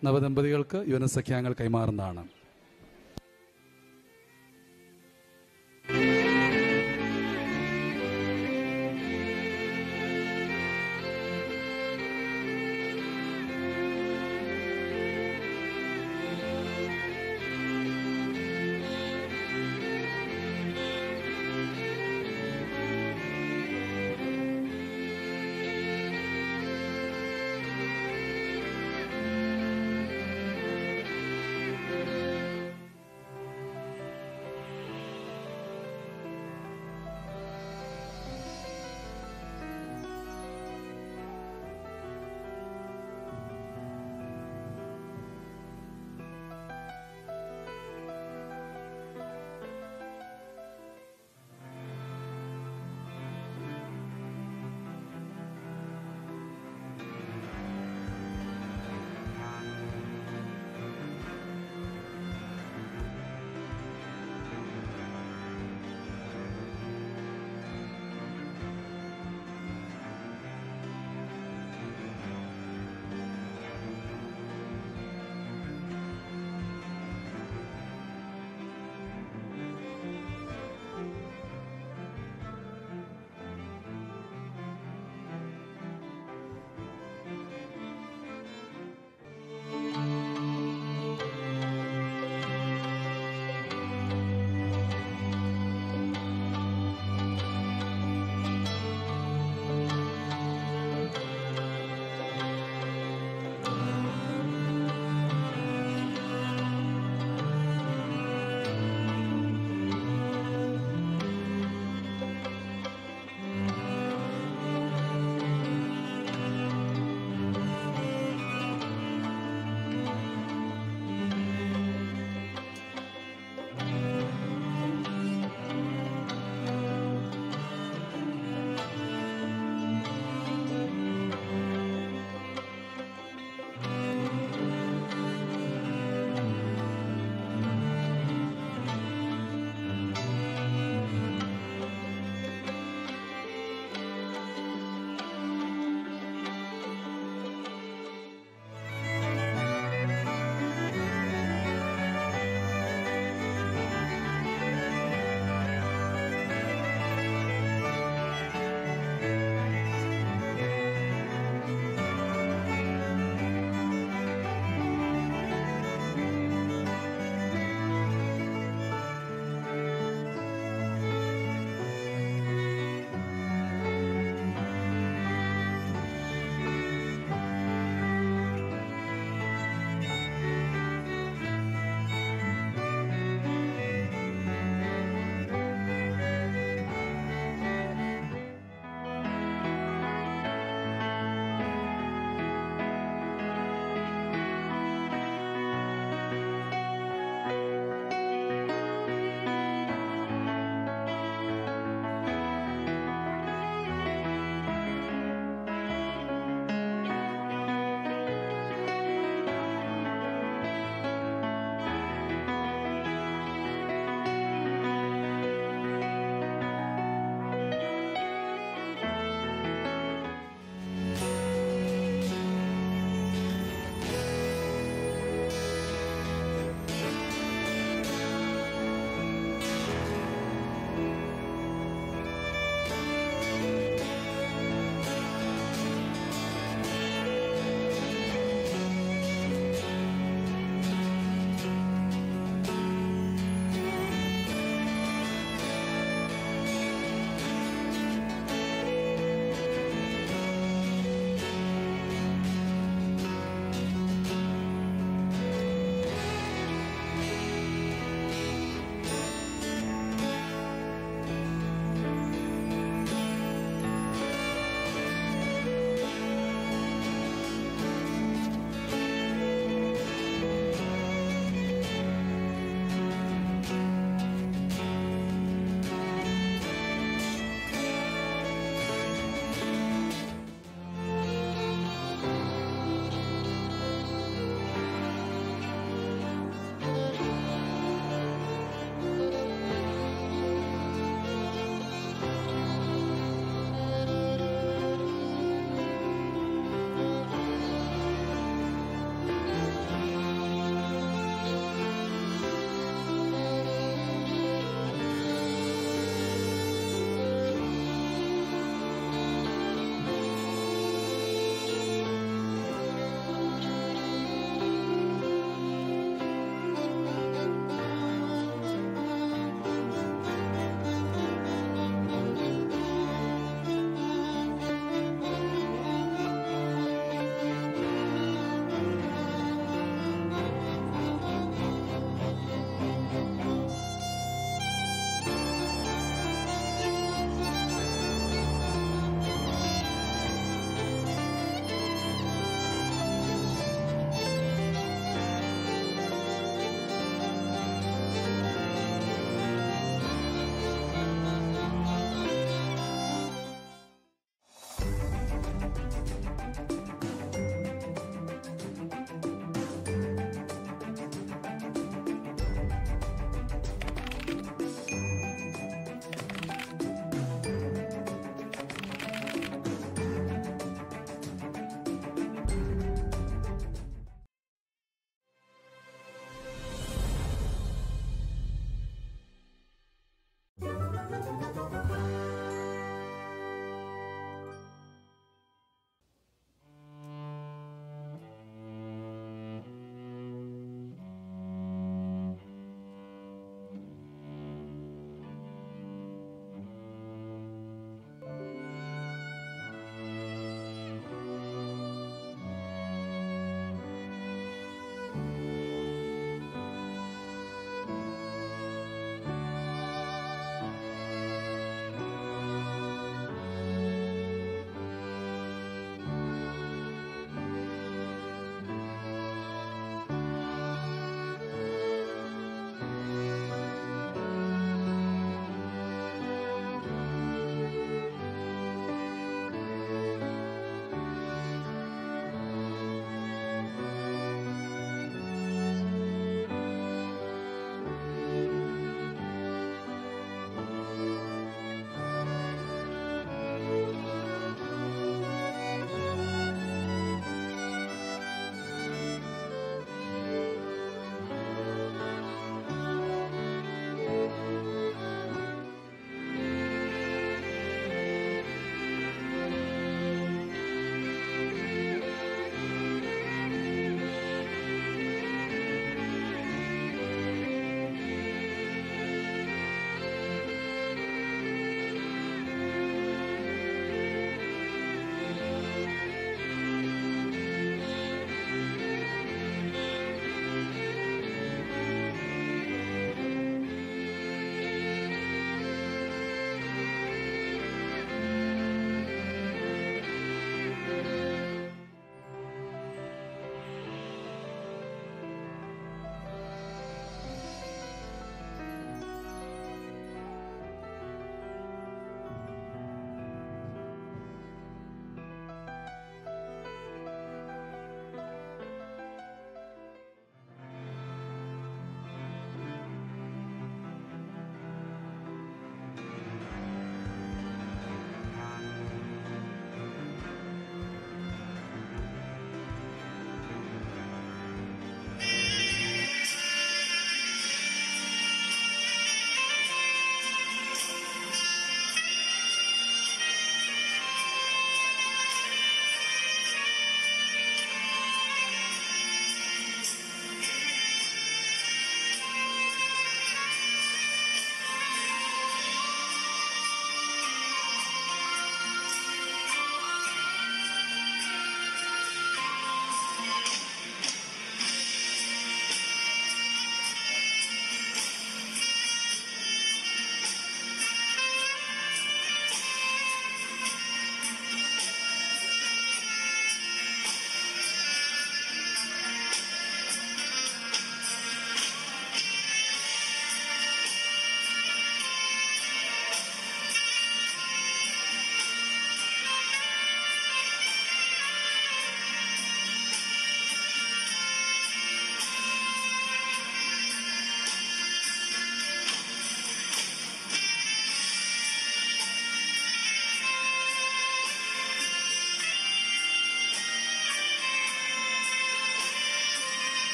നവദമ്പതികൾക്ക് യുവനസഖ്യാങ്ങൾ കൈമാറുന്നതാണ് ും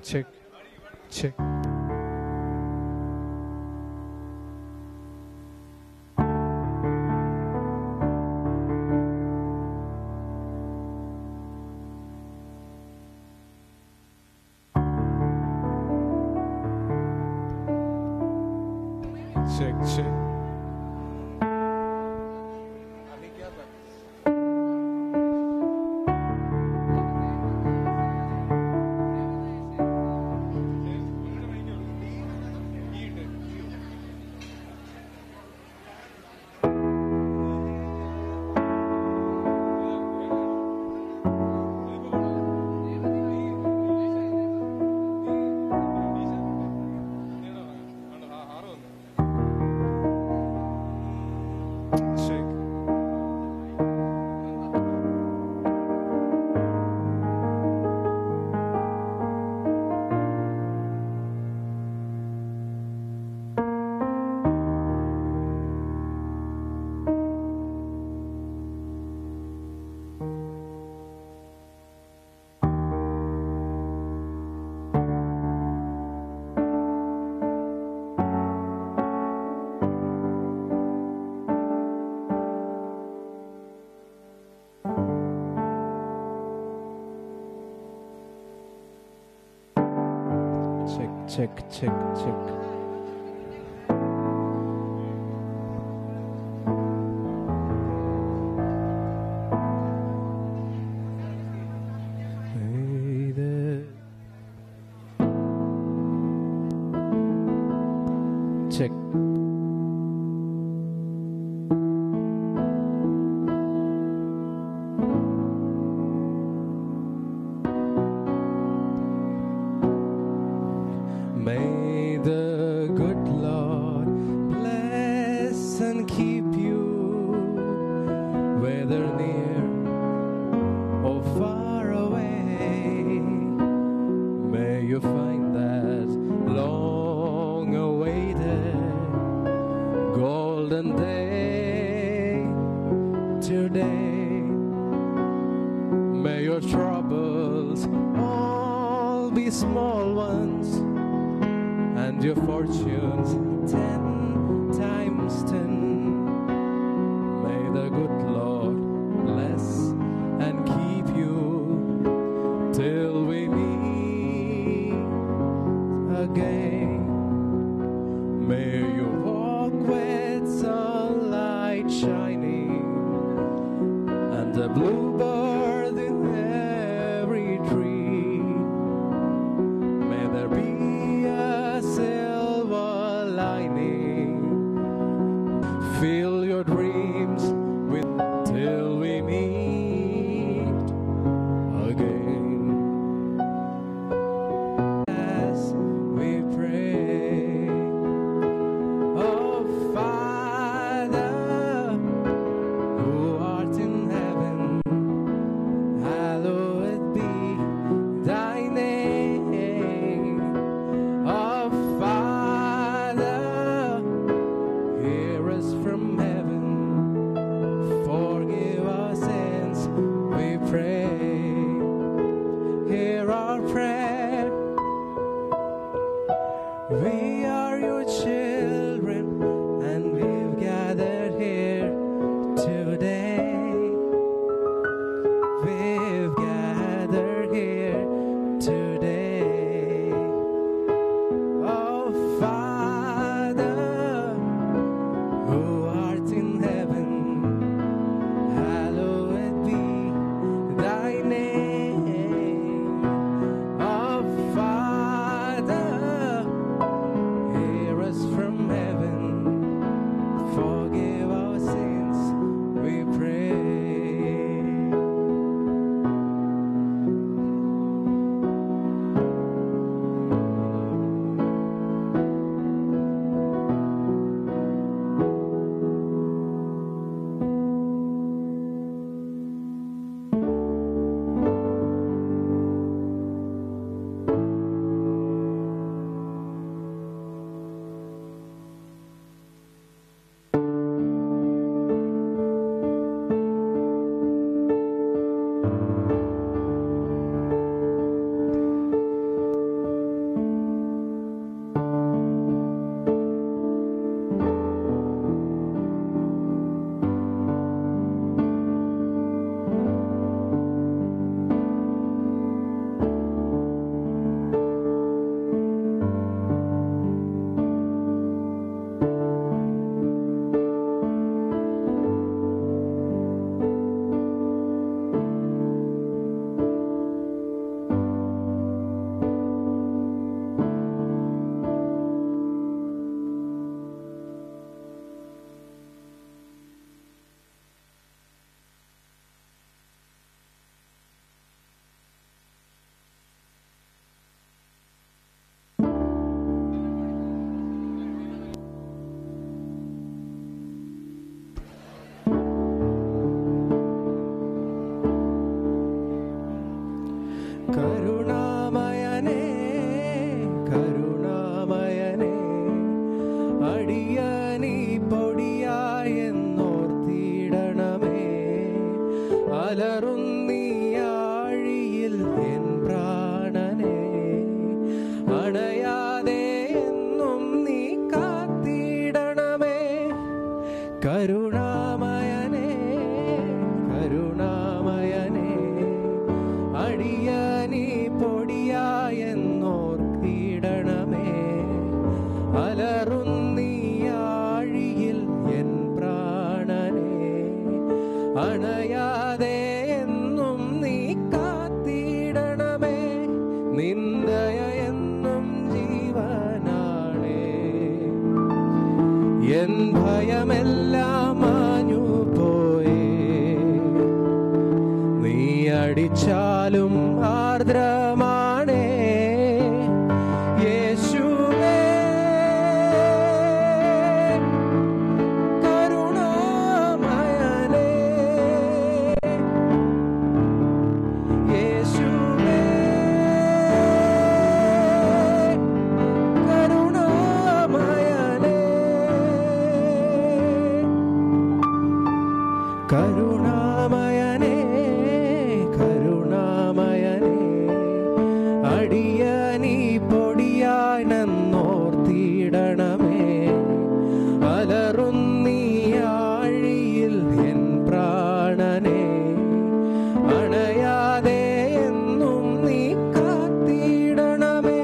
check, check. Check, check. Check. Check, check, check, check. Hey there. Check. May the good Lord bless and keep you, whether near or far away. May you find that long awaited golden day today. May your troubles all be small ones and your fortunes ten times ten. May the good Lord bless and keep you till we meet again. May you walk with sunlight shining and a bluebird in every tree. May there be a silver lining. Fill your dreams with till we meet again. As we pray, oh Father, who art in heaven, hallowed be thy name. എൻ ഭയമെല്ലാം മാഞ്ഞു പോയേ നീ അടിച്ചാലും ആർദ്രമാണേ യേശുവേ കരുണാമയനേ യേശുവേ കരുണാമയനേ കരുണാമയനേ കരുണാമയനേ അടിയനീ പൊടിയായി നന്നോർത്തിടണമേ അലറുന്നീ ആഴിയിൽ N പ്രാണനെ അണയാതെ എന്നും നീ കാത്തിടണമേ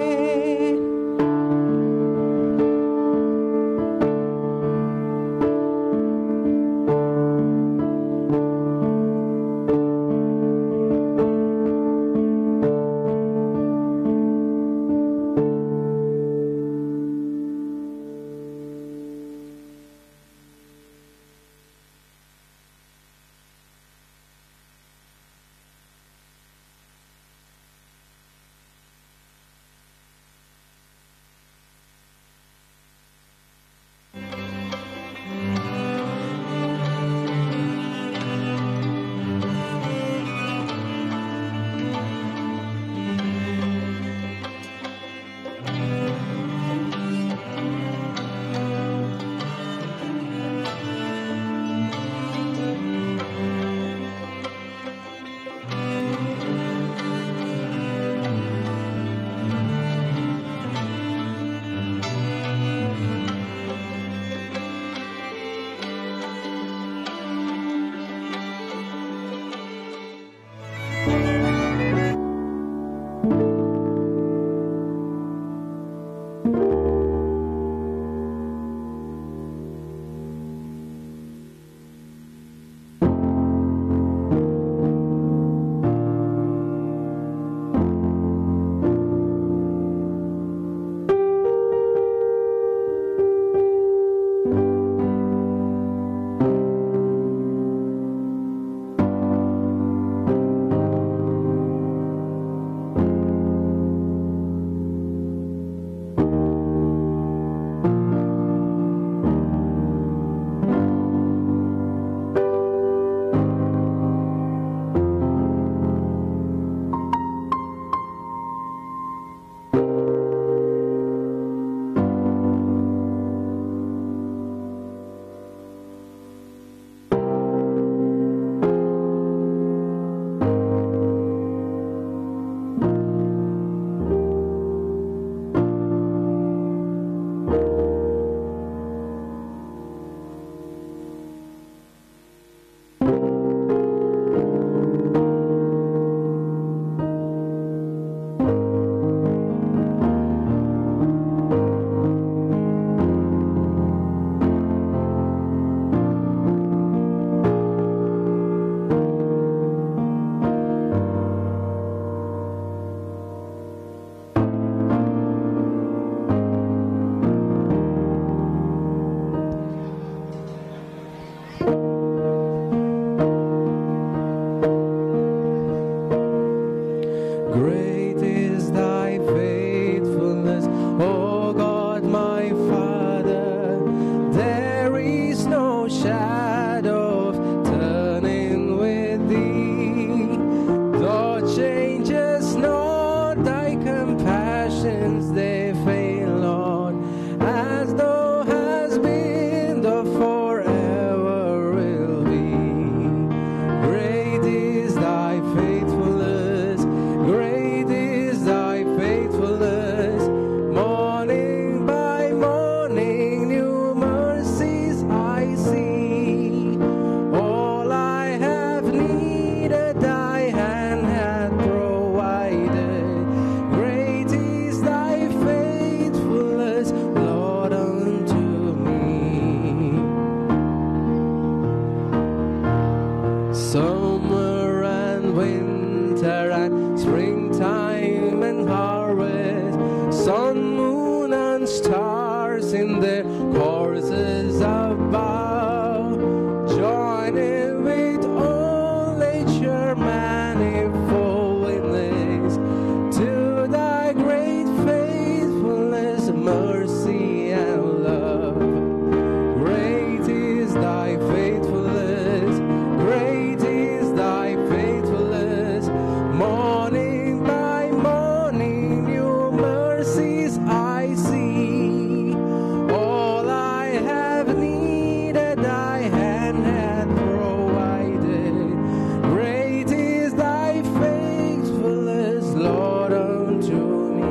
Great is thy faithfulness, O God my Father. There is no shadow of turning with thee. Thou changes not thy compassions, they fail not. As thou hast been, thou forever will be. Great is thy faithfulness, great is thy faithfulness. Morning by morning, new mercies I see. All I have needed, thy hand hath provided. Great is thy faithfulness, Lord, unto me. Summer and winter and springtime and harvest, sun, moon, and stars in their courses are. mercies I see. All I have needed, thy hand hath provided. Great is thy faithfulness, Lord, unto me.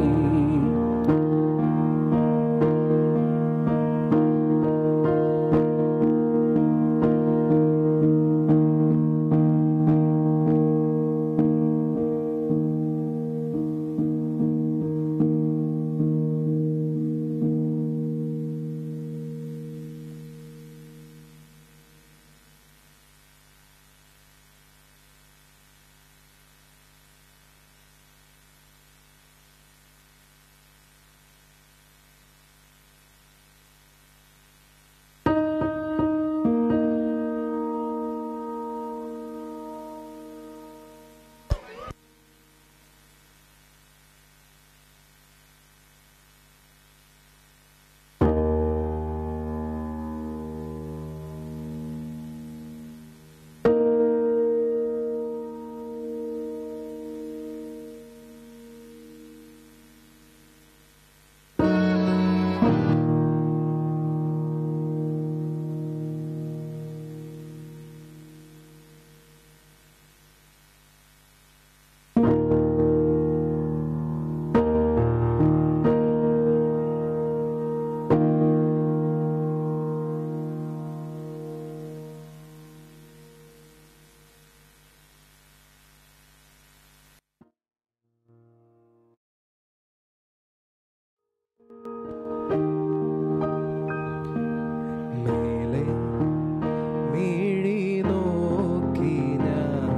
മേലെ മിഴി നോക്കി ഞാൻ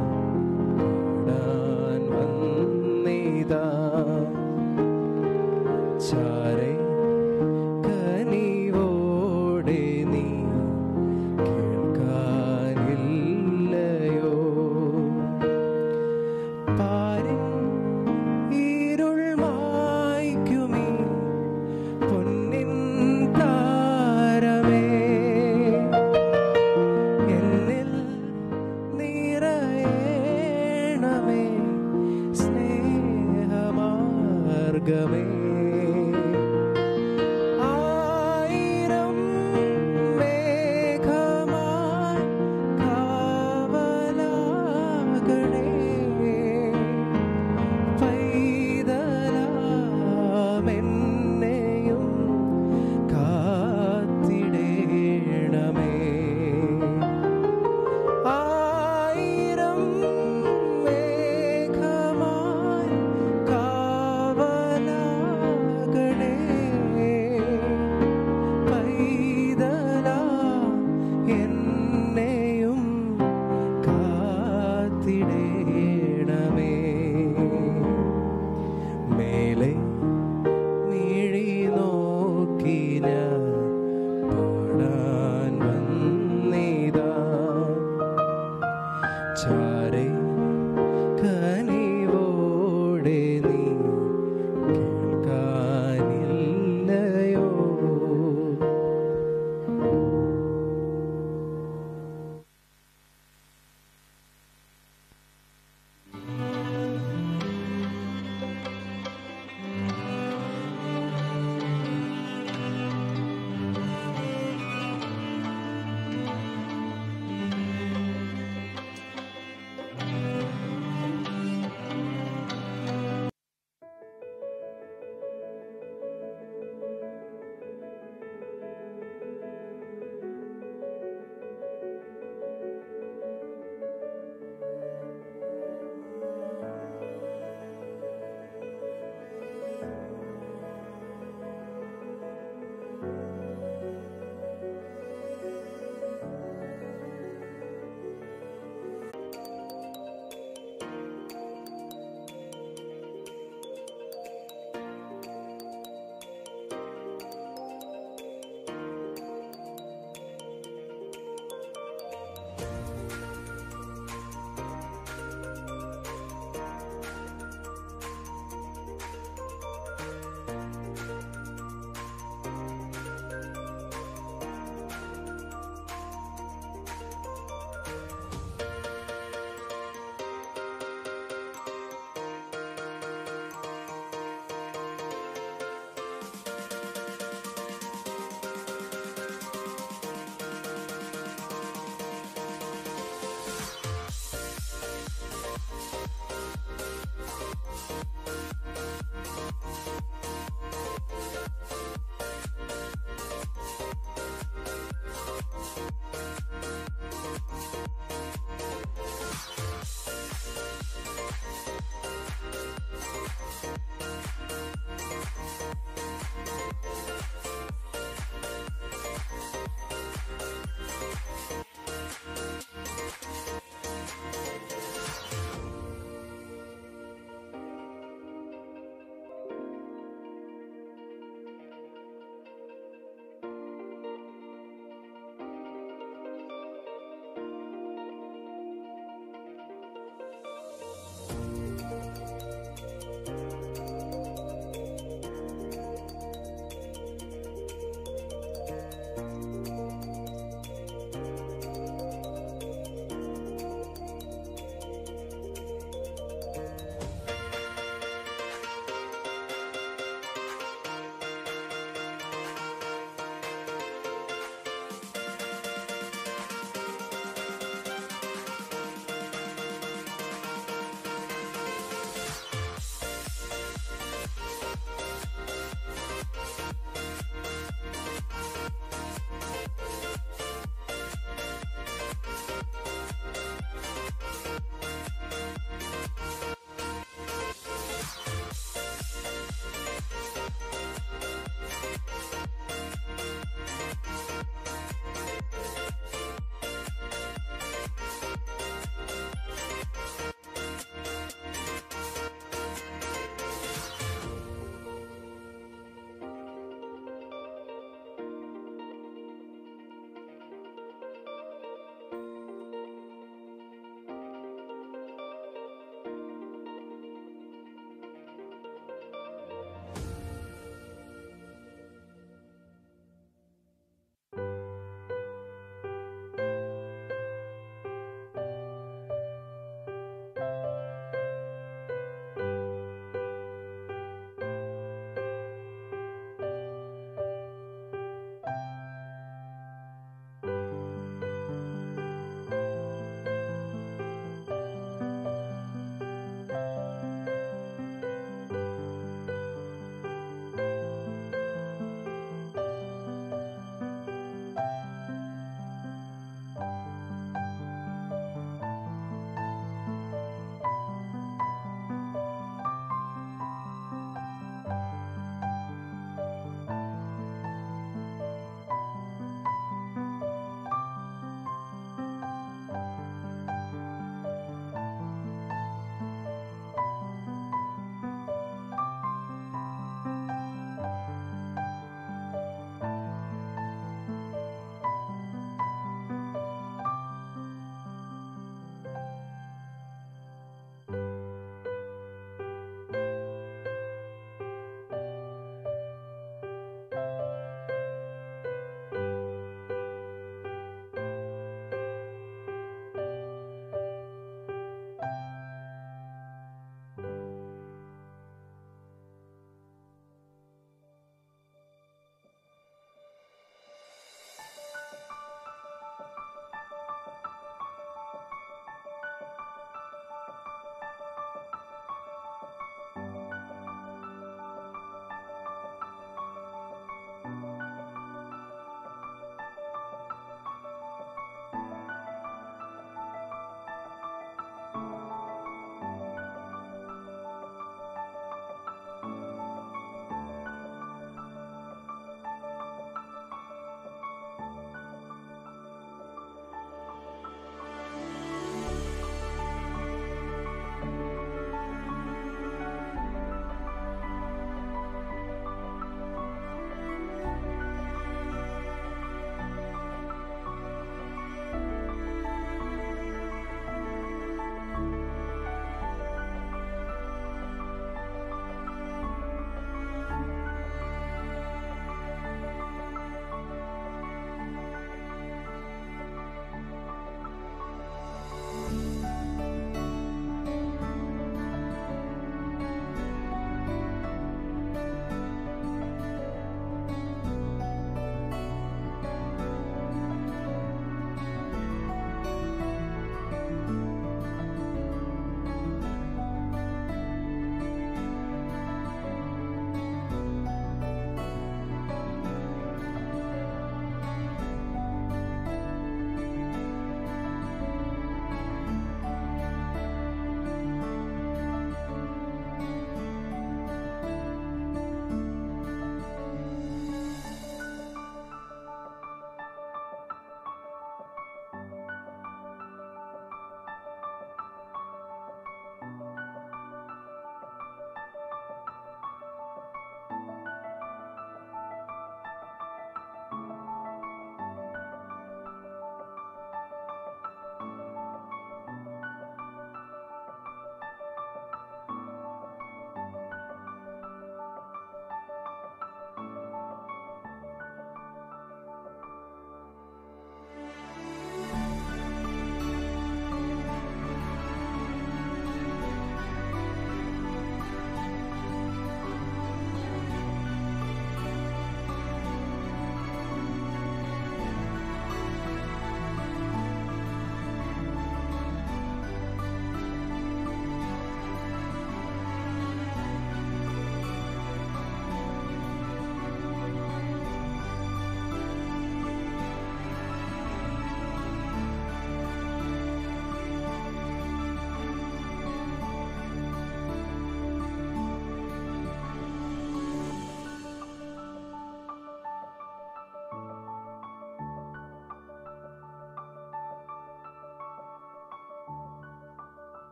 പാടാൻ വന്നിതാ ചാരെ കനിവോടെ നീ കേൾക്കാനില്ലയോ പാരിൻ ഇരുൾ മായ്ക്കുമീ പൊന്നിൻ താരമേ എന്നിൽ നിറയണമേ സ്നേഹമാർഗമേ